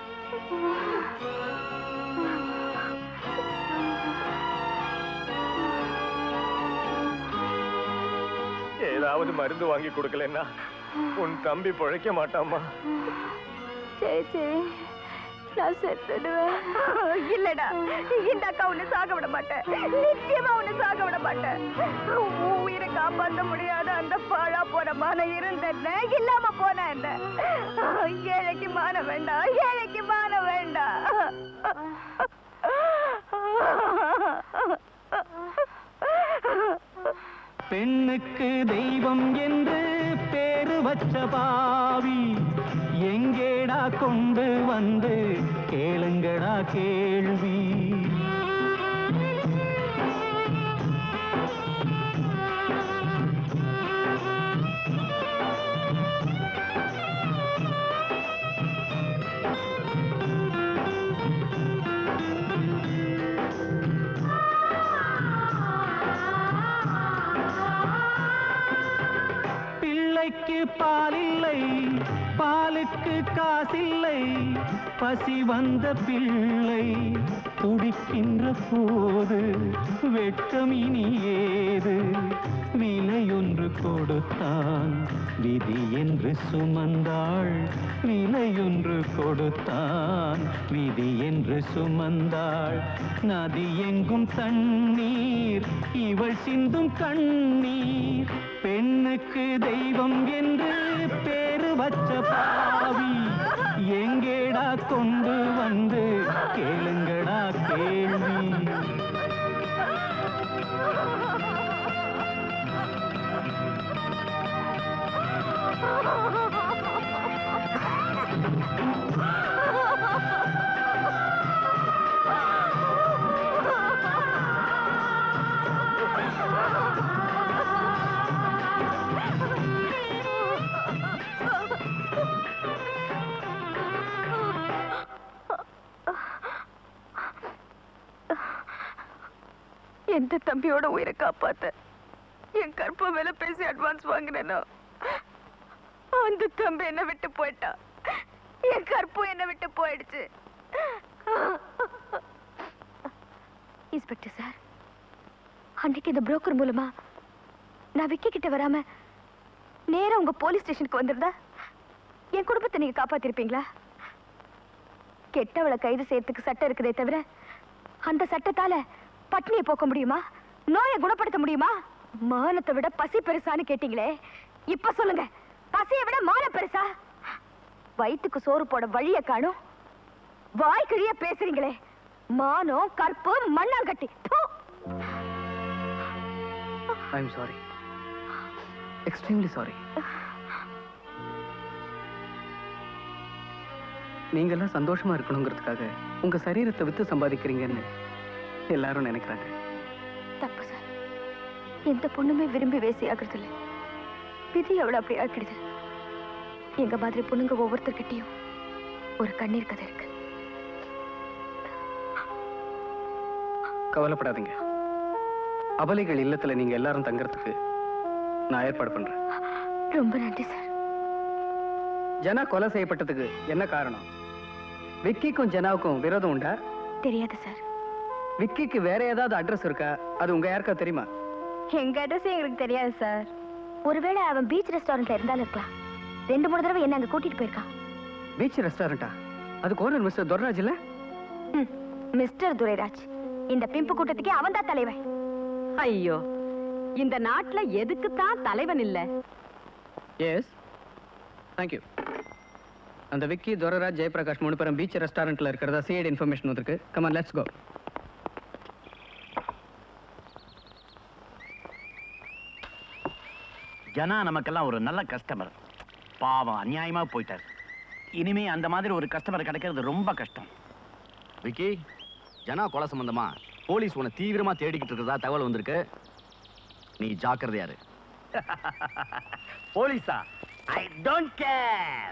ஏதாவது மருந்து வாங்கி கொடுக்கலன்னா உன் தம்பி பிழைக்க மாட்டாமா சேச்சி நான் செத்துடுவேன் இல்லடா இந்த அக்கா உன்னை சாக விட மாட்டேன் நிச்சயமா உன்னை சாக விட மாட்டேன் உன் உயிரை காப்பாற்ற முடியாத அந்த பாழா போன மானம் இருந்தேன்ன இல்லாம போன என்ன ஏழைக்கு மானம் வேண்டாம் ஏழைக்கு மானம் வேண்டாம் பெண்ணுக்கு தெய்வம் என்று பேரு வச்ச பாவி எங்கேடா கொண்டு வந்து கேளுங்கடா கேள்வி பிள்ளைக்கு பாலில்லை பாலுக்கு காசில்லை பசி வந்த பிள்ளை துடிக்கின்ற போது வெட்கம் இனி ஏது விலையொன்று கொடுத்தான் விதி என்று சுமந்தாள் விலையொன்று கொடுத்தான் விதி என்று சுமந்தாள் நதி எங்கும் தண்ணீர் இவள் சிந்தும் கண்ணீர் பெண்ணுக்கு தெய்வம் என்று பேரு வச்ச பாவி எங்கேடா கொண்டு வந்து கேளுங்கடா கேள்வி எந்த தம்பியோட உயிரை காப்பாத்த என் கற்ப மேல பேசி அட்வான்ஸ் வாங்கினேனோ அந்த தம்பி என்ன விட்டு போயிட்டா என் கற்பம் என்ன விட்டு போயிடுச்சு இன்ஸ்பெக்டர் சார் அன்னைக்கு இந்த புரோக்கர் மூலமா நான் விக்கி கிட்ட வராம நேரா உங்க போலீஸ் ஸ்டேஷனுக்கு வந்திருந்தா என் குடும்பத்தை நீங்க காப்பாத்திருப்பீங்களா கெட்டவளை கைது செய்யறதுக்கு சட்டம் இருக்குதே தவிர அந்த சட்டத்தால பட்னியை போக்க முடியுமா நோயை குணப்படுத்த முடியுமா மானத்தை விட பசி பெருசான்னு கேட்டீங்களே இப்ப சொல்லுங்க பசியை விட மானம் பெருசா வயிற்றுக்கு சோறு போட வழிய காணும் வாய் கிழிய பேசுறீங்களே மானம் கற்பு மண்ணாங்கட்டி ப்பு! I am sorry extremely sorry நீங்கெல்லாம் சந்தோஷமா இருக்கணுங்கிறதுக்காக உங்க சரீரத்தை வித்து சம்பாதிக்கிறீங்கன்னு எல்லாரும் நினைக்கிறாங்க தப்பு சார் எந்த பொண்ணுமே விரும்பி வேசி ஆகுறது இல்ல விதி அவளை அப்படி ஆக்கிடுது எங்க மாதிரி பொண்ணுங்க ஒவ்வொருத்தர்கிட்டயும் ஒரு கண்ணீர் கதை இருக்கு கவலைப்படாதீங்க அபலைகள் இல்லத்துல நீங்க எல்லாரும் தங்கறதுக்கு நான் ஏற்பாடு பண்றேன் ரொம்ப நன்றி சார் ஜனா கொலை செய்யப்பட்டதுக்கு என்ன காரணம் விக்கிக்கும் ஜனாவுக்கும் விரோதம் உண்டா தெரியாது சார் விக்கிக்கு வேற ஏதாவது அட்ரஸ் இருக்கா அது உங்க யாருக்கா தெரியுமா எங்க அட்ரஸ் எங்களுக்கு தெரியாது சார் ஒருவேளை அவன் பீச் ரெஸ்டாரண்ட்ல இருந்தாலும் இருக்கலாம் ரெண்டு மூணு தடவை என்ன அங்க கூட்டிட்டு போயிருக்கான் பீச் ரெஸ்டாரண்டா அது கோனர் மிஸ்டர் துர்ராஜ் இல்ல ம், மிஸ்டர் துரைராஜ் இந்த பிம்பு கூட்டத்துக்கே அவன்தான் தலைவன் ஐயோ இந்த நாட்டுல எதுக்கு தான் தலைவன் இல்ல எஸ் தேங்க்யூ அந்த விக்கி துரராஜ் ஜெயபிரகாஷ் மூணு பேரும் பீச் ரெஸ்டாரண்ட்ல இருக்கிறதா சிஐடி இன்ஃபர்மேஷன் வந்திருக்கு கமான் லெட்ஸ் கோ ஜனா நமக்கெல்லாம் ஒரு நல்ல கஸ்டமர் பாவம் அநியாயமா போயிட்டார் இனிமே அந்த மாதிரி ஒரு கஸ்டமர் கிடைக்கிறது ரொம்ப கஷ்டம் விக்கி ஜனா கொலை சம்பந்தமா போலீஸ் உன்னை தீவிரமா தேடிக்கிட்டு இருக்கிறதா தகவல் வந்திருக்கு நீ ஜாக்கிரதையாரு போலீஸா I don't care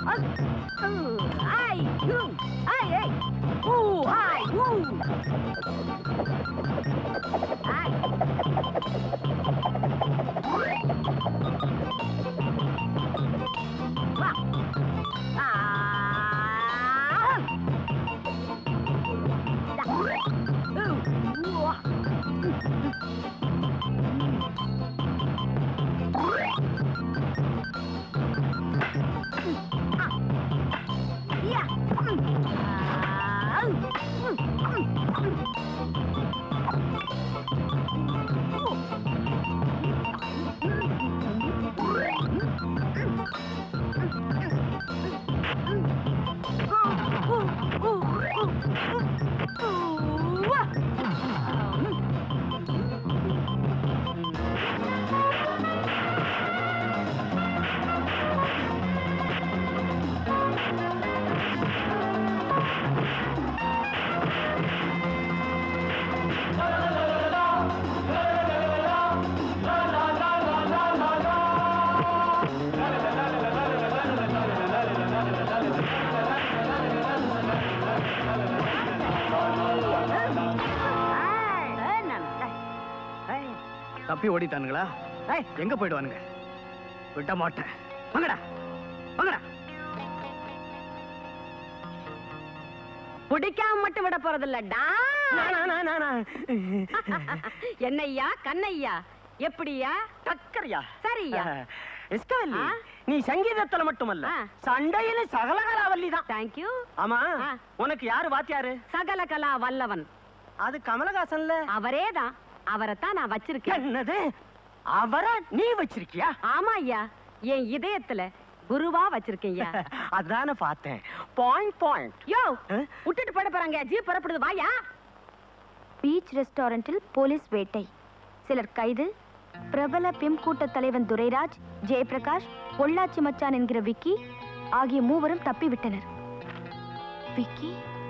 Ai, hu, ai, ai. U, ai, u. Ai. Va. Ah. Da. U, ua. Ja. தப்பி ஓடிட்டானுங்களா ஏய், எங்க போயிடுவானுங்க விட மாட்டேன் வாங்கடா வாங்கடா பிடிக்காம மட்டும் விட போறதில்லடா என்னய்யா கண்ணையா எப்படியா டக்கரியா சரியா இஸ்கவல்லி ஆ? நீ சங்கீதத்துல மட்டுமல்ல சண்டையில சகலகலாவல்லி தான் தேங்க்யூ ஆமா உனக்கு யாரு வாத்தியாரு சகல கலா வல்லவன் அது கமலஹாசன்ல அவரேதான் அவரைத்தான் நான் வச்சிருக்கேன் என்னது அவரை நீ வச்சிருக்கியா ஆமா ஐயா என் இதயத்துல குருவா வச்சிருக்கேன் ஐயா அதானே பார்த்தேன் பாயிண்ட் பாயிண்ட் யோ விட்டுட்டு போட போறாங்க ஜீப் புறப்படுது வாயா பீச் ரெஸ்டாரண்டில் போலீஸ் வேட்டை சிலர் கைது பிரபல பிம் கூட்ட தலைவன் துரைராஜ் ஜெயபிரகாஷ் பொள்ளாச்சி மச்சான் என்கிற விக்கி ஆகிய மூவரும் தப்பிவிட்டனர் Vicky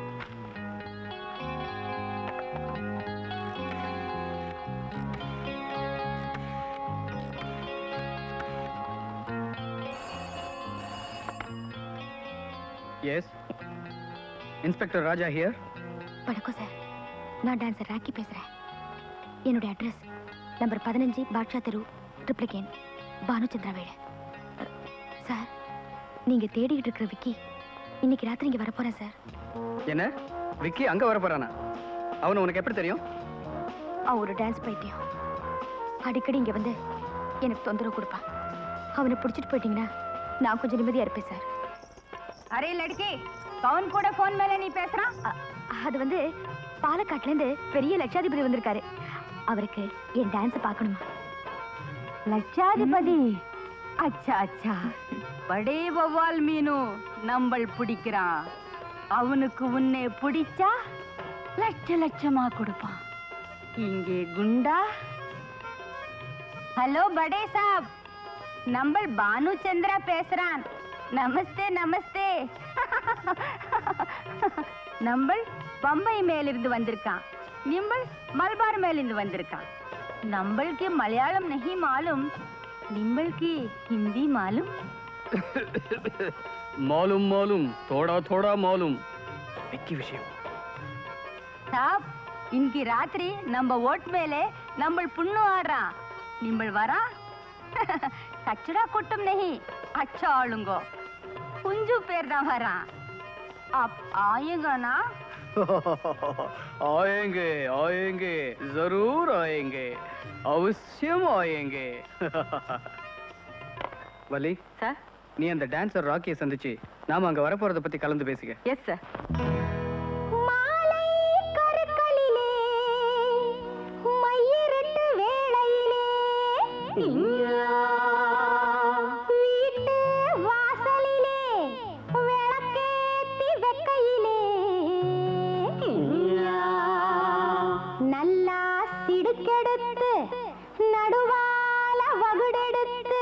yes inspector Raja here வணக்கம் சார் நான் டான்சர் ராக்கி பேசுறேன் என்னுடைய அட்ரஸ் நம்பர் பதினஞ்சு பாட்ஷா தெரு ட்ரிப்ளிகேன் பானுச்சந்திரா வீடு அ, சார் நீங்க தேடிக்கிட்டு இருக்கிற விக்கி இன்னைக்கு ராத்திரி இங்க வரப்போறேன் சார் என்ன விக்கி அங்க வர போறானா அவனை உனக்கு எப்படி தெரியும் அவன் ஒரு டான்ஸ் பைத்தியம் அடிக்கடி இங்க வந்து எனக்கு தொந்தரவு கொடுப்பான் அவனை பிடிச்சிட்டு போயிட்டீங்கன்னா நான் கொஞ்சம் நிம்மதியா இருப்பேன் சார் அரே லடுக்கி கவுன் கூட போன் மேல நீ பேசுறான் அ- அது வந்து பாலக்காட்டுல இருந்து பெரிய லட்சாதிபதி வந்திருக்காரு அவருக்கு என் டான்ஸ் பார்க்கணுமா லட்சாதிபதி அச்சா அச்சா படே வவ்வால் மீனு நம்பள் பிடிக்கிறான் அவனுக்கு உன்னை பிடிச்சா லட்ச லட்சமா கொடுப்பான் இங்கே குண்டா ஹலோ படே சாப் நம்பள் பானு சந்திரா பேசுறான் நமஸ்தே நமஸ்தே நம்பள் பம்பை மேலிருந்து வந்திருக்கான் நிம்பள் மல்பார் மேலிருந்து வந்திருக்கான் நம்பளுக்கு மலையாளம் நஹி மாலும் நிம்பளுக்கு ஹிந்தி மாலும் மாலும் மாலும் தோடா தோடா மாலும் விக்கி விஷயம் சாப் இன்னைக்கு ராத்திரி நம்ம ஓட் மேலே நம்ம புண்ணு ஆடுறான் நிம்பள் வரா கச்சடா கூட்டம் நஹி அச்சா ஆளுங்கோ குஞ்சு பேர் தான் வரான் அப் ஆயுங்கனா आएंगे आएंगे जरूर आएंगे அவசியம் ஆயேங்கே வலி சார் நீ அந்த டான்சர் ராக்கியை சந்திச்சு நாம அங்க வரப்போறத பத்தி கலந்து பேசிக்க எஸ் சார் மையிருட்டு வேளையிலே வீட்டு வாசலிலே விளக்கேத்தி வெக்கையிலே நல்லா சிடுக்கெடுத்து நடுவால வகுடெடுத்து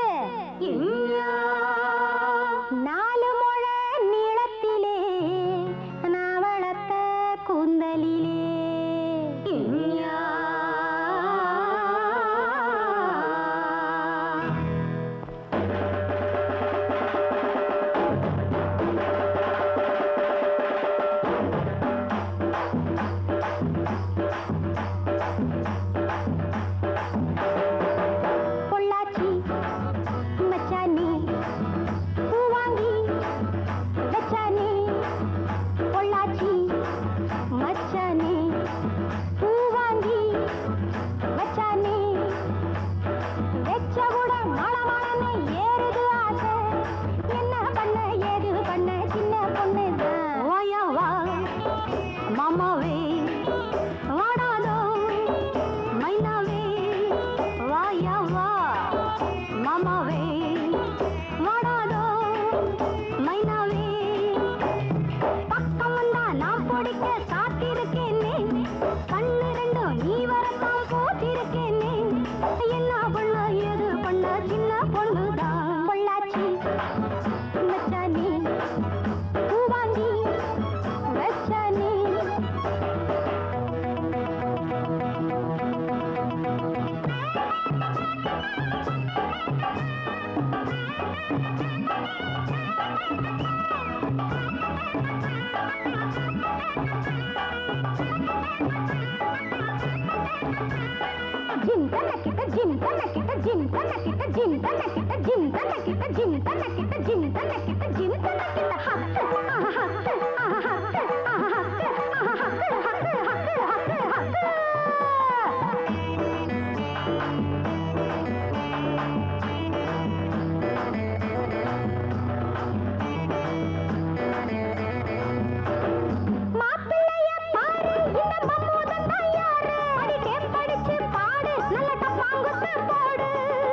நாலு முழ நீளத்திலே நான் வளர்த்த கூந்தலிலே ஜின் தன கிட்ட ஜின் தன கிட்ட ஜின் தன கிட்ட ஜின் தன கிட்ட ஜின் தன கிட்ட ஹக்கு ஆஹா ஹக்கு ஆஹா ஹக்கு ஆஹா ஹக்கு ஆஹா ஹக்கு ஹக்கு ஹக்கு ஹக்கு ஹக்கு மாப்பிள்ளைய பாரு இந்த மம்மூதன் தான் யாரு அடி டேப் படிச்சு பாடு நல்ல டப்பாங்குத்து போடு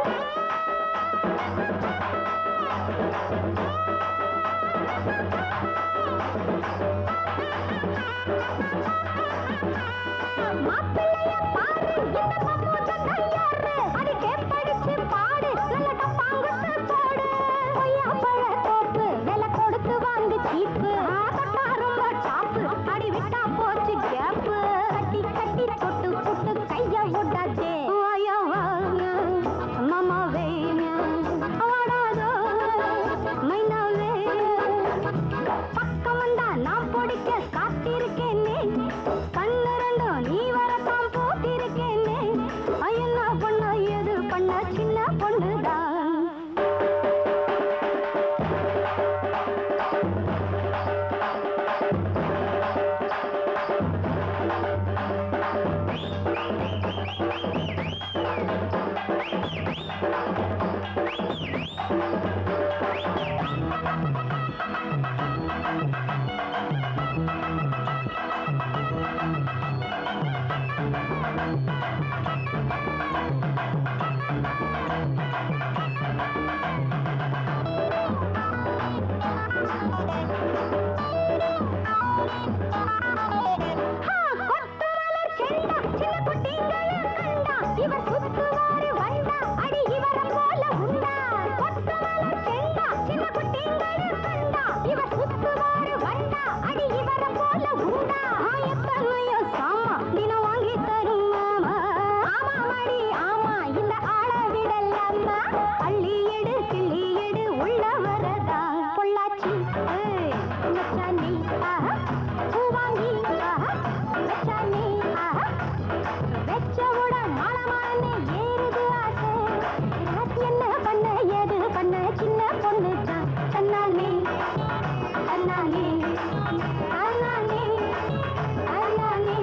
மாப்பிள்ளைய பாரு இந்த மம்மூதன் தான் யாரு அடி டேப் படிச்சு பாடு நல்ல டப்பாங்குத்து போடு கொய்யா பழ தோப்பு விலை கொடுத்து வாங்கு சீப்பு தொட்டா ரொம்ப டாப்பு அடி விட்டா போச்சு கேப்பு கட்டி கட்டி தொட்டு புட்டு கைய விடாதே வாயா வாங்க மாமா வேங்க வாடாதோ மைனா வே பக்கம் வந்தா நான் பிடிக்க காத்திருக்கேனே கண்ணு ரெண்டும் நீ வரத்தான் போத்திருக்கேனே என்ன பண்ண எது பண்ண சின்ன பொண்ணுதான் இவர் சுத்துவாரு வந்தா அடி இவர போல உண்டா கொத்தமலர் செண்டா சின்ன குட்டிங்களு கண்டா இவர் சுத்துவாரு வந்தா அடி இவர போல உண்டா ஆயத்தனைய சாமா தினம் வாங்கி தரும் மாமா ஆமா மடி ஆமா இந்த ஆள விடலாமா அள்ளி எடு கிள்ளி எடு உள்ள வரதா பொள்ளாச்சி ஏய் மச்சானி ஆஹா பூவாங்கி ஆஹா மச்சானி ஆஹா வெச்சவுட மாளமானே ஏறுது ஆசை ராத்தி என்ன பண்ண ஏது பண்ண சின்ன பொண்ணு தான் தன்னாலே தன்னாலே தன்னாலே தன்னாலே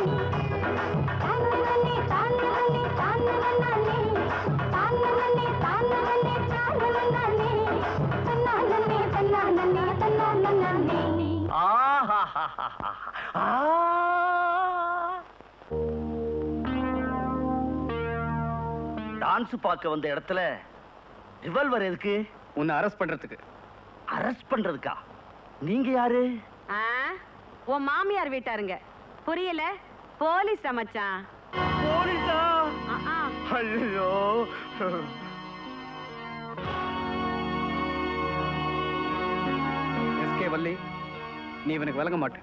தானே தானே தானே தானே தானே தானே தானே தன்னாலே தன்னாலே தன்னாலே டான்ஸ் பார்க்க வந்த இடத்துல ரிவல்வர் எதுக்கு உன்னை அரெஸ்ட் பண்றதுக்கு அரெஸ்ட் பண்றதுக்கா நீங்க யாரு ஆ, உன் மாமியார் வீட்டாருங்க புரியல போலீஸ் மச்சான் போலீஸா ஆ, ஆ. ஐயோ எஸ்கே வள்ளி நீ இவனுக்கு விளங்க மாட்டேன்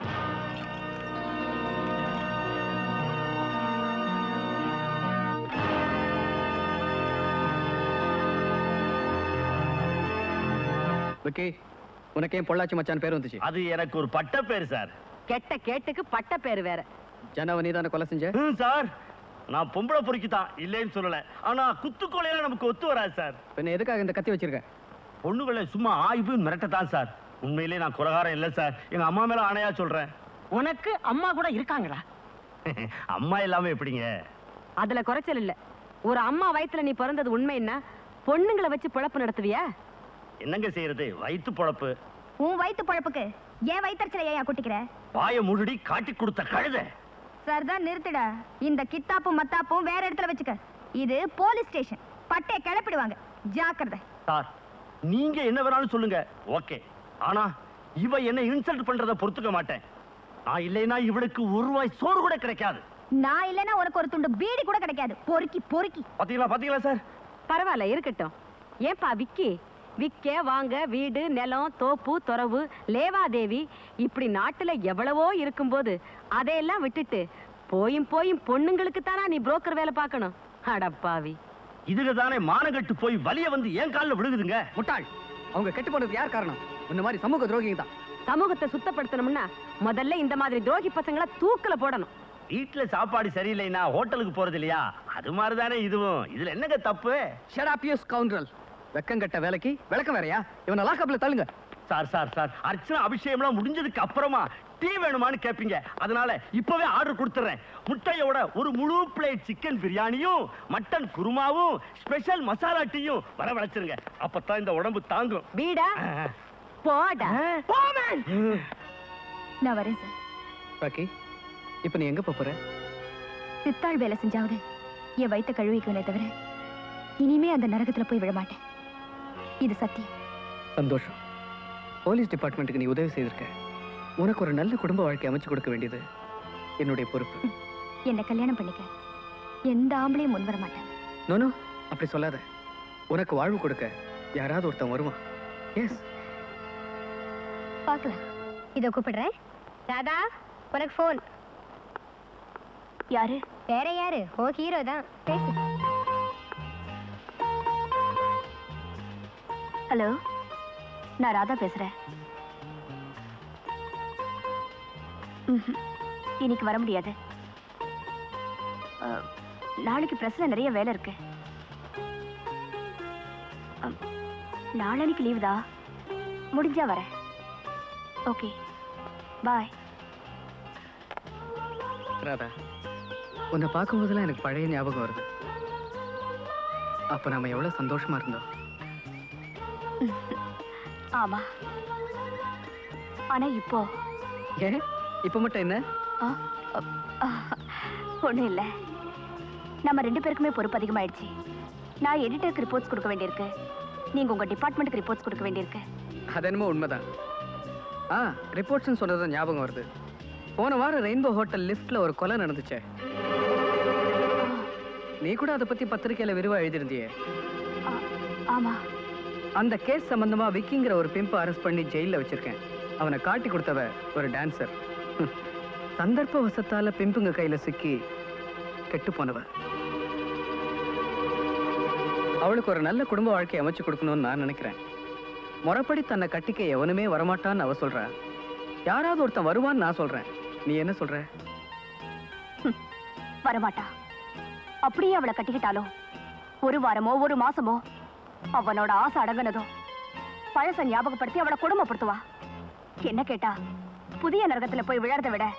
விக்கி உனக்கு ஏன் பொள்ளாச்சி மச்சான் பேர் வந்துச்சு அது எனக்கு ஒரு பட்ட பேர் சார் கெட்ட கேட்டுக்கு பட்ட பேரு வேற ஜனவ நீ தானே கொலை செஞ்ச சார் நான் பொம்பளை பொறுக்கி தான் இல்லைன்னு சொல்லல ஆனா குத்துக்கொலையில நமக்கு ஒத்து வராது சார் பின்ன எதுக்காக இந்த கத்தி வச்சிருக்க பொண்ணுகளை சும்மா ஆய்வு மிரட்டத்தான் சார் உண்மையிலே நான் குலகாரம் இல்லை சார் எங்க அம்மா மேல ஆணையா சொல்றேன் உனக்கு அம்மா கூட இருக்காங்களா அம்மா இல்லாம எப்படிங்க அதுல குறைச்சல் இல்ல ஒரு அம்மா வயித்துல நீ பிறந்தது உண்மைன்னா பொண்ணுங்களை வச்சு பிழப்பு நடத்துவியா என்னங்க செய்யறது வயித்து பொழப்பு உன் வயித்து பழப்புக்கு ஏன் வயிற்றுச்சலை ஏன் குட்டிக்கிற வாய முழுடி காட்டி கொடுத்த கழுத சரிதான் நிறுத்துடா இந்த கித்தாப்பும் மத்தாப்பும் வேற இடத்துல வச்சுக்க இது போலீஸ் ஸ்டேஷன் பட்டைய கிளப்பிடுவாங்க ஜாக்கிரதை சார் நீங்க என்ன வேணாலும் சொல்லுங்க ஓகே ஆனா இவ என்ன இன்சல்ட் பண்றத பொறுத்துக்க மாட்டேன் நான் இல்லைன்னா இவளுக்கு ஒரு ரூபாய் சோறு கூட கிடைக்காது நான் இல்லைன்னா உனக்கு ஒரு துண்டு பீடி கூட கிடைக்காது பொறுக்கி பொறுக்கி பாத்தீங்களா பாத்தீங்களா சார் பரவாயில்ல இருக்கட்டும் ஏன்பா விக்கி விக்க வாங்க வீடு நிலம் தோப்பு துறவு லேவாதேவி இப்படி நாட்டுல எவ்வளவோ இருக்கும்போது அதையெல்லாம் விட்டுட்டு போயும் போயும் பொண்ணுங்களுக்கு தானா நீ புரோக்கர் வேலை பார்க்கணும் அடப்பாவி இதுக்கு தானே மானங்கட்டு போய் வலிய வந்து ஏன் காலில் விழுகுதுங்க முட்டாள் அவங்க கெட்டு போனதுக்கு யார் காரணம் இந்த மாதிரி சமூக துரோகிங்க தான் சமூகத்தை சுத்தப்படுத்தணும்னா முதல்ல இந்த மாதிரி துரோகி பசங்களை தூக்கல போடணும் வீட்டுல சாப்பாடு சரியில்லைன்னா ஹோட்டலுக்கு போறது இல்லையா அது மாதிரி தானே இதுவும் இதுல என்னங்க தப்பு ஷட் அப் யூ ஸ்கவுண்டரல் வெக்கங்கட்ட வேலைக்கு விளக்கம் வேறயா இவனை லாக்கப்ல தள்ளுங்க சார் சார் சார் அர்ச்சனா அபிஷேகம்லாம் முடிஞ்சதுக்கு அப்புறமா டீ வேணுமான்னு கேட்பீங்க அதனால இப்பவே ஆர்டர் கொடுத்துறேன் முட்டையோட ஒரு முழு பிளேட் சிக்கன் பிரியாணியும் மட்டன் குருமாவும் ஸ்பெஷல் மசாலா டீயும் வரவழைச்சிருங்க அப்பதான் இந்த உடம்பு தாங்கும் வீடா போடா நான் வரேன் சார் ராக்கி இப்போ நீ எங்க போப் போற சித்தாள் வேலை செஞ்சாவது என் வயித்த கழுவிக்குவனே தவிர இனிமே அந்த நரகத்துல போய் விழ மாட்டேன் இது சத்தியம் சந்தோஷம் போலீஸ் டிபார்ட்மெண்ட்டுக்கு நீ உதவி செய்திருக்க உனக்கு ஒரு நல்ல குடும்ப வாழ்க்கை அமைச்சு கொடுக்க வேண்டியது என்னுடைய பொறுப்பு என்னை கல்யாணம் பண்ணிக்க எந்த ஆம்பளையும் முன் வர மாட்டேன் நோனோ அப்படி சொல்லாத உனக்கு வாழ்வு கொடுக்க யாராவது ஒருத்தன் வருவான் எஸ் பார்க்கலாம் இதோ கூப்பிடுறேன் ராதா உனக்கு ஃபோன் யாரு வேற யாரு ஓ ஹீரோ தான் பேசு ஹலோ நான் ராதா பேசுறேன் ம்ஹும். இன்னைக்கு வர முடியாது அஹ், நாளைக்கு பிரஸ்ல நிறைய வேலை இருக்கு அம், நாளன்னைக்கு லீவு தான் முடிஞ்சா வரேன் ஓகே பாய் ராதா உன்னை பார்க்கும்போதெல்லாம் எனக்கு பழைய ஞாபகம் வருது அப்ப நாம எவ்வளவு சந்தோஷமா இருந்தோம் ஆமா ஆனா இப்போ ஏன் இப்ப மட்டும் என்ன ஒண்ணும் இல்ல நம்ம ரெண்டு பேருக்குமே பொறுப்பு அதிகமாயிடுச்சு நான் எடிட்டருக்கு ரிப்போர்ட்ஸ் கொடுக்க வேண்டியிருக்கு நீங்க உங்க டிபார்ட்மெண்ட்டுக்கு ரிப்போர்ட்ஸ் கொடுக்க வேண்டியிருக்கு அது என்னமோ உண்மைதான் ஆ ரிப்போர்ட்ஸ்னு சொன்னது ஞாபகம் வருது போன வாரம் ரெயின்போ ஹோட்டல் லிஃப்ட்ல ஒரு கொலை நடந்துச்சே நீ கூட அதை பத்தி பத்திரிக்கையில விரிவா எழுதியிருந்தியே ஆமா அந்த கேஸ் சம்பந்தமா விக்கிங்கிற ஒரு பிம்பை அரெஸ்ட் பண்ணி ஜெயில வச்சிருக்கேன் அவனை காட்டி கொடுத்தவ ஒரு டான்சர் சந்தர்ப்ப வசத்தால பிம்புங்க கையில சிக்கி கெட்டு போனவ அவளுக்கு ஒரு நல்ல குடும்ப வாழ்க்கையை அமைச்சு கொடுக்கணும்னு நான் நினைக்கிறேன் முறைப்படி தன்னை கட்டிக்க எவனுமே வரமாட்டான்னு அவ சொல்றா யாராவது ஒருத்தன் வருவான்னு நான் சொல்றேன் நீ என்ன சொல்ற வரமாட்டா அப்படியே அவளை கட்டிக்கிட்டாலும் ஒரு வாரமோ ஒரு மாசமோ அவனோட ஆசை அடங்குனதும் பழச ஞாபகப்படுத்தி அவளை கொடுமைப்படுத்துவா என்ன கேட்டா புதிய நரகத்துல போய் விழறதை விட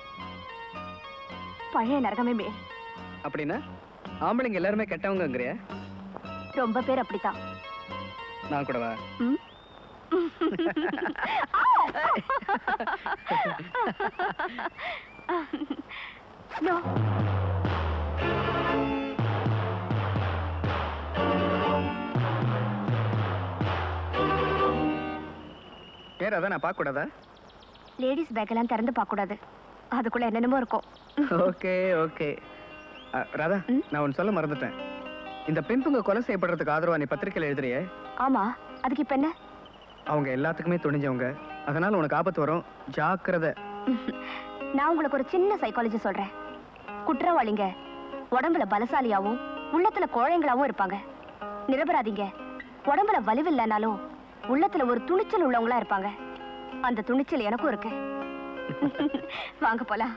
பழைய நரகமே மேல் அப்படின்னா ஆம்பளைங்க எல்லாருமே கெட்டவங்கங்கிறிய ரொம்ப பேர் அப்படித்தான் நான் கூடவா ம்? No. ஏன் அதான் நான் பார்க்க கூடாதா லேடிஸ் பேக் எல்லாம் திறந்து பார்க்க கூடாது அதுக்குள்ள என்னென்னமோ இருக்கும் ஓகே ஓகே ராதா நான் ஒன்று சொல்ல மறந்துட்டேன் இந்த பெண்புங்க கொலை செய்யப்படுறதுக்கு ஆதரவா நீ பத்திரிக்கையில் எழுதுறியே ஆமா அதுக்கு இப்ப என்ன அவங்க எல்லாத்துக்குமே துணிஞ்சவங்க அதனால உனக்கு ஆபத்து வரும் ஜாக்கிரதை நான் உங்களுக்கு ஒரு சின்ன சைக்காலஜி சொல்றேன் குற்றவாளிங்க உடம்புல பலசாலியாவும் உள்ளத்துல கோழைங்களாவும் இருப்பாங்க நிரபராதிங்க உடம்புல வலிவில்லைனாலும் உள்ளத்துல ஒரு துணிச்சல் உள்ளவங்களா இருப்பாங்க அந்த துணிச்சல் எனக்கும் இருக்கு வாங்க போலாம்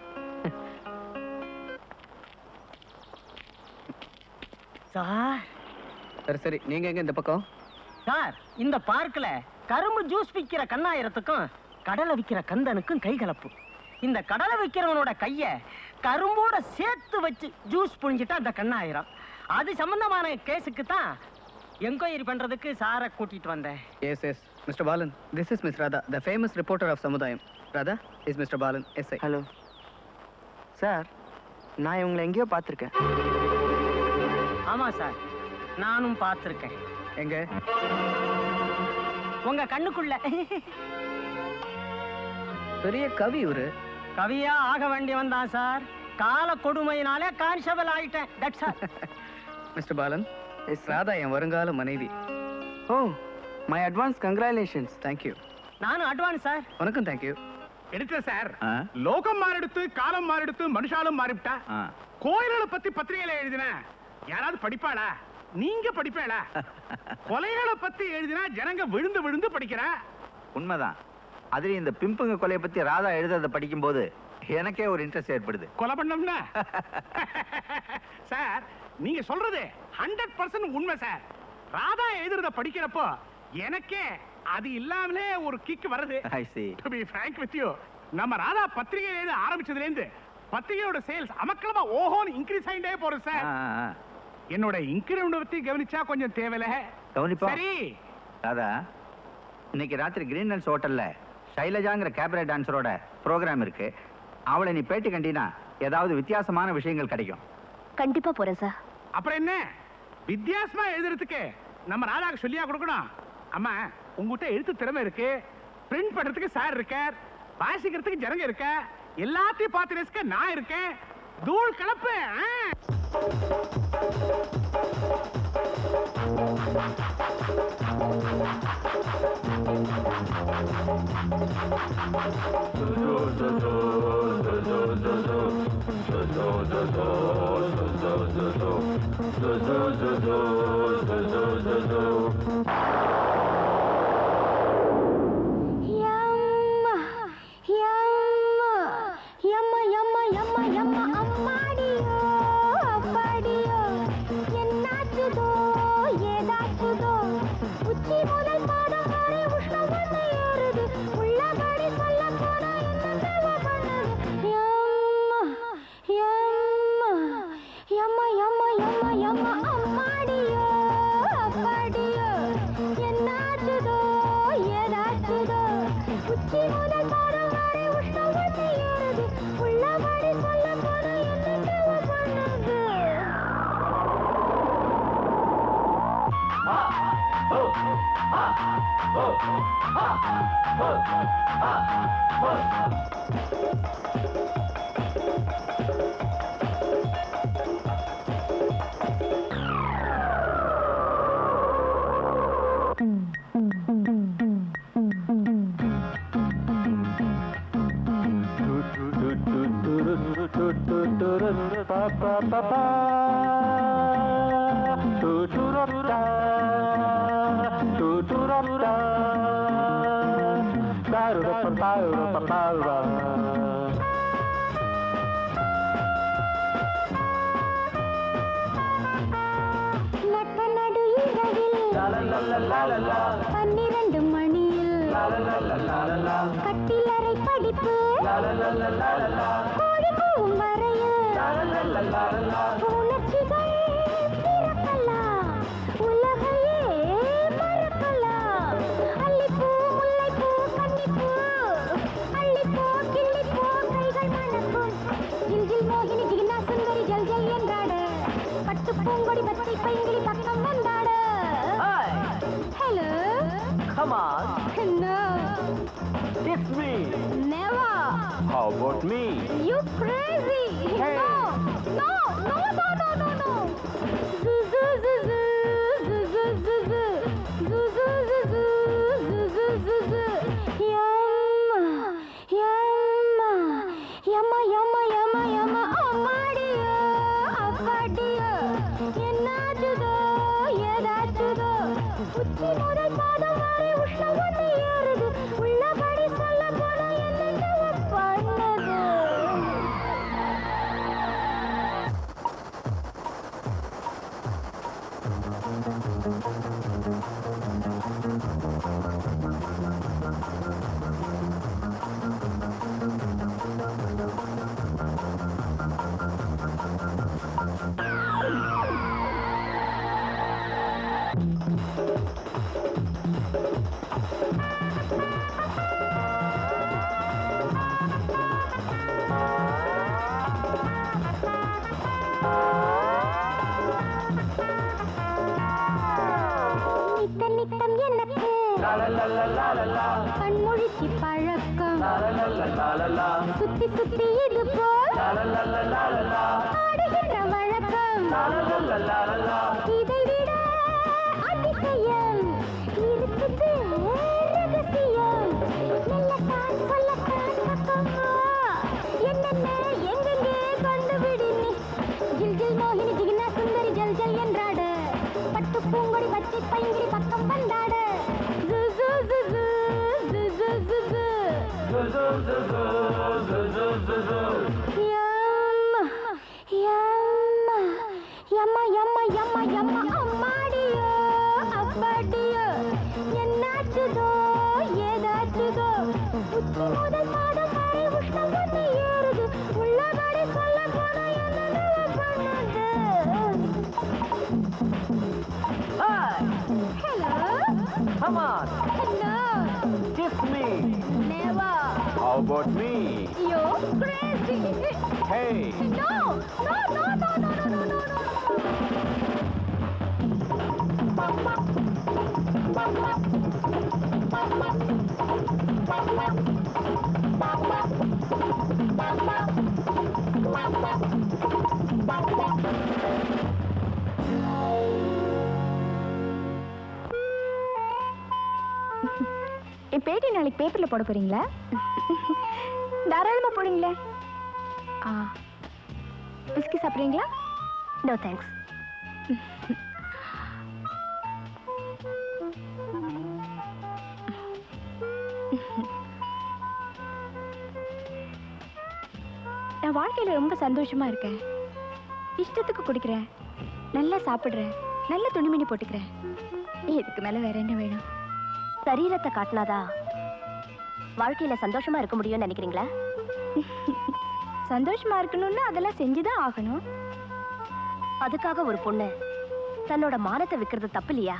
சார் சரி சரி நீங்க எங்க இந்த பக்கம் சார் இந்த பார்க்ல கரும்பு ஜூஸ் விக்கிற கண்ணாயிரத்துக்கும் கடலை விக்கிற கந்தனுக்கும் கை கலப்பு இந்த கடலை விக்கிறவனோட கைய கரும்போட சேர்த்து வச்சு ஜூஸ் புழிஞ்சிட்டா அந்த கண்ணாயிரம் அது சம்பந்தமான கேஸுக்கு தான் என்கொயரி பண்றதுக்கு சாரை கூட்டிட்டு வந்தேன் yes yes mister Balan this is miss Radha the famous reporter of Samudhayam Radha is mister Balan yes hello sir நான் இவங்களை எங்கேயோ பார்த்துருக்கேன் ஆமா சார் நானும் பார்த்திருக்கேன் எங்க உங்க கண்ணுக்குள்ள பெரிய கவி இவரு கவியா ஆக வேண்டியவன் தான் சார் கால கொடுமையினாலே கான்ஸ்டபிள் ஆயிட்டேன் that's all mister Balan Radha என் வருங்கால மனைவி oh my advance congratulations thank you நானும் அட்வான்ஸ் சார் உனக்கும் தேங்க்யூ எடுத்த சார் லோகம் மாறிடுத்து காலம் மாறிடுத்து மனுஷாலும் மாறிவிட்டா கோயில்களை பத்தி பத்திரிகையில எழுதின யாராவது படிப்பாளா நீங்க படிப்பேளா கொலைகளை பத்தி எழுதினா ஜனங்க விழுந்து விழுந்து படிக்கிற உண்மைதான் அதுல இந்த பிம்புங்க கொலையை பத்தி ராதா எழுதுறத படிக்கும்போது எனக்கே ஒரு இன்ட்ரெஸ்ட் ஏற்படுது கொலை பண்ணோம்னா சார் நீங்க சொல்றது ஹண்ட்ரட் பர்சன்ட் உண்மை சார் ராதா எழுதுறத படிக்கிறப்போ எனக்கே அது இல்லாமலே ஒரு கிக் வருது I see to be frank with you நம்ம ராதா பத்திரிகை எழுத ஆரம்பிச்சதுல இருந்து பத்திரிகையோட சேல்ஸ் அமக்கலமா ஓஹோன்னு இன்க்ரீஸ் ஆயிட்டே போறது சார் ஆ, ஆ, ஆ. என்னோட இன்க்ரிமெண்ட் பத்தி கவனிச்சா கொஞ்சம் தேவையில்ல கவனிப்போம் சரி ராதா இன்னைக்கு ராத்திரி கிரீன் ஹில்ஸ் ஹோட்டல்ல ஷைலஜாங்கிற கேபரே டான்ஸரோட ப்ரோக்ராம் இருக்கு அவளை நீ பேட்டி கண்டினா ஏதாவது வித்தியாசமான விஷயங்கள் கிடைக்கும் கண்டிப்பா போறேன் சார் அப்புறம் என்ன வித்தியாசமா எழுதுறதுக்கு நம்ம ராதாக்கு சொல்லியா கொடுக்கணும் அம்மா உங்ககிட்ட எழுத்து திறமை இருக்கு பிரிண்ட் பண்றதுக்கு சார் இருக்கார் வாசிக்கிறதுக்கு ஜனங்க இருக்க எல்லாத்தையும் பார்த்து ரசிக்க நான் இருக்கேன் தூள் கலப்பு ஆ? யம்மா யம்மா யம்மா யம்மா யம்மா அம்மாடியோ அப்பாடியோ என்னாச்சுதோ ஏதாச்சுதோ உச்சி முதல் பாதம் வரை உஷ்ணம் வந்து ஏறுது உள்ளபடி சொல்ல போனா என்ன தேவை பண்ணுது யம்மா யம்மா யம்மா யம்மா யம்மா யம்மா அம்மாடியோ அப்பாடியோ என்னாச்சுதோ ஏதாச்சுதோ உச்சி முதல் பாதம் வரை உஷ்ணம் வந்து ஏறுது உள்ளபடி சொல்ல போனா என்ன தேவை பண்ணுது நட்ட நடு இரவில் பன்னிரண்டு மணியில் கட்டிலறை படிப்பு கோழி கூவும் வரையில் உணர்ச்சிகள் பிறக்கலாம் உலகையே மறக்கலாம் அல்லிப்பூ முல்லைப்பூ கன்னிப்பூ அள்ளிப்பூ கிள்ளிப்பூ கைகள் மணக்கும் ஜில் ஜில் மோகினி ஜிகினா சுந்தரி ஜல் ஜல் என்றாட பட்டு பூங்கொடி பச்சை பைங்கிளி பக்கம் வந்தாட hello Come on, No, it's me. never. How about me? You crazy? Hey. No, no, no, no, no, no, no. Zoo, zoo, zoo, zoo, zoo, zoo, zoo, zoo, zoo, zoo, zoo, zoo, zoo, zoo, zoo, zoo. Yumma, yumma, yumma, yumma, yumma, yumma. அம்மாடியோ, அப்பாடியோ, என்னாச்சுதோ, ஏதாச்சுதோ. உச்சி முதல் பாதம் வரை உஷ்ணம் வந்து ஏறுது உள்ளபடி சொல்ல போனா என்ன பண்ணது நித்தம் நித்தம் எனக்கு கண்மொழிக்கு பழக்கம் சுத்தி சுத்தி இது போல் ஆடுகின்ற வழக்கம் இதை விட அதிசயம் இருக்குது ரகசியம் மெல்லத்தான் சொல்லத்தான் பக்கமா என்னென்ன எங்கெங்கே கண்டுபிடி நீ ஜில் ஜில் மோகினி ஜிகினா சுந்தரி ஜல் ஜல் என்றாடு பட்டு பூங்கொடி பச்சை பைங்கிரி பக்கம் வந்தாடு ஜு, ஜு, ஜு, ஜு, ஜு, ஜு, ஜு, ஜு. யம்மா யம்மா யம்மா யம்மா அம்மாடியோ அப்பாடியோ என்னாச்சுதோ ஏதாச்சுதோ உச்சி முதல் பாதம் வரை உஷ்ணம் வந்து ஏறுது உள்ளபடி சொல்ல போனா என்ன பண்ணுது hello Come on, hello kiss me. never How about me? you crazy Hey. no no no no no no no no என் பேட்டி நாளைக்கு பேப்பர்ல போட போறீங்களா தாராளமா போடுங்களே ஆ விஸ்கி சாப்பிட்றீங்களா நோ தேங்க்ஸ் நான் வாழ்க்கையில ரொம்ப சந்தோஷமா இருக்கேன் இஷ்டத்துக்கு குடிக்கிறேன் நல்லா சாப்பிடுறேன் நல்ல துணிமணி போட்டுக்கிறேன் இதுக்கு மேல வேற என்ன வேணும் சரீரத்தை காட்டினாதான் வாழ்க்கையில சந்தோஷமா இருக்க முடியும்னு நினைக்கிறீங்களா சந்தோஷமா இருக்கணும்னா அதெல்லாம் செஞ்சுதான் ஆகணும் அதுக்காக ஒரு பொண்ணு தன்னோட மானத்தை விக்கிறது தப்பு இல்லையா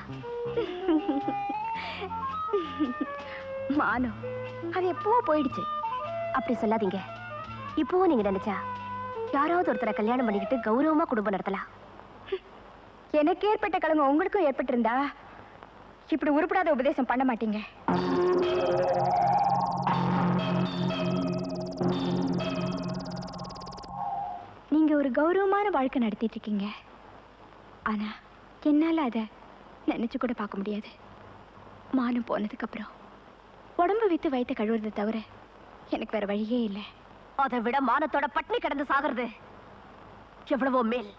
மானம் அது எப்பவோ போயிடுச்சு அப்படி சொல்லாதீங்க இப்பவும் நீங்க நினைச்சா யாராவது ஒருத்தரை கல்யாணம் பண்ணிக்கிட்டு கௌரவமா குடும்பம் நடத்தலாம் எனக்கு ஏற்பட்ட கலங்க உங்களுக்கும் ஏற்பட்டிருந்தா இப்படி உருப்படாத உபதேசம் பண்ண மாட்டீங்க நீங்க ஒரு கௌரவமான வாழ்க்கை நடத்திட்டு இருக்கீங்க ஆனா என்னால அதை நினைச்சு கூட பார்க்க முடியாது மானம் போனதுக்கு அப்புறம் உடம்பு வித்து வயிற்று கழுவுறதை தவிர எனக்கு வேற வழியே இல்லை அதை விட மானத்தோட பட்னி கிடந்து சாகிறது எவ்வளவோ மேல்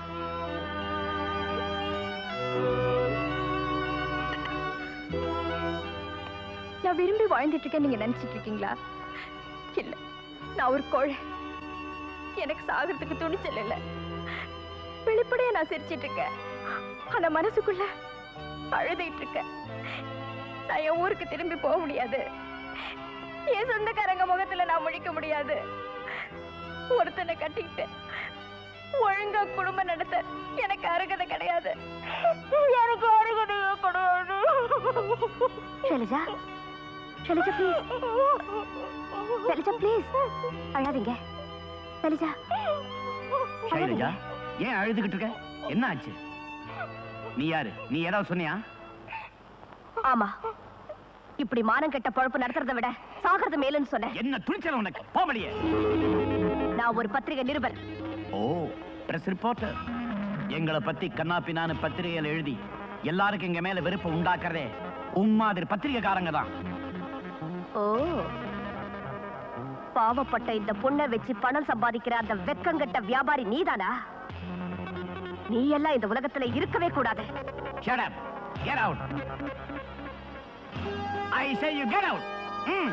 நான் விரும்பி வாழ்ந்துட்டு இருக்கேன் நீங்க நினைச்சிட்டு இருக்கீங்களா இல்ல நான் ஒரு கோழை எனக்கு சாகிறதுக்கு துணிச்சல் இல்ல வெளிப்படையா நான் சிரிச்சிட்டு இருக்கேன் ஆனா மனசுக்குள்ள அழுதுட்டு இருக்கேன் நான் என் ஊருக்கு திரும்பி போக முடியாது என் சொந்தக்காரங்க முகத்துல நான் முழிக்க முடியாது ஒருத்தனை கட்டிக்கிட்டு ஒழுங்கா குடும்பம் நடத்த எனக்கு அருகதை கிடையாது எனக்கு அருகதையோ கிடையாது ஷைலஜா ஷைலஜா ப்ளீஸ் ஷைலஜா ப்ளீஸ் அழாதீங்க ஷைலஜா ஷைலஜா ஏன் அழுதுகிட்டு இருக்க என்ன ஆச்சு நீ யாரு நீ ஏதாவது சொன்னியா ஆமா இப்படி மானம் கெட்ட பொழப்பு நடத்துறதை விட சாகிறது மேலுன்னு சொன்னேன் என்ன துணிச்சல் உனக்கு போவலியே நான் ஒரு பத்திரிகை நிருபர் ஓ பிரஸ் ரிப்போர்ட்டர் எங்களை பத்தி கண்ணாப்பினான்னு பத்திரிகையில் எழுதி எல்லாருக்கும் எங்க மேல வெறுப்பு உண்டாக்குறதே உம்மாதிரி பத்திரிகைக்காரங்க தான் ஓ பாவப்பட்ட இந்த பொண்ணை வச்சு பணம் சம்பாதிக்கிற அந்த வெக்கங்கட்ட வியாபாரி நீதானா நீ எல்லாம் இந்த உலகத்துல இருக்கவே கூடாது Shut up. Get out. I say you get out. Mm.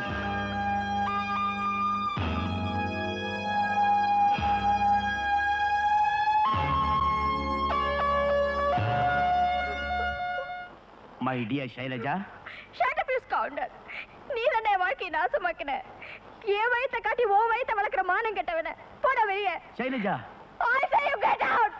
My dear Shailaja, shut up you scoundrel நீ தானே என் வாழ்க்கையை நாசமாக்கின என் வயித்தை காட்டி உன் வயித்தை வளர்க்குற மானம் கெட்டவன போட வெளியே Shailaja, I say you get out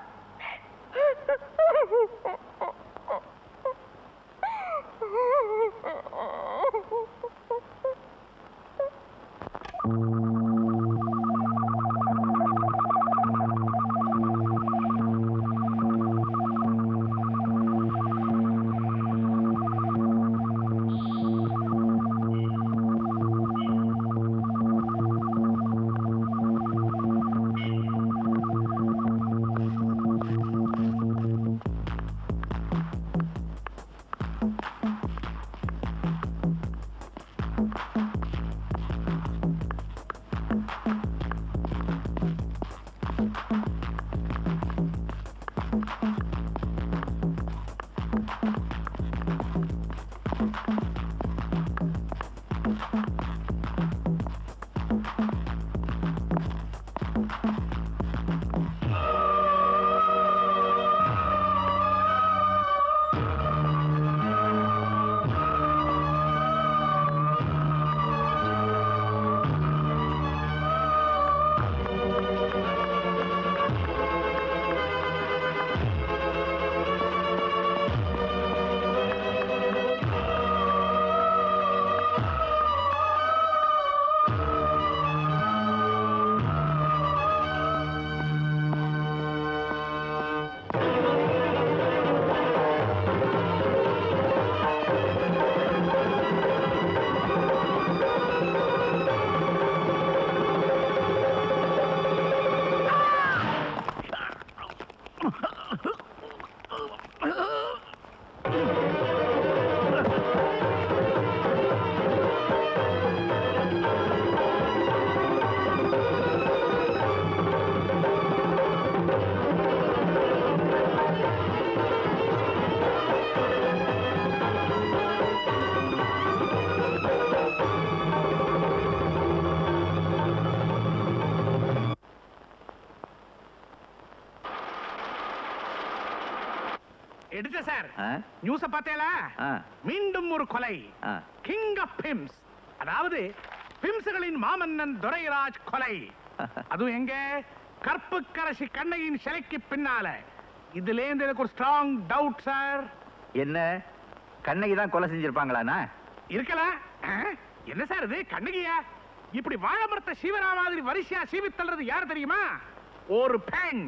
எடுத்த சார் ஆ? நியூஸ பார்த்தேளா ஆ. மீண்டும் ஒரு கொலை ஆ. கிங் ஆஃப் பிம்ஸ் அதாவது பிம்ஸ்களின் மாமன்னன் துரைராஜ் கொலை அதுவும் எங்க கற்புக்கரசி கண்ணகியின் சிலைக்கு பின்னால இதுல இருந்து எனக்கு ஒரு ஸ்ட்ராங் டவுட் சார் என்ன கண்ணகி தான் கொலை செஞ்சிருப்பாங்களாண்ணா இருக்கலாம் ஆ? என்ன சார் இது கண்ணகியா இப்படி வாழை மரத்தை சீவரா மாதிரி வரிசையா சீவி தள்ளுறது யார் தெரியுமா ஒரு பெண்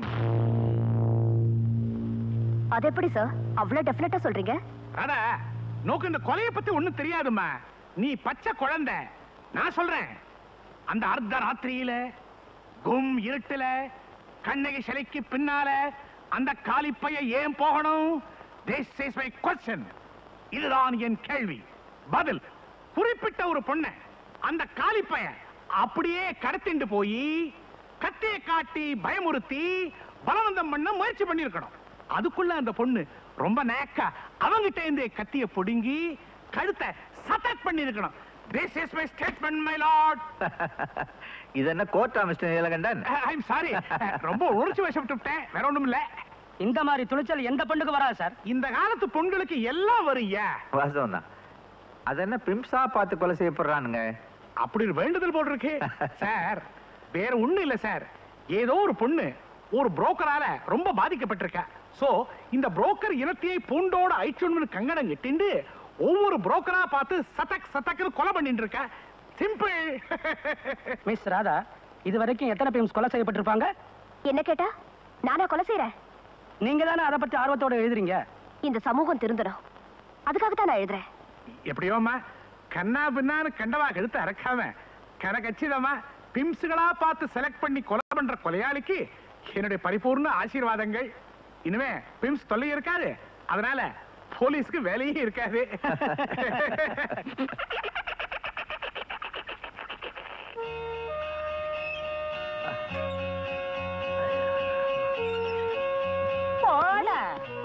அது எப்படி சார் அவ்வளவு டெஃபினட்டா சொல்றீங்க ராதா நோக்கு இந்த கொலைய பத்தி ஒண்ணும் தெரியாதும்மா நீ பச்சை குழந்தை நான் சொல்றேன் அந்த அர்த்த ராத்திரியில கும் இருட்டுல கண்ணகி சிலைக்கு பின்னால அந்த காலிப்பைய ஏன் போகணும் திஸ் இஸ் மை கொஸ்டின் இதுதான் என் கேள்வி பதில் குறிப்பிட்ட ஒரு பொண்ண அந்த காலிப்பைய அப்படியே கடத்திண்டு போய் கத்தியை காட்டி பயமுறுத்தி பலவந்தம் பண்ண முயற்சி பண்ணிருக்கணும் அதுக்குள்ள அந்த பொண்ணு ரொம்ப நேக்கா அவங்கிட்ட இருந்து கத்திய புடுங்கி கழுத்தை சதக் பண்ணிருக்கணும் this is my statement my lord இது என்ன கோர்ட்டா mister Neelakandan I am sorry ரொம்ப உணர்ச்சி வசப்பட்டுட்டேன் வேற ஒண்ணும் இல்ல இந்த மாதிரி துணிச்சல் எந்த பெண்ணுக்கு வராது சார் இந்த காலத்து பொண்களுக்கு எல்லாம் வருயா வாசம் தான் அது என்ன பிம்சா பார்த்து கொலை செய்யப்படுறானுங்க அப்படி ஒரு வேண்டுதல் போல் இருக்கு சார் வேற ஒண்ணும் இல்ல சார் ஏதோ ஒரு பொண்ணு ஒரு புரோக்கரால ரொம்ப பாதிக்கப்பட்டிருக்கா சோ இந்த புரோக்கர் இனத்தையை பூண்டோட ஐச்சுன்னு கங்கணம் கட்டிண்டு ஒவ்வொரு புரோக்கரா பார்த்து சதக் சதக்னு கொலை பண்ணிட்டு இருக்கா சிம்பிள் மிஸ் ராதா இது வரைக்கும் எத்தனை பிஎம்ஸ் கொலை செய்யப்பட்டிருப்பாங்க என்ன கேட்டா நானா கொலை செய்யறேன் நீங்க தானே அதை பத்தி ஆர்வத்தோட எழுதுறீங்க இந்த சமூகம் திருந்தணும் அதுக்காக தான் நான் எழுதுறேன் எப்படியோமா கண்ணா பின்னான்னு கண்டவா கழுத்து அறக்காம கனகச்சிதமா பிம்ஸுகளா பார்த்து செலக்ட் பண்ணி கொலை பண்ற கொலையாளிக்கு என்னுடைய பரிபூர்ண ஆசீர்வாதங்கள் இனிமே பிம்ஸ் தொல்லை இருக்காது அதனால போலீஸ்க்கு வேலையே இருக்காது போடா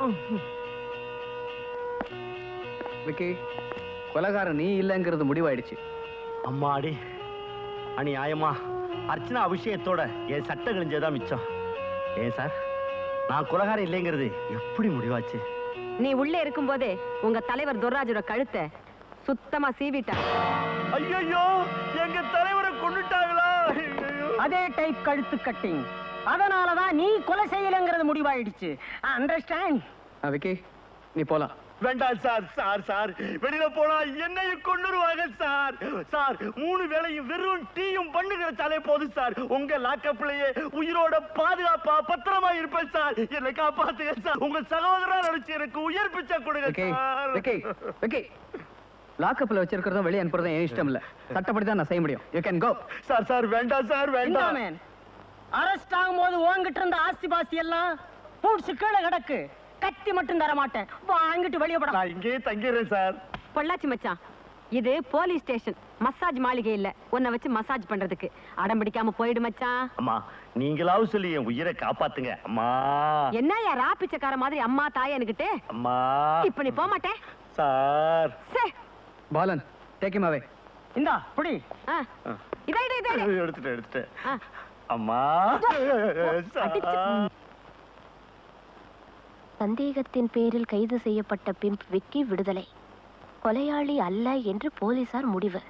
விக்கி கொலகாரன் நீ இல்லைங்கிறது முடிவாயிடுச்சு அம்மாடி அநியாயமா அர்ச்சனா அபிஷேகத்தோட என் சட்டை கிழிஞ்சதான் மிச்சம் ஏன் சார் நான் குலகாரம் இல்லைங்கிறது எப்படி முடிவாச்சு நீ உள்ளே இருக்கும்போதே உங்க தலைவர் துர்ராஜோட கழுத்தை சுத்தமா சீவிட்டார் ஐயோ எங்க தலைவரை கொண்டுட்டாங்களா அதே டைப் கழுத்து கட்டிங் அதனாலதான் நீ கொலை செய்யலங்கிறது முடிவாயிடுச்சு அண்டர்ஸ்டாண்ட் விக்கி நீ போலாம் வேண்டாம் சார் சார் சார் வெளியில போனா என்னையும் கொண்டுருவாங்க சார் சார் மூணு வேளையும் வெறும் டீயும் பண்ணு கிடைச்சாலே போதும் சார் உங்க லாக்கப்லயே உயிரோட பாதுகாப்பா பத்திரமா இருப்பேன் சார் என்னை காப்பாத்துங்க சார் உங்க சகோதரா நினைச்சு எனக்கு உயர் பிச்சை கொடுங்க விக்கி சார் விக்கி விக்கி லாக்கப்ல வச்சிருக்கிறதும் வெளியே அனுப்புறதும் என் இஷ்டம் இல்ல சட்டப்படி தான் நான் செய்ய முடியும் you can go sir sir வேண்டாம் சார் வேண்டாம் அரெஸ்ட் ஆகும்போது உன்கிட்ட இருந்த ஆஸ்தி பாஸ்தி எல்லாம் பூட்ஸ் கீழே கிடக்கு கத்தி மட்டும் தர மாட்டேன் வாங்கிட்டு வெளியே போட நான் இங்கேயே தங்கிடுறேன் சார் பொள்ளாச்சி மச்சான் இது போலீஸ் ஸ்டேஷன் மசாஜ் மாளிகை இல்ல உன்னை வச்சு மசாஜ் பண்றதுக்கு அடம் பிடிக்காம போயிடு மச்சான் அம்மா நீங்களாவது சொல்லி என் உயிரை காப்பாத்துங்க அம்மா என்னயா ரா பிச்சைக்கார மாதிரி அம்மா தாயனுக்கிட்டு அம்மா இப்ப நீ போக மாட்டேன் சார் சே பாலன் டேக் him away இந்தா புடி ஆ. இதா இதா இதா இதா. எடுத்துட்டேன் எடுத்துட்டேன் ஆ. அம்மா அடிச்சு. சார். சந்தேகத்தின் பேரில் கைது செய்யப்பட்ட பிம்ப் விக்கி விடுதலை கொலையாளி அல்ல என்று போலீசார் முடிவு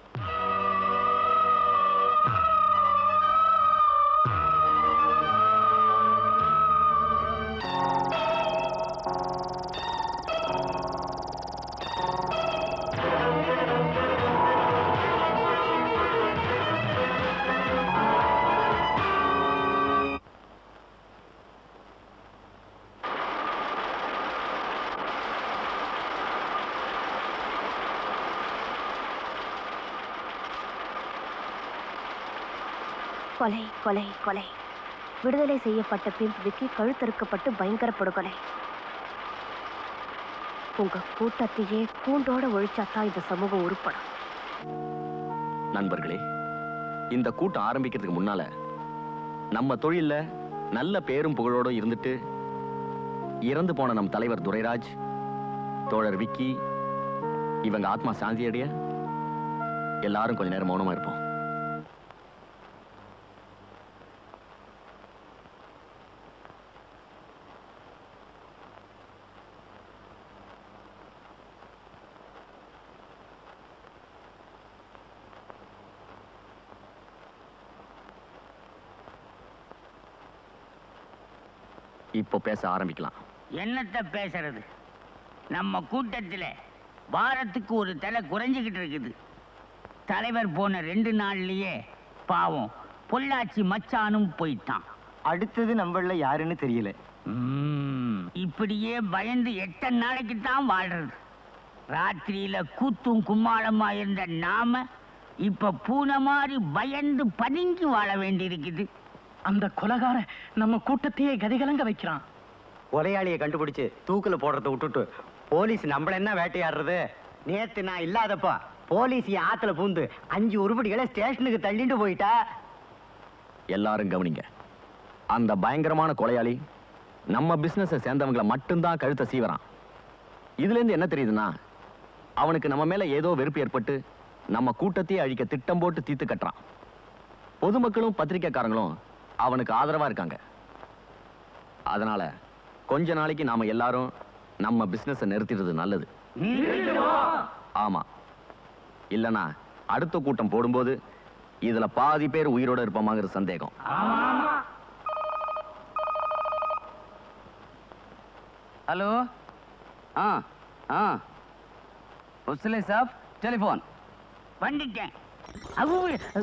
கொலை கொலை கொலை விடுதலை செய்யப்பட்ட பிம்ப் விக்கி கழுத்தறுக்கப்பட்டு பயங்கர படுகொலை உங்க கூட்டத்தையே கூண்டோட ஒழிச்சாதான் இந்த சமூகம் உருப்படும் நண்பர்களே இந்த கூட்டம் ஆரம்பிக்கிறதுக்கு முன்னால நம்ம தொழில்ல நல்ல பேரும் புகழோடும் இருந்துட்டு இறந்து போன நம் தலைவர் துரைராஜ் தோழர் விக்கி இவங்க ஆத்மா சாந்தி அடைய எல்லாரும் கொஞ்ச நேரம் மௌனமா இருப்போம் இப்போ பேச ஆரம்பிக்கலாம் என்னத்த பேசுறது நம்ம கூட்டத்துல வாரத்துக்கு ஒரு தலை குறைஞ்சுக்கிட்டு இருக்குது தலைவர் போன ரெண்டு நாள்லயே பாவம் பொள்ளாச்சி மச்சானும் போயிட்டான் அடுத்தது நம்மள யாருன்னு தெரியல ம், இப்படியே பயந்து எத்தனை நாளைக்கு தான் வாழ்றது ராத்திரியில கூத்தும் கும்மாளமா இருந்த நாம இப்ப பூனை மாதிரி பயந்து பதுங்கி வாழ வேண்டியிருக்குது அந்த கொலகாரன் நம்ம கூட்டத்தையே கதிகலங்க வைக்கிறான் கொலையாளியை கண்டுபிடிச்சு தூக்குல போடுறத விட்டுட்டு போலீஸ் நம்மள என்ன வேட்டையாடுறது நேத்து நான் இல்லாதப்பா போலீஸ் என் ஆத்துல பூந்து அஞ்சு உருப்படிகளை ஸ்டேஷனுக்கு தள்ளிட்டு போயிட்டா எல்லாரும் கவனிங்க அந்த பயங்கரமான கொலையாளி நம்ம பிசினஸை சேர்ந்தவங்கள மட்டும்தான் கழுத்தை சீவறான் இதுல இருந்து என்ன தெரியுதுன்னா அவனுக்கு நம்ம மேல ஏதோ வெறுப்பு ஏற்பட்டு நம்ம கூட்டத்தையே அழிக்க திட்டம் போட்டு தீத்து கட்டுறான் பொதுமக்களும் பத்திரிக்கைக்காரங்களும் அவனுக்கு ஆதரவா இருக்காங்க அதனால கொஞ்ச நாளைக்கு நாம எல்லாரும் நம்ம பிசினஸை நிறுத்திடுறது நல்லது ஆமா இல்லனா அடுத்த கூட்டம் போடும்போது இதுல பாதி பேர் உயிரோட இருப்போமாங்கிற சந்தேகம் हेलो हाँ हाँ उसले साहब टेलीफोन வந்துட்டேன் அவு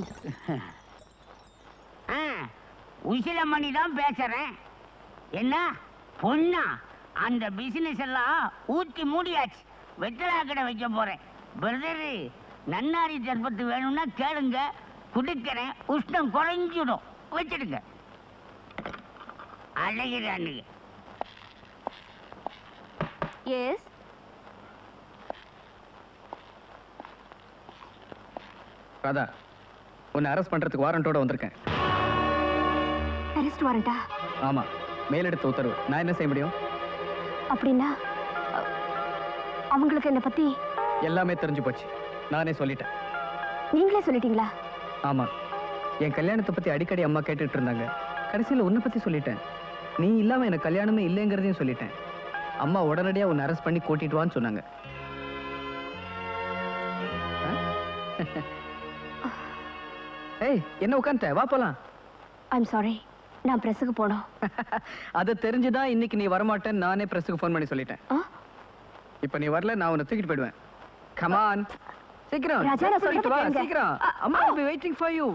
ஆ உசிலமணி தான் பேசுறேன் என்ன பொண்ணா அந்த பிசினஸ் எல்லாம் ஊத்தி மூடியாச்சு வெத்தலா கடை வைக்க போறேன் பிரதரு நன்னாரி சர்பத்து வேணும்னா கேளுங்க குடிக்கிறேன் உஷ்ணம் குறைஞ்சிடும் வச்சிடுங்க அழகிறானுங்க எஸ் ராதா உன்னை அரெஸ்ட் பண்றதுக்கு வாரண்டோட வந்திருக்கேன் அரெஸ்ட் வாரண்டா ஆமா மேலெடுத்த உத்தரவு நான் என்ன செய்ய முடியும் அப்படின்னா அ, அவங்களுக்கு என்ன பத்தி எல்லாமே தெரிஞ்சு போச்சு நானே சொல்லிட்டேன் நீங்களே சொல்லிட்டீங்களா ஆமா என் கல்யாணத்தை பத்தி அடிக்கடி அம்மா கேட்டுட்டு இருந்தாங்க கடைசியில் உன்னை பத்தி சொல்லிட்டேன் நீ இல்லாம எனக்கு கல்யாணமே இல்லைங்கிறதையும் சொல்லிட்டேன் அம்மா உடனடியா உன்னை அரெஸ்ட் பண்ணி கூட்டிட்டு வான்னு சொன்னாங்க ஆ? ஏய் என்ன உட்காந்துட்ட வா போலாம் ஐம் சாரி நான் பிரஸுக்கு போனோம் அதை தெரிஞ்சுதான் இன்னைக்கு நீ வரமாட்டேன்னு நானே பிரஸுக்கு ஃபோன் பண்ணி சொல்லிட்டேன் இப்ப நீ வரல நான் உன்னை தூக்கிட்டு போயிடுவேன் கமான் சீக்கிரம் ராஜா, dress நான் பண்ணிட்டு வா சொல்றதை கேளுங்க. சீக்கிரம் அ, அம்மா will be waiting for you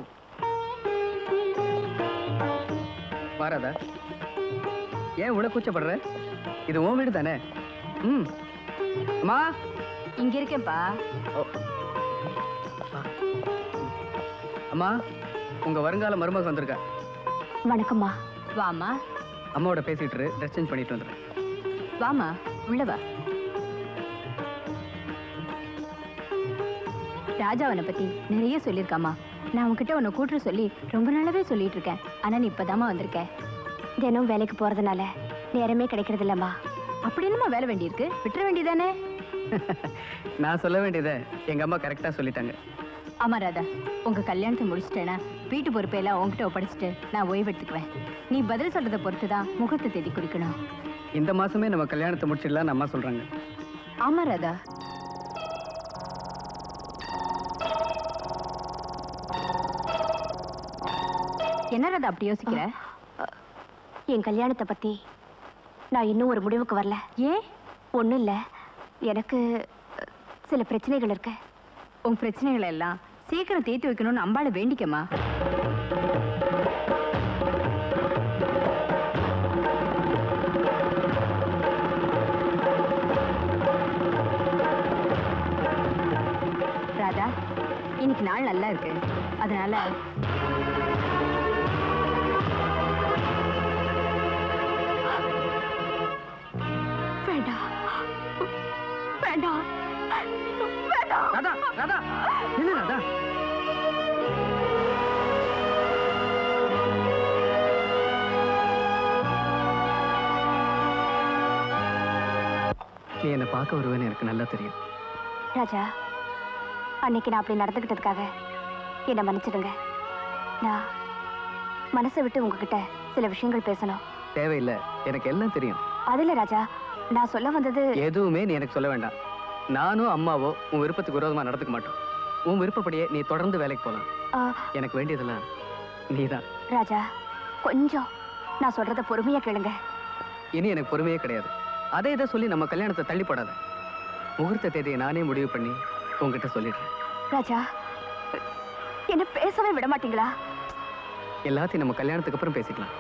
வாராதா ஏன் இவ்வளவு கூச்சப்படுற இது உன் வீடு தானே ம் அம்மா இங்க இருக்கேன்ப்பா அம்மா உங்க வருங்கால மருமக வந்திருக்கா வணக்கம்மா வாமா அம்மாவோட பேசிட்டு இரு ட்ரெஸ் சேஞ்ச் பண்ணிட்டு வந்துடுறேன் வாமா உள்ள வா ராஜா உன்னை பத்தி நிறைய சொல்லியிருக்காமா நான் உன்கிட்ட உன்னை கூட்டுற சொல்லி ரொம்ப நாளாவே சொல்லிட்டு இருக்கேன் ஆனா நீ இப்பதாம்மா வந்திருக்க தினம் வேலைக்கு போறதுனால நேரமே கிடைக்கிறது இல்லம்மா அப்படி என்னமா வேலை வேண்டியிருக்கு விட்டுற வேண்டியதானே நான் சொல்ல வேண்டியதை எங்க அம்மா கரெக்டா சொல்லிட்டாங்க ஆமா ராதா உங்க கல்யாணத்தை முடிச்சிட்டேனா வீட்டு பொறுப்பையெல்லாம் உன்கிட்ட ஒப்படைச்சிட்டு நான் ஓய்வு எடுத்துக்குவேன் நீ பதில் சொல்றதை பொறுத்து தான் முகூர்த்த தேதி குறிக்கணும் இந்த மாசமே நம்ம கல்யாணத்தை முடிச்சிடலாம்னு அம்மா சொல்றாங்க ஆமா ராதா என்ன ராதா அப்படி யோசிக்கிற என் கல்யாணத்தை பத்தி நான் இன்னும் ஒரு முடிவுக்கு வரல ஏன் ஒண்ணும் இல்ல எனக்கு அ, சில பிரச்சனைகள் இருக்கு உன் பிரச்சனைகளை எல்லாம் சீக்கிரம் தீர்த்து வைக்கணும்னு அம்பாளை வேண்டிக்கமா ராதா இன்னைக்கு நாள் நல்லா இருக்கு அதனால வேண்டாம் வேண்டாம் வேண்டாம் ராதா ராதா நில்லு ராதா நீ என்னை பார்க்க வருவேன்னு எனக்கு நல்லா தெரியும் ராஜா அன்னைக்கு நான் அப்படி நடந்துக்கிட்டதுக்காக என்னை மன்னிச்சிடுங்க நான் மனசை விட்டு உங்ககிட்ட சில விஷயங்கள் பேசணும் தேவையில்லை எனக்கு எல்லாம் தெரியும் அதில் ராஜா நான் சொல்ல வந்தது எதுவுமே நீ எனக்கு சொல்ல வேண்டாம் நானும் அம்மாவோ உன் விருப்பத்துக்கு விரோதமா நடந்துக்க மாட்டோம் உன் விருப்பப்படியே நீ தொடர்ந்து வேலைக்கு போலாம் ஆ, எனக்கு வேண்டியதெல்லாம் நீதான் ராஜா கொஞ்சம் நான் சொல்றத பொறுமையா கேளுங்க இனி எனக்கு பொறுமையே கிடையாது அதை இதை சொல்லி நம்ம கல்யாணத்தை தள்ளி போடாத முகூர்த்த தேதியை நானே முடிவு பண்ணி உங்ககிட்ட சொல்லிடுறேன் ராஜா என்ன பேசவே விட மாட்டீங்களா எல்லாத்தையும் நம்ம கல்யாணத்துக்கு அப்புறம் பேசிக்கலாம்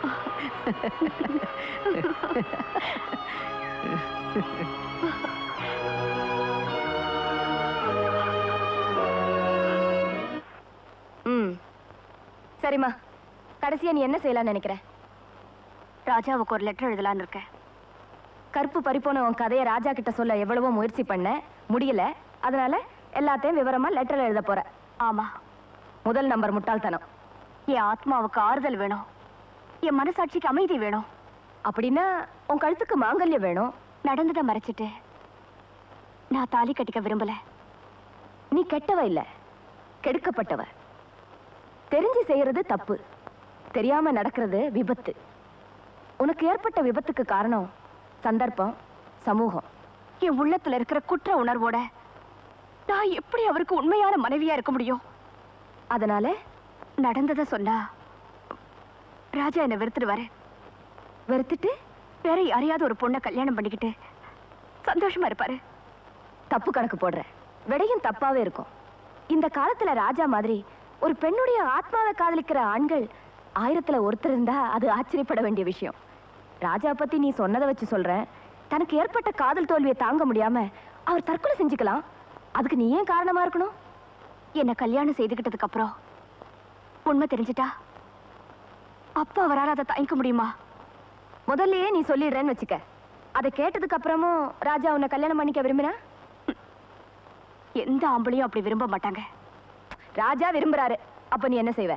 ம் சரிம்மா கடைசியா நீ என்ன செய்யலாம்னு நினைக்கிற ராஜாவுக்கு ஒரு லெட்டர் எழுதலான்னு இருக்க கருப்பு பறிப்போன உன் கதையை ராஜா கிட்ட சொல்ல எவ்வளவோ முயற்சி பண்ண முடியல அதனால எல்லாத்தையும் விவரமா லெட்டர்ல எழுத போற ஆமா முதல் நம்பர் முட்டாள்தனம் என் ஆத்மாவுக்கு ஆறுதல் வேணும் என் மனசாட்சிக்கு அமைதி வேணும் அப்படின்னா உன் கழுத்துக்கு மாங்கல்யம் வேணும் நடந்ததை மறைச்சிட்டு நான் தாலி கட்டிக்க விரும்பல நீ கெட்டவ இல்ல கெடுக்கப்பட்டவ தெரிஞ்சு செய்யறது தப்பு தெரியாம நடக்கிறது விபத்து உனக்கு ஏற்பட்ட விபத்துக்கு காரணம் சந்தர்ப்பம் சமூகம் என் உள்ளத்துல இருக்கிற குற்ற உணர்வோட நான் எப்படி அவருக்கு உண்மையான மனைவியா இருக்க முடியும் அதனால நடந்ததை சொன்னா ராஜா என்னை வெறுத்துடுவாரு வெறுத்துட்டு வேற யாரையாவது ஒரு பொண்ணை கல்யாணம் பண்ணிக்கிட்டு சந்தோஷமா இருப்பாரு தப்பு கணக்கு போடுற விடையும் தப்பாவே இருக்கும் இந்த காலத்துல ராஜா மாதிரி ஒரு பெண்ணுடைய ஆத்மாவை காதலிக்கிற ஆண்கள் ஆயிரத்துல ஒருத்தர் இருந்தா அது ஆச்சரியப்பட வேண்டிய விஷயம் ராஜா பத்தி நீ சொன்னதை வச்சு சொல்றேன் தனக்கு ஏற்பட்ட காதல் தோல்வியை தாங்க முடியாம அவர் தற்கொலை செஞ்சுக்கலாம் அதுக்கு நீ ஏன் காரணமா இருக்கணும் என்ன கல்யாணம் செய்துக்கிட்டதுக்கு அப்புறம் உண்மை தெரிஞ்சிட்டா அப்பா அவரால் அதை தாங்கிக்க முடியுமா முதல்லயே நீ சொல்லிடுறேன்னு வச்சுக்க அதை கேட்டதுக்கு அப்புறமும் ராஜா உன்னை கல்யாணம் பண்ணிக்க விரும்பினா ம். எந்த ஆம்பளையும் அப்படி விரும்ப மாட்டாங்க ராஜா விரும்புறாரு அப்ப நீ என்ன செய்வ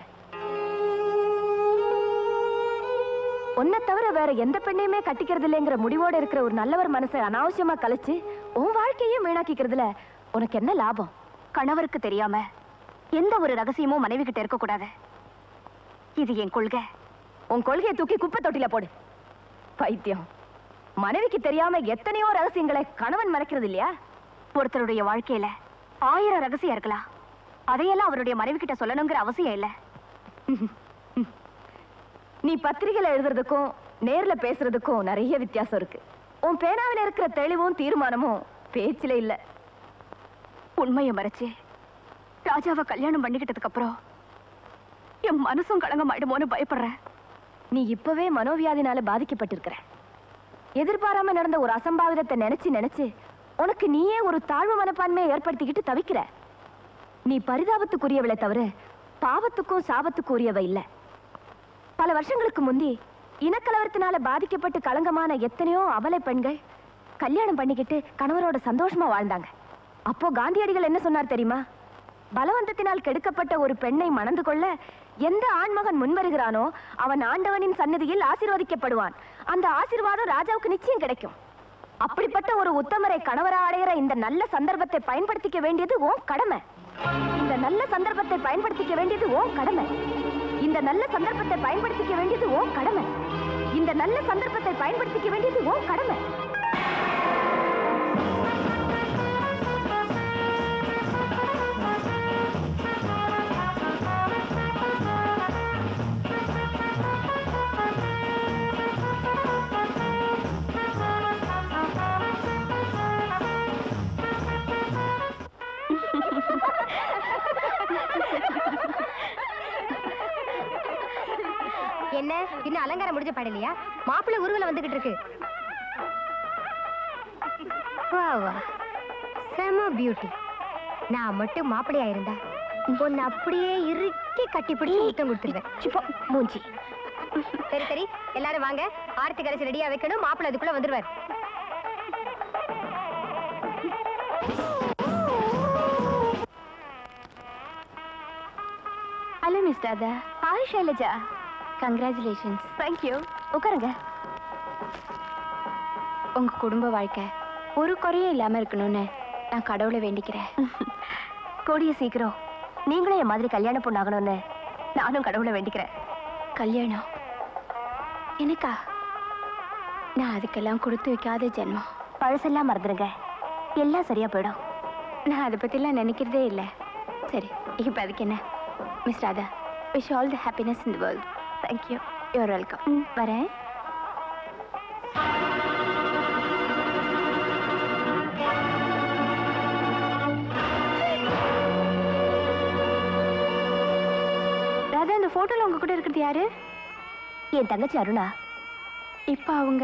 உன்னை தவிர வேற எந்த பெண்ணையுமே கட்டிக்கிறது இல்லைங்கிற முடிவோட இருக்கிற ஒரு நல்லவர் மனசை அனாவசியமா கலைச்சு உன் வாழ்க்கையே வீணாக்கிக்கிறதுல உனக்கு என்ன லாபம் கணவருக்கு தெரியாம எந்த ஒரு ரகசியமும் மனைவி கிட்ட இருக்க கூடாது இது என் கொள்கை உன் கொள்கையை தூக்கி குப்பை தொட்டில போடு பைத்தியம் மனைவிக்கு தெரியாம எத்தனையோ ரகசியங்களை கணவன் மறைக்கிறது இல்லையா ஒருத்தருடைய வாழ்க்கையில ஆயிரம் ரகசியம் இருக்கலாம் அதையெல்லாம் அவருடைய மனைவி கிட்ட சொல்லணுங்கிற அவசியம் இல்ல நீ பத்திரிகையில எழுதுறதுக்கும் நேர்ல பேசுறதுக்கும் நிறைய வித்தியாசம் இருக்கு உன் பேனாவில இருக்கிற தெளிவும் தீர்மானமும் பேச்சுல இல்ல உண்மையை மறைச்சு ராஜாவை கல்யாணம் பண்ணிக்கிட்டதுக்கு அப்புறம் என் மனசும் களங்கமாயிடுமோன்னு பயப்படுறேன் நீ இப்பவே மனோவியாதினால பாதிக்கப்பட்டிருக்கிற எதிர்பாராம நடந்த ஒரு அசம்பாவிதத்தை நினைச்சு நினைச்சு உனக்கு நீயே ஒரு தாழ்வு மனப்பான்மையை ஏற்படுத்திக்கிட்டு தவிக்கிற நீ பரிதாபத்துக்குரியவளை தவிர பாவத்துக்கும் சாபத்துக்குரியவ இல்ல பல வருஷங்களுக்கு முந்தி இனக்கலவரத்தினால பாதிக்கப்பட்டு களங்கமான எத்தனையோ அபலை பெண்கள் கல்யாணம் பண்ணிக்கிட்டு கணவரோட சந்தோஷமா வாழ்ந்தாங்க அப்போ காந்தியடிகள் என்ன சொன்னார் தெரியுமா பலவந்தத்தினால் கெடுக்கப்பட்ட ஒரு பெண்ணை மணந்து கொள்ள எந்த ஆண்மகன் முன்வருகிறானோ அவன் ஆண்டவனின் சந்நிதியில் ஆசீர்வதிக்கப்படுவான் அந்த ஆசீர்வாதம் ராஜாவுக்கு நிச்சயம் கிடைக்கும் அப்படிப்பட்ட ஒரு உத்தமரை கணவரா அடையிற இந்த நல்ல சந்தர்ப்பத்தை பயன்படுத்திக்க வேண்டியது உன் கடமை இந்த நல்ல சந்தர்ப்பத்தை பயன்படுத்திக்க வேண்டியது உன் கடமை இந்த நல்ல சந்தர்ப்பத்தை பயன்படுத்திக்க வேண்டியது உன் கடமை இந்த நல்ல சந்தர்ப்பத்தை பயன்படுத்திக்க வேண்டியது உன் கடமை என்ன இன்னும் அலங்காரம் முடிஞ்ச பாடலையா மாப்பிள்ளை ஊர்வலம் வந்துகிட்டு இருக்கு வா வா செம பியூட்டி நான் மட்டும் மாப்பிள்ளையா இருந்தா பொண்ணு அப்படியே இறுக்கி கட்டி பிடிச்சி முத்தம் கொடுத்துருவேன் மூஞ்சி சரி சரி எல்லாரும் வாங்க ஆரத்தி கரைச்சி ரெடியா வைக்கணும் மாப்பிள்ளை அதுக்குள்ள வந்துருவார் hello miss Radha hi Shailaja congratulations thank you உட்காருங்க உங்க குடும்ப வாழ்க்கை ஒரு குறையும் இல்லாம இருக்கணும்னு நான் கடவுளை வேண்டிக்கிறேன் கூடிய சீக்கிரம் நீங்களும் என் மாதிரி கல்யாண பொண்ணாகணும்னு நானும் கடவுளை வேண்டிக்கிறேன் கல்யாணம் எனக்கா நான் அதுக்கெல்லாம் கொடுத்து வைக்காத ஜென்மம் பழசெல்லாம் மறந்துடுங்க எல்லாம் சரியா போயிடும் நான் அதை பற்றிலாம் நினைக்கிறதே இல்லை சரி இப்போ அதுக்கு என்ன miss Radha wish all the happiness in the world thank you you're welcome வரேன் ராதா இந்த ஃபோட்டோவில் உங்க கூட இருக்கிறது யாரு என் தங்கச்சி அருணா இப்போ அவங்க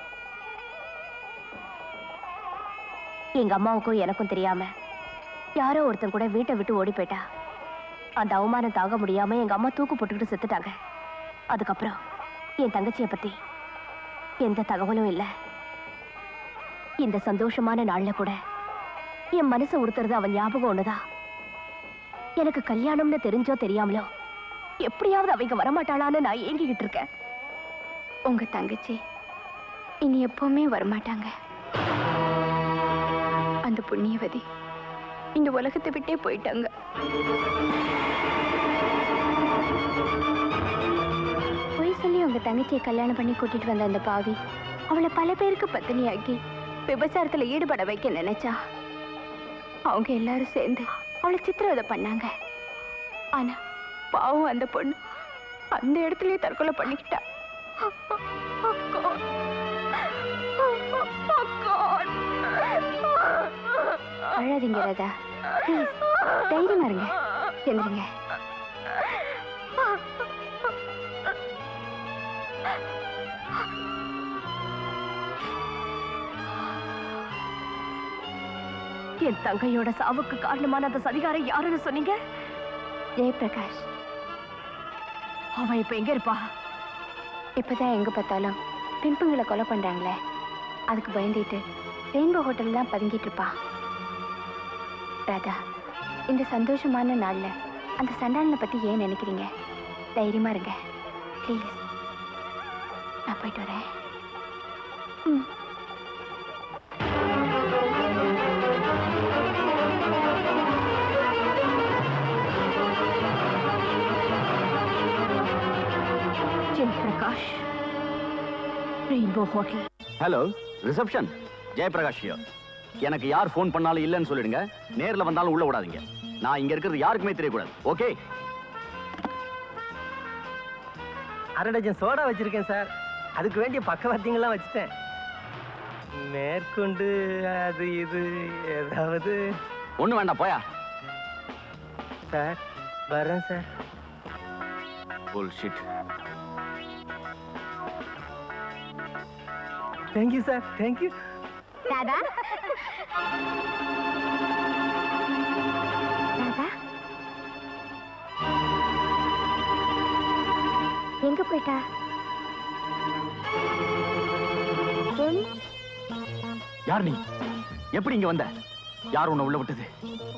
எங்க அம்மாவுக்கும் எனக்கும் தெரியாம யாரோ ஒருத்தன் கூட வீட்டை விட்டு ஓடி போயிட்டா அந்த அவமானம் தாங்க முடியாம எங்க அம்மா தூக்கு போட்டுக்கிட்டு செத்துட்டாங்க அதுக்கப்புறம் என் தங்கச்சியை பத்தி எந்த தகவலும் இல்லை இந்த சந்தோஷமான நாள்ல கூட என் மனசை உடுத்துறது அவன் ஞாபகம் ஒண்ணுதான் எனக்கு கல்யாணம்னு தெரிஞ்சோ தெரியாமலோ எப்படியாவது அவங்க வரமாட்டாளான்னு நான் ஏங்கிக்கிட்டு இருக்கேன் உங்க தங்கச்சி இனி எப்பவுமே வரமாட்டாங்க அந்த புண்ணியவதி இந்த உலகத்தை விட்டே போயிட்டாங்க பொய் சொல்லி உங்க தங்கச்சியை கல்யாணம் பண்ணி கூட்டிட்டு வந்த அந்த பாவி அவளை பல பேருக்கு பத்தினியாக்கி விபச்சாரத்துல ஈடுபட வைக்க நினைச்சா அவங்க எல்லாரும் சேர்ந்து அவளை சித்திரவதை பண்ணாங்க ஆனா பாவம் அந்த பொண்ணு அந்த இடத்துலயே தற்கொலை பண்ணிக்கிட்டா அழாதீங்க ராதா ப்ளீஸ் தைரியமா இருங்க எந்திரிங்க என் தங்கையோட சாவுக்கு காரணமான அந்த சதிகாரம் யாருன்னு சொன்னீங்க ஜெயபிரகாஷ் அவன் இப்ப எங்க இருப்பா இப்பதான் எங்க பார்த்தாலும் பிம்புங்களை கொலை பண்றாங்களே அதுக்கு பயந்துட்டு ரெயின்போ ஹோட்டல் தான் பதுங்கிட்டு இருப்பா ராதா இந்த சந்தோஷமான நாள்ல அந்த சண்டாளனை பத்தி ஏன் நினைக்கிறீங்க தைரியமா இருங்க ப்ளீஸ் நான் போயிட்டு வரேன் ம் Jayaprakash rainbow hotel hello reception Jayaprakash here. எனக்கு யார் ஃபோன் பண்ணாலும் இல்லைன்னு சொல்லிடுங்க நேர்ல வந்தாலும் உள்ள விடாதீங்க நான் இங்க இருக்கிறது யாருக்குமே தெரியக்கூடாது ஓகே அரை டஜன் சோடா வச்சிருக்கேன் சார் அதுக்கு வேண்டிய பக்கவாத்தியங்கள்லாம் வச்சுட்டேன் மேற்கொண்டு அது இது ஏதாவது ஒண்ணு வேண்டாம் போயா சார் வரேன் sir bullshit thank you sir thank you Radha Radha எங்க போயிட்டா என் யார் நீ எப்படி இங்க வந்த யார் உன்னை உள்ள விட்டது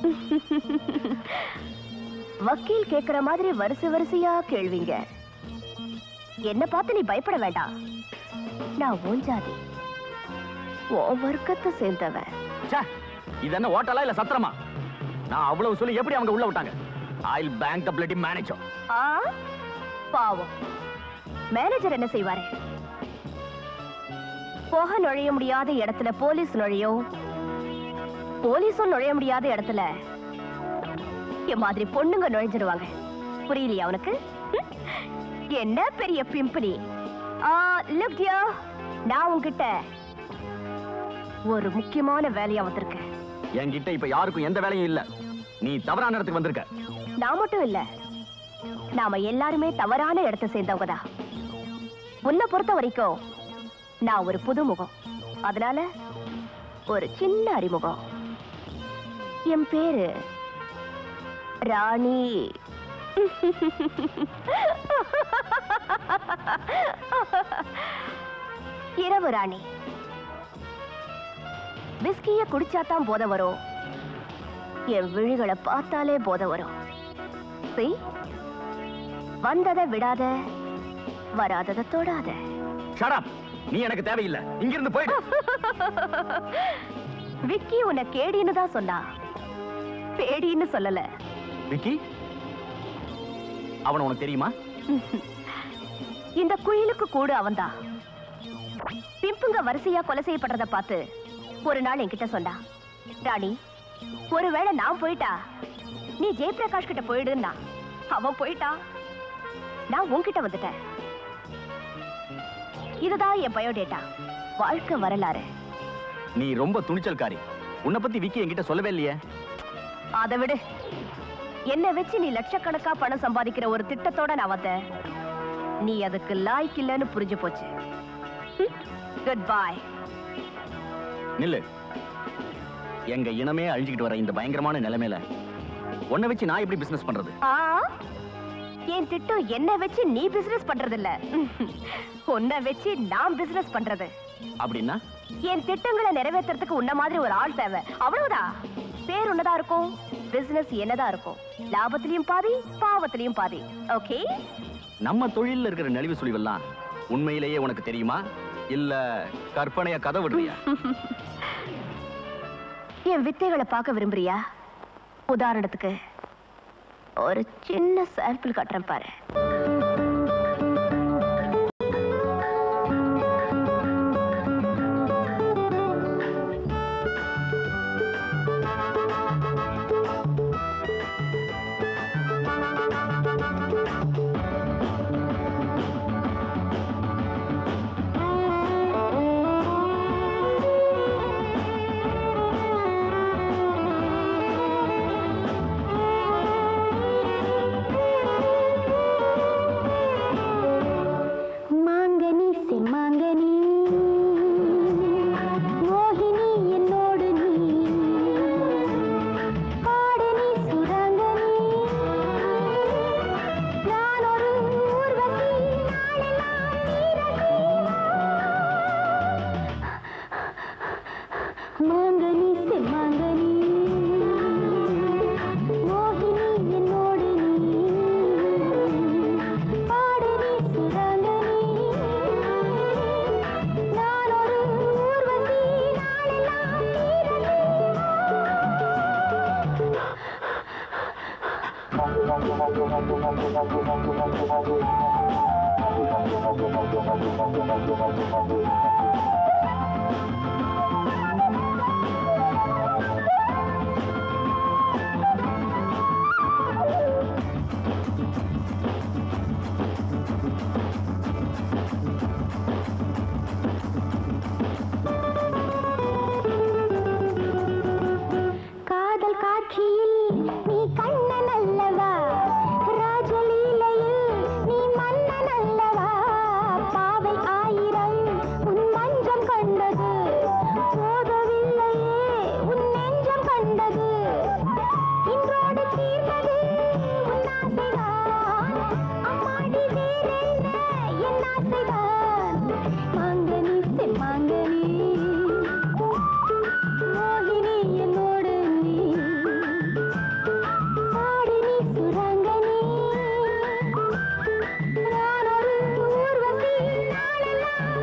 வக்கீல் கேக்குற மாதிரி வரிசை வரிசையா கேள்விங்க என்ன பார்த்து நீ பயப்பட வேண்டாம் நான் உன் ஜாதி உன் வர்க்கத்தை சேர்ந்தவன் ச்சே, இது என்ன ஹோட்டலா இல்ல சத்திரமா நான் அவ்வளவு சொல்லி எப்படி அவங்க உள்ள விட்டாங்க I'll bank the bloody manager ஆ பாவம் மேனேஜர் என்ன செய்வாரு போக நுழைய முடியாத இடத்துல போலீஸ் நுழையும் போலீஸும் நுழைய முடியாத இடத்துல என் மாதிரி பொண்ணுங்க நுழைஞ்சிடுவாங்க புரியலையா உனக்கு ம்? என்ன பெரிய பிம்பினி ஆ லுக் டியர் நான் உன்கிட்ட ஒரு முக்கியமான வேலையா வந்திருக்கேன் என்கிட்ட இப்ப யாருக்கும் எந்த வேலையும் இல்ல நீ தவறான இடத்துக்கு வந்திருக்க நான் மட்டும் இல்ல நாம எல்லாருமே தவறான இடத்தை சேர்ந்தவங்க தான் உன்னை பொறுத்த வரைக்கும் நான் ஒரு புதுமுகம் அதனால ஒரு சின்ன அறிமுகம் என் பேரு ராணி இரவு ராணி விஸ்கிய குடிச்சாதான் போத வரும் என் விழிகளை பார்த்தாலே போத வரும் See? வந்ததை விடாத வராததை தொடாத ஷட் நீ எனக்கு தேவையில்லை இங்கிருந்து போயிடு விக்கி உன்னை கேடின்னு தான் சொன்னா பேடின்னு சொல்லல விக்கி அவன் உனக்கு தெரியுமா இந்த குயிலுக்கு கூடு அவன்தான் பிம்புங்க வரிசையா கொலை செய்யப்படுறத பார்த்து ஒரு நாள் என்கிட்ட சொன்னா ராணி ஒருவேளை நான் போயிட்டா நீ ஜெயபிரகாஷ் கிட்ட போயிடுன்னா அவன் போயிட்டா நான் உன்கிட்ட வந்துட்டேன் இதுதான் என் பயோடேட்டா வாழ்க்கை வரலாறு நீ ரொம்ப துணிச்சல்காரி உன்னை பத்தி விக்கி என்கிட்ட சொல்லவே இல்லையே அதை விடு என்னை வச்சு நீ லட்சக்கணக்கா பணம் சம்பாதிக்கிற ஒரு திட்டத்தோட நான் வந்தேன் நீ அதுக்கு லாய்க்கு இல்லைன்னு புரிஞ்சு போச்சு குட் பாய் நில்லு எங்க இனமே அழிஞ்சுக்கிட்டு வர இந்த பயங்கரமான நிலைமையில உன்னை வச்சு நான் எப்படி பிசினஸ் பண்றது ஆ என் திட்டம் என்ன வச்சு நீ பிசினஸ் பண்றது இல்ல உன்னை வச்சு நான் பிசினஸ் பண்றது அப்படின்னா என் திட்டங்களை நிறைவேத்துறதுக்கு உன்ன மாதிரி ஒரு ஆள் தேவை அவ்வளவுதான் பேர் உன்னதா இருக்கும் பிசினஸ் என்னதான் இருக்கும் லாபத்திலையும் பாதி பாவத்திலையும் பாதி ஓகே நம்ம தொழில்ல இருக்கிற நெளிவு சுழிவெல்லாம் உண்மையிலேயே உனக்கு தெரியுமா இல்ல கற்பனைய கதை விடுறியா என் வித்தைகளை பார்க்க விரும்புறியா உதாரணத்துக்கு ஒரு சின்ன சாம்பிள் காட்டுறேன் பாரு மாங்கனி செம்மாங்கனி மோகினி என்னோடு நீ பாடனி சுரங்கனி நான் ஒரு ஊர்வசி நாளெல்லாம் நீரசி மாங்கனி செம்மாங்கனி மோகினி என்னோடு நீ பாடனி சுரங்கனி நான் ஒரு ஊர்வசி நாளெல்லாம் காதல் காட்சியில் நீ கண்ணன் அல்லவா ராஜலீலையில் நீ மன்னன் அல்லவா பாவை ஆயிரம் உன் மஞ்சம் கண்டது போதவில்லையே உன் நெஞ்சம் கண்டது இன்றோடு தீர்ந்தது உன் ஆசைதான் அம்மாடி வேறென்ன என் ஆசைதான் மாங்கனி செம்மாங்கனி மோகினி என்னோடு நீ பாடினி சுரங்கனி நான் ஒரு ஊர்வசி நாளெல்லாம்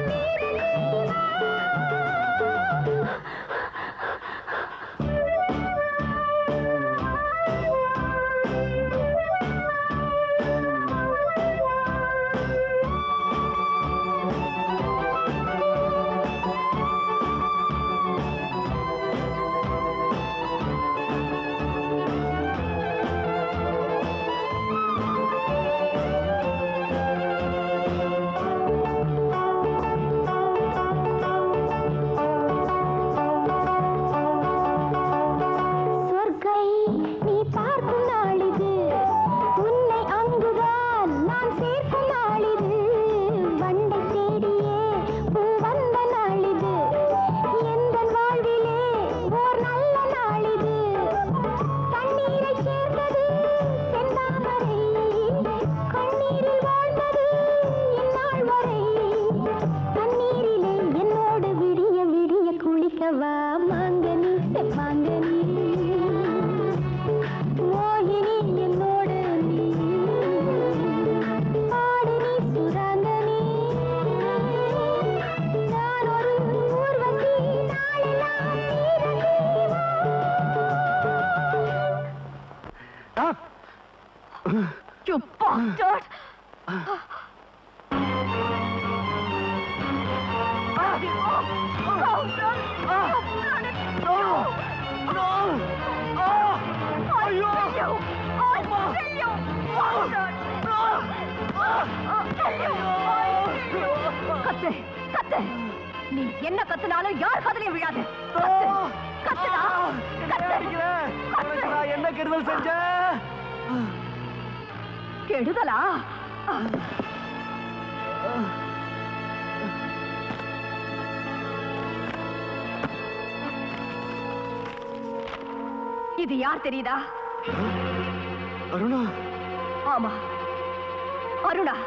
சொர்க்கை நீ பார்க்கும் நாளிது உன்னை அங்குதான் நான் சேர்க்கும் நாளிது வண்டை தேடியே பூ வந்த நாளிது எந்த வாழ்விலே ஓர் நல்ல நாளிது தண்ணீரை சேர்ந்தது செந்தாமரை கண்ணீரில் வாழ்ந்தது இந்நாள் வரை தண்ணீரிலே என்னோடு விடிய விடிய குளிக்கவா மாங்க George. கத்து கத்து நீ என்ன கத்துனாலும் யார் காதலையும் விழாது கத்து கத்துடா கத்து நான் என்ன கெடுதல் செஞ்சேன் கெடுதலா இது யார் தெரியுதா அருணா ஆமா அருணா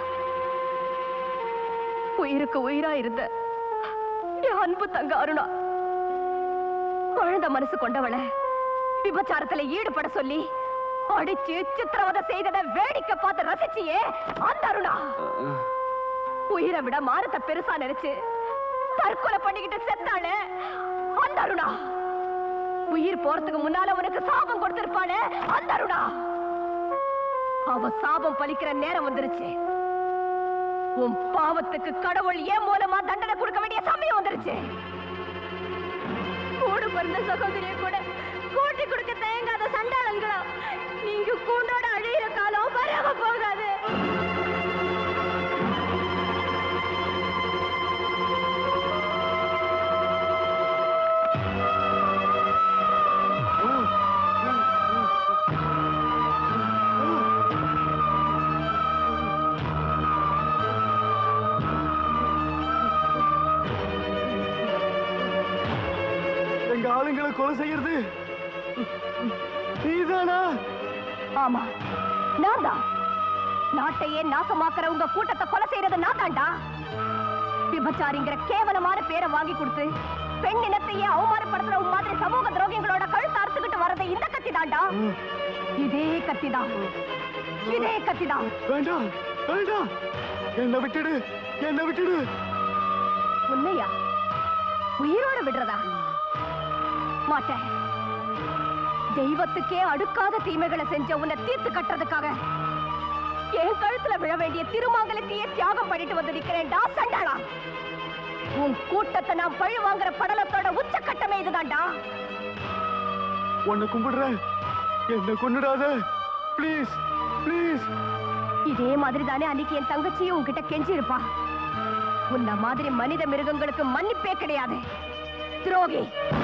உயிருக்கு உயிரா இருந்த என் அன்பு தங்க அருணா குழந்தை மனசு கொண்டவளை விபச்சாரத்துல ஈடுபட சொல்லி அடிச்சு சித்திரவதை செய்ததை வேடிக்கை பார்த்து ரசிச்சியே அந்த அருணா உயிரை விட மானத்தை பெருசா நினைச்சு தற்கொலை பண்ணிக்கிட்டு செத்தாளே அந்த அருணா உயிர் போறதுக்கு முன்னால உனக்கு சாபம் கொடுத்திருப்பாளே அந்த அருணா அவ சாபம் பலிக்கிற நேரம் வந்துருச்சு உன் பாவத்துக்கு கடவுள் ஏன் மூலமா தண்டனை கொடுக்க வேண்டிய சமயம் வந்துருச்சு கூட பிறந்த சகோதரிய கூட கூட்டி கொடுக்க தயங்காத சண்டாளங்களா நீங்க கூண்டோட அழியிற காலம் வராம போகாது எங்க ஆளுங்களை கொலை செய்யறது நீதானா ஆமா நான் தான் நாட்டையே நாசமாக்குற உங்க கூட்டத்தை கொலை செய்யறது நான் தான்டா விபச்சாரிங்கிற கேவலமான பேரை வாங்கி கொடுத்து பெண் இனத்தையே அவமானப்படுத்துற உன் மாதிரி சமூக துரோகிகளோட கழுத்து அறுத்துக்கிட்டு வர்றது இந்த கத்தி தான்டா இதே கத்தி தான் இதே கத்தி தான் வேண்டாம் வேண்டாம் என்ன விட்டுடு என்ன விட்டுடு உண்மையா உயிரோட விடுறதா மாட்டேன் தெய்வத்துக்கே அடுக்காத தீமைகளை செஞ்ச உன்னை தீர்த்து கட்டுறதுக்காக என் கழுத்துல விழ வேண்டிய திருமாங்கலத்தையே தியாகம் பண்ணிட்டு வந்து நிக்கிறேன்டா சண்டாளா உன் கூட்டத்தை நான் பழி வாங்குற படலத்தோட உச்சக்கட்டமே இதுதான்டா உன்னை கும்பிடுறேன் என்ன கொன்னுடாத ப்ளீஸ் ப்ளீஸ் இதே மாதிரி தானே அன்னைக்கு என் தங்கச்சியும் உன்கிட்ட கெஞ்சி இருப்பா உன்ன மாதிரி மனித மிருகங்களுக்கு மன்னிப்பே கிடையாது துரோகி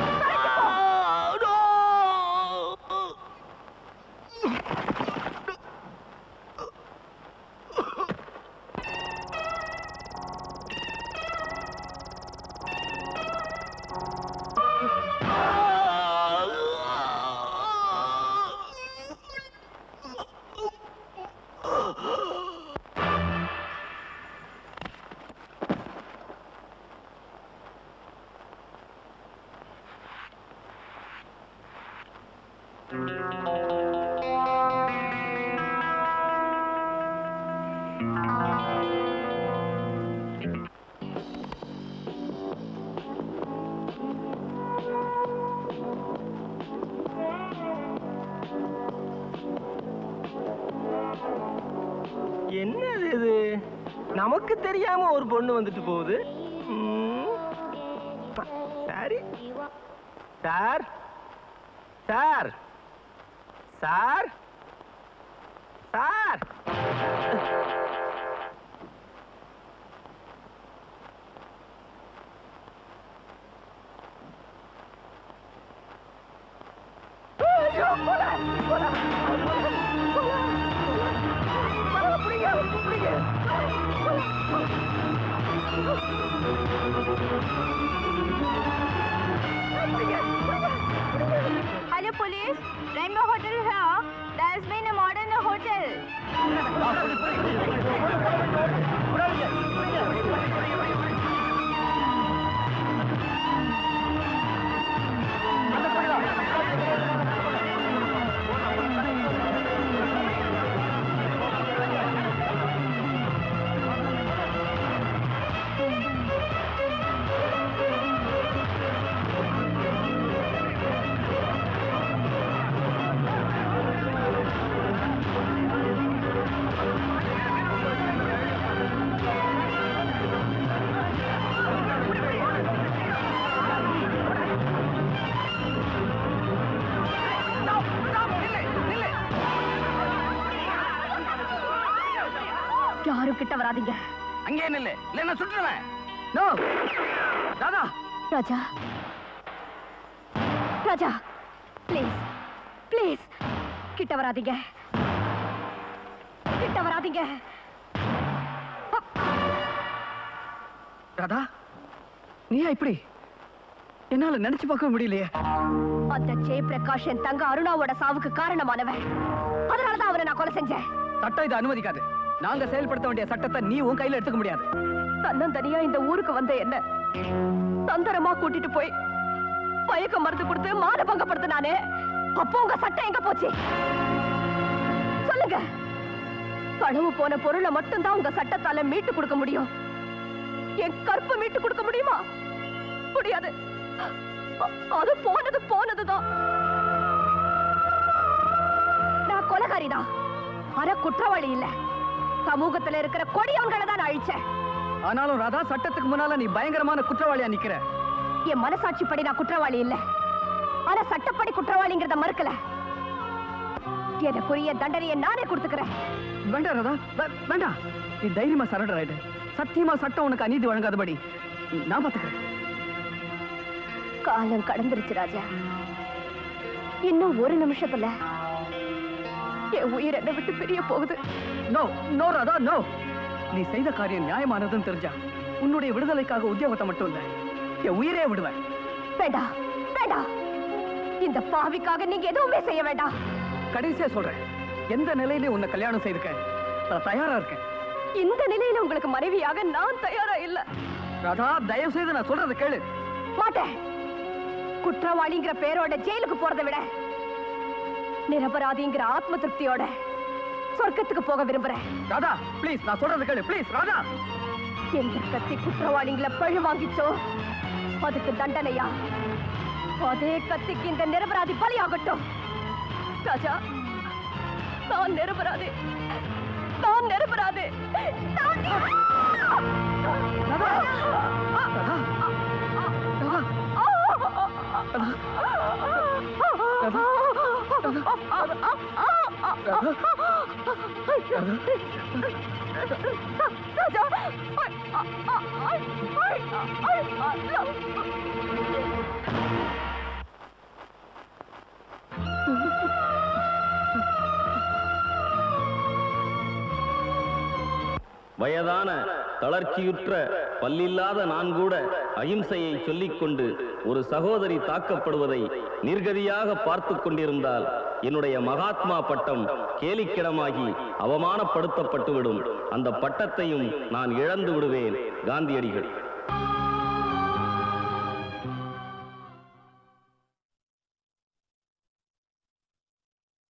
என்னது இது நமக்கு தெரியாம ஒரு பொண்ணு வந்துட்டு போகுது ம். சரி சார் சார் சார் சார் ஐயோ, போல, போல, போல, போல. போல, பிடிங்க, பிடிங்க. Hello, police. Rainbow Hotel here. There's been a murder in the hotel. Police, யாரும் கிட்ட வராதீங்க அங்கே நில்லு இல்லைன்னா சுட்டுருவேன் no Radha Raja Raja please please கிட்ட வராதீங்க கிட்ட வராதீங்க ராதா நீயா இப்படி என்னால நினைச்சு பார்க்க முடியலையே அந்த ஜெய் பிரகாஷ் என் தங்க அருணாவோட சாவுக்கு காரணமானவன் அதனாலதான் அவரை நான் கொலை செஞ்சேன் சட்டம் இதை அனுமதிக்காது நாங்க செயல்படுத்த வேண்டிய சட்டத்தை நீ உன் கையில எடுத்துக்க முடியாது தன்னந்தனியா இந்த ஊருக்கு வந்த என்ன தந்தரமா கூட்டிட்டு போய் மயக்க மருந்து கொடுத்து மான பங்கப்படுத்தினானே அப்போ உங்க சட்டம் எங்க போச்சு சொல்லுங்க களவு போன பொருளை மட்டும்தான் உங்க சட்டத்தால மீட்டு கொடுக்க முடியும் என் கற்பு மீட்டு கொடுக்க முடியுமா முடியாது அ- அது போனது போனதுதான் நான் கொலகாரிதான் ஆனா குற்றவாளி இல்ல சமூகத்துல இருக்கிற கொடியவன்களை தான் நான் அழிச்சேன் ஆனாலும் ராதா சட்டத்துக்கு முன்னால நீ பயங்கரமான குற்றவாளியா நிக்கிற என் மனசாட்சிப்படி நான் குற்றவாளி இல்ல ஆனா சட்டப்படி குற்றவாளிங்கிறத மறுக்கல எனக்குரிய தண்டனையை நானே கொடுத்துக்கிறேன் வேண்டாம் ராதா வே- வேண்டாம் நீ தைரியமா சரண்டர் ஆயிடு சத்தியமா சட்டம் உனக்கு அநீதி வழங்காதபடி நான் பாத்துக்கிறேன் காலம் கடந்துருச்சு ராஜா இன்னும் ஒரு நிமிஷத்துல என் உயிர் என்னை விட்டு பிரிய போகுது நோ நோ ராதா நோ நீ செய்த காரியம் நியாயமானதுன்னு தெரிஞ்சா உன்னுடைய விடுதலைக்காக உத்தியோகத்தை மட்டும் இல்ல என் உயிரே விடுவேன் வேண்டாம் வேண்டாம் இந்த பாவிக்காக நீங்க எதுவுமே செய்ய வேண்டாம் கடைசியா சொல்றேன் எந்த நிலையில உன்னை கல்யாணம் செய்துக்க நான் தயாரா இருக்கேன் இந்த நிலையில உங்களுக்கு மனைவியாக நான் தயாரா இல்ல ராதா தயவு செய்து நான் சொல்றதை கேளு மாட்டேன் குற்றவாளிங்கிற பேரோட ஜெயிலுக்கு போறதை விட நிரபராதிங்கிற ஆத்ம திருப்தியோட சொர்க்கத்துக்கு போக விரும்புறேன் ராதா ப்ளீஸ் நான் சொல்றதை கேளு ப்ளீஸ் ராதா எந்த கத்தி குற்றவாளிங்களை பழி வாங்கிச்சோ அதுக்கு தண்டனையா அதே கத்திக்கு இந்த நிரபராதி பலியாகட்டும் ராஜா நான் நிரபராதி நான் நிரபராதி நான் வயதான தளர்ச்சியுற்ற பல்லில்லாத நான் கூட அகிம்சையை சொல்லிக்கொண்டு ஒரு சகோதரி தாக்கப்படுவதை நிர்கதியாக பார்த்து கொண்டிருந்தால் என்னுடைய மகாத்மா பட்டம் கேலிக்கிடமாகி அவமானப்படுத்தப்பட்டுவிடும் அந்த பட்டத்தையும் நான் இழந்து விடுவேன் காந்தியடிகள்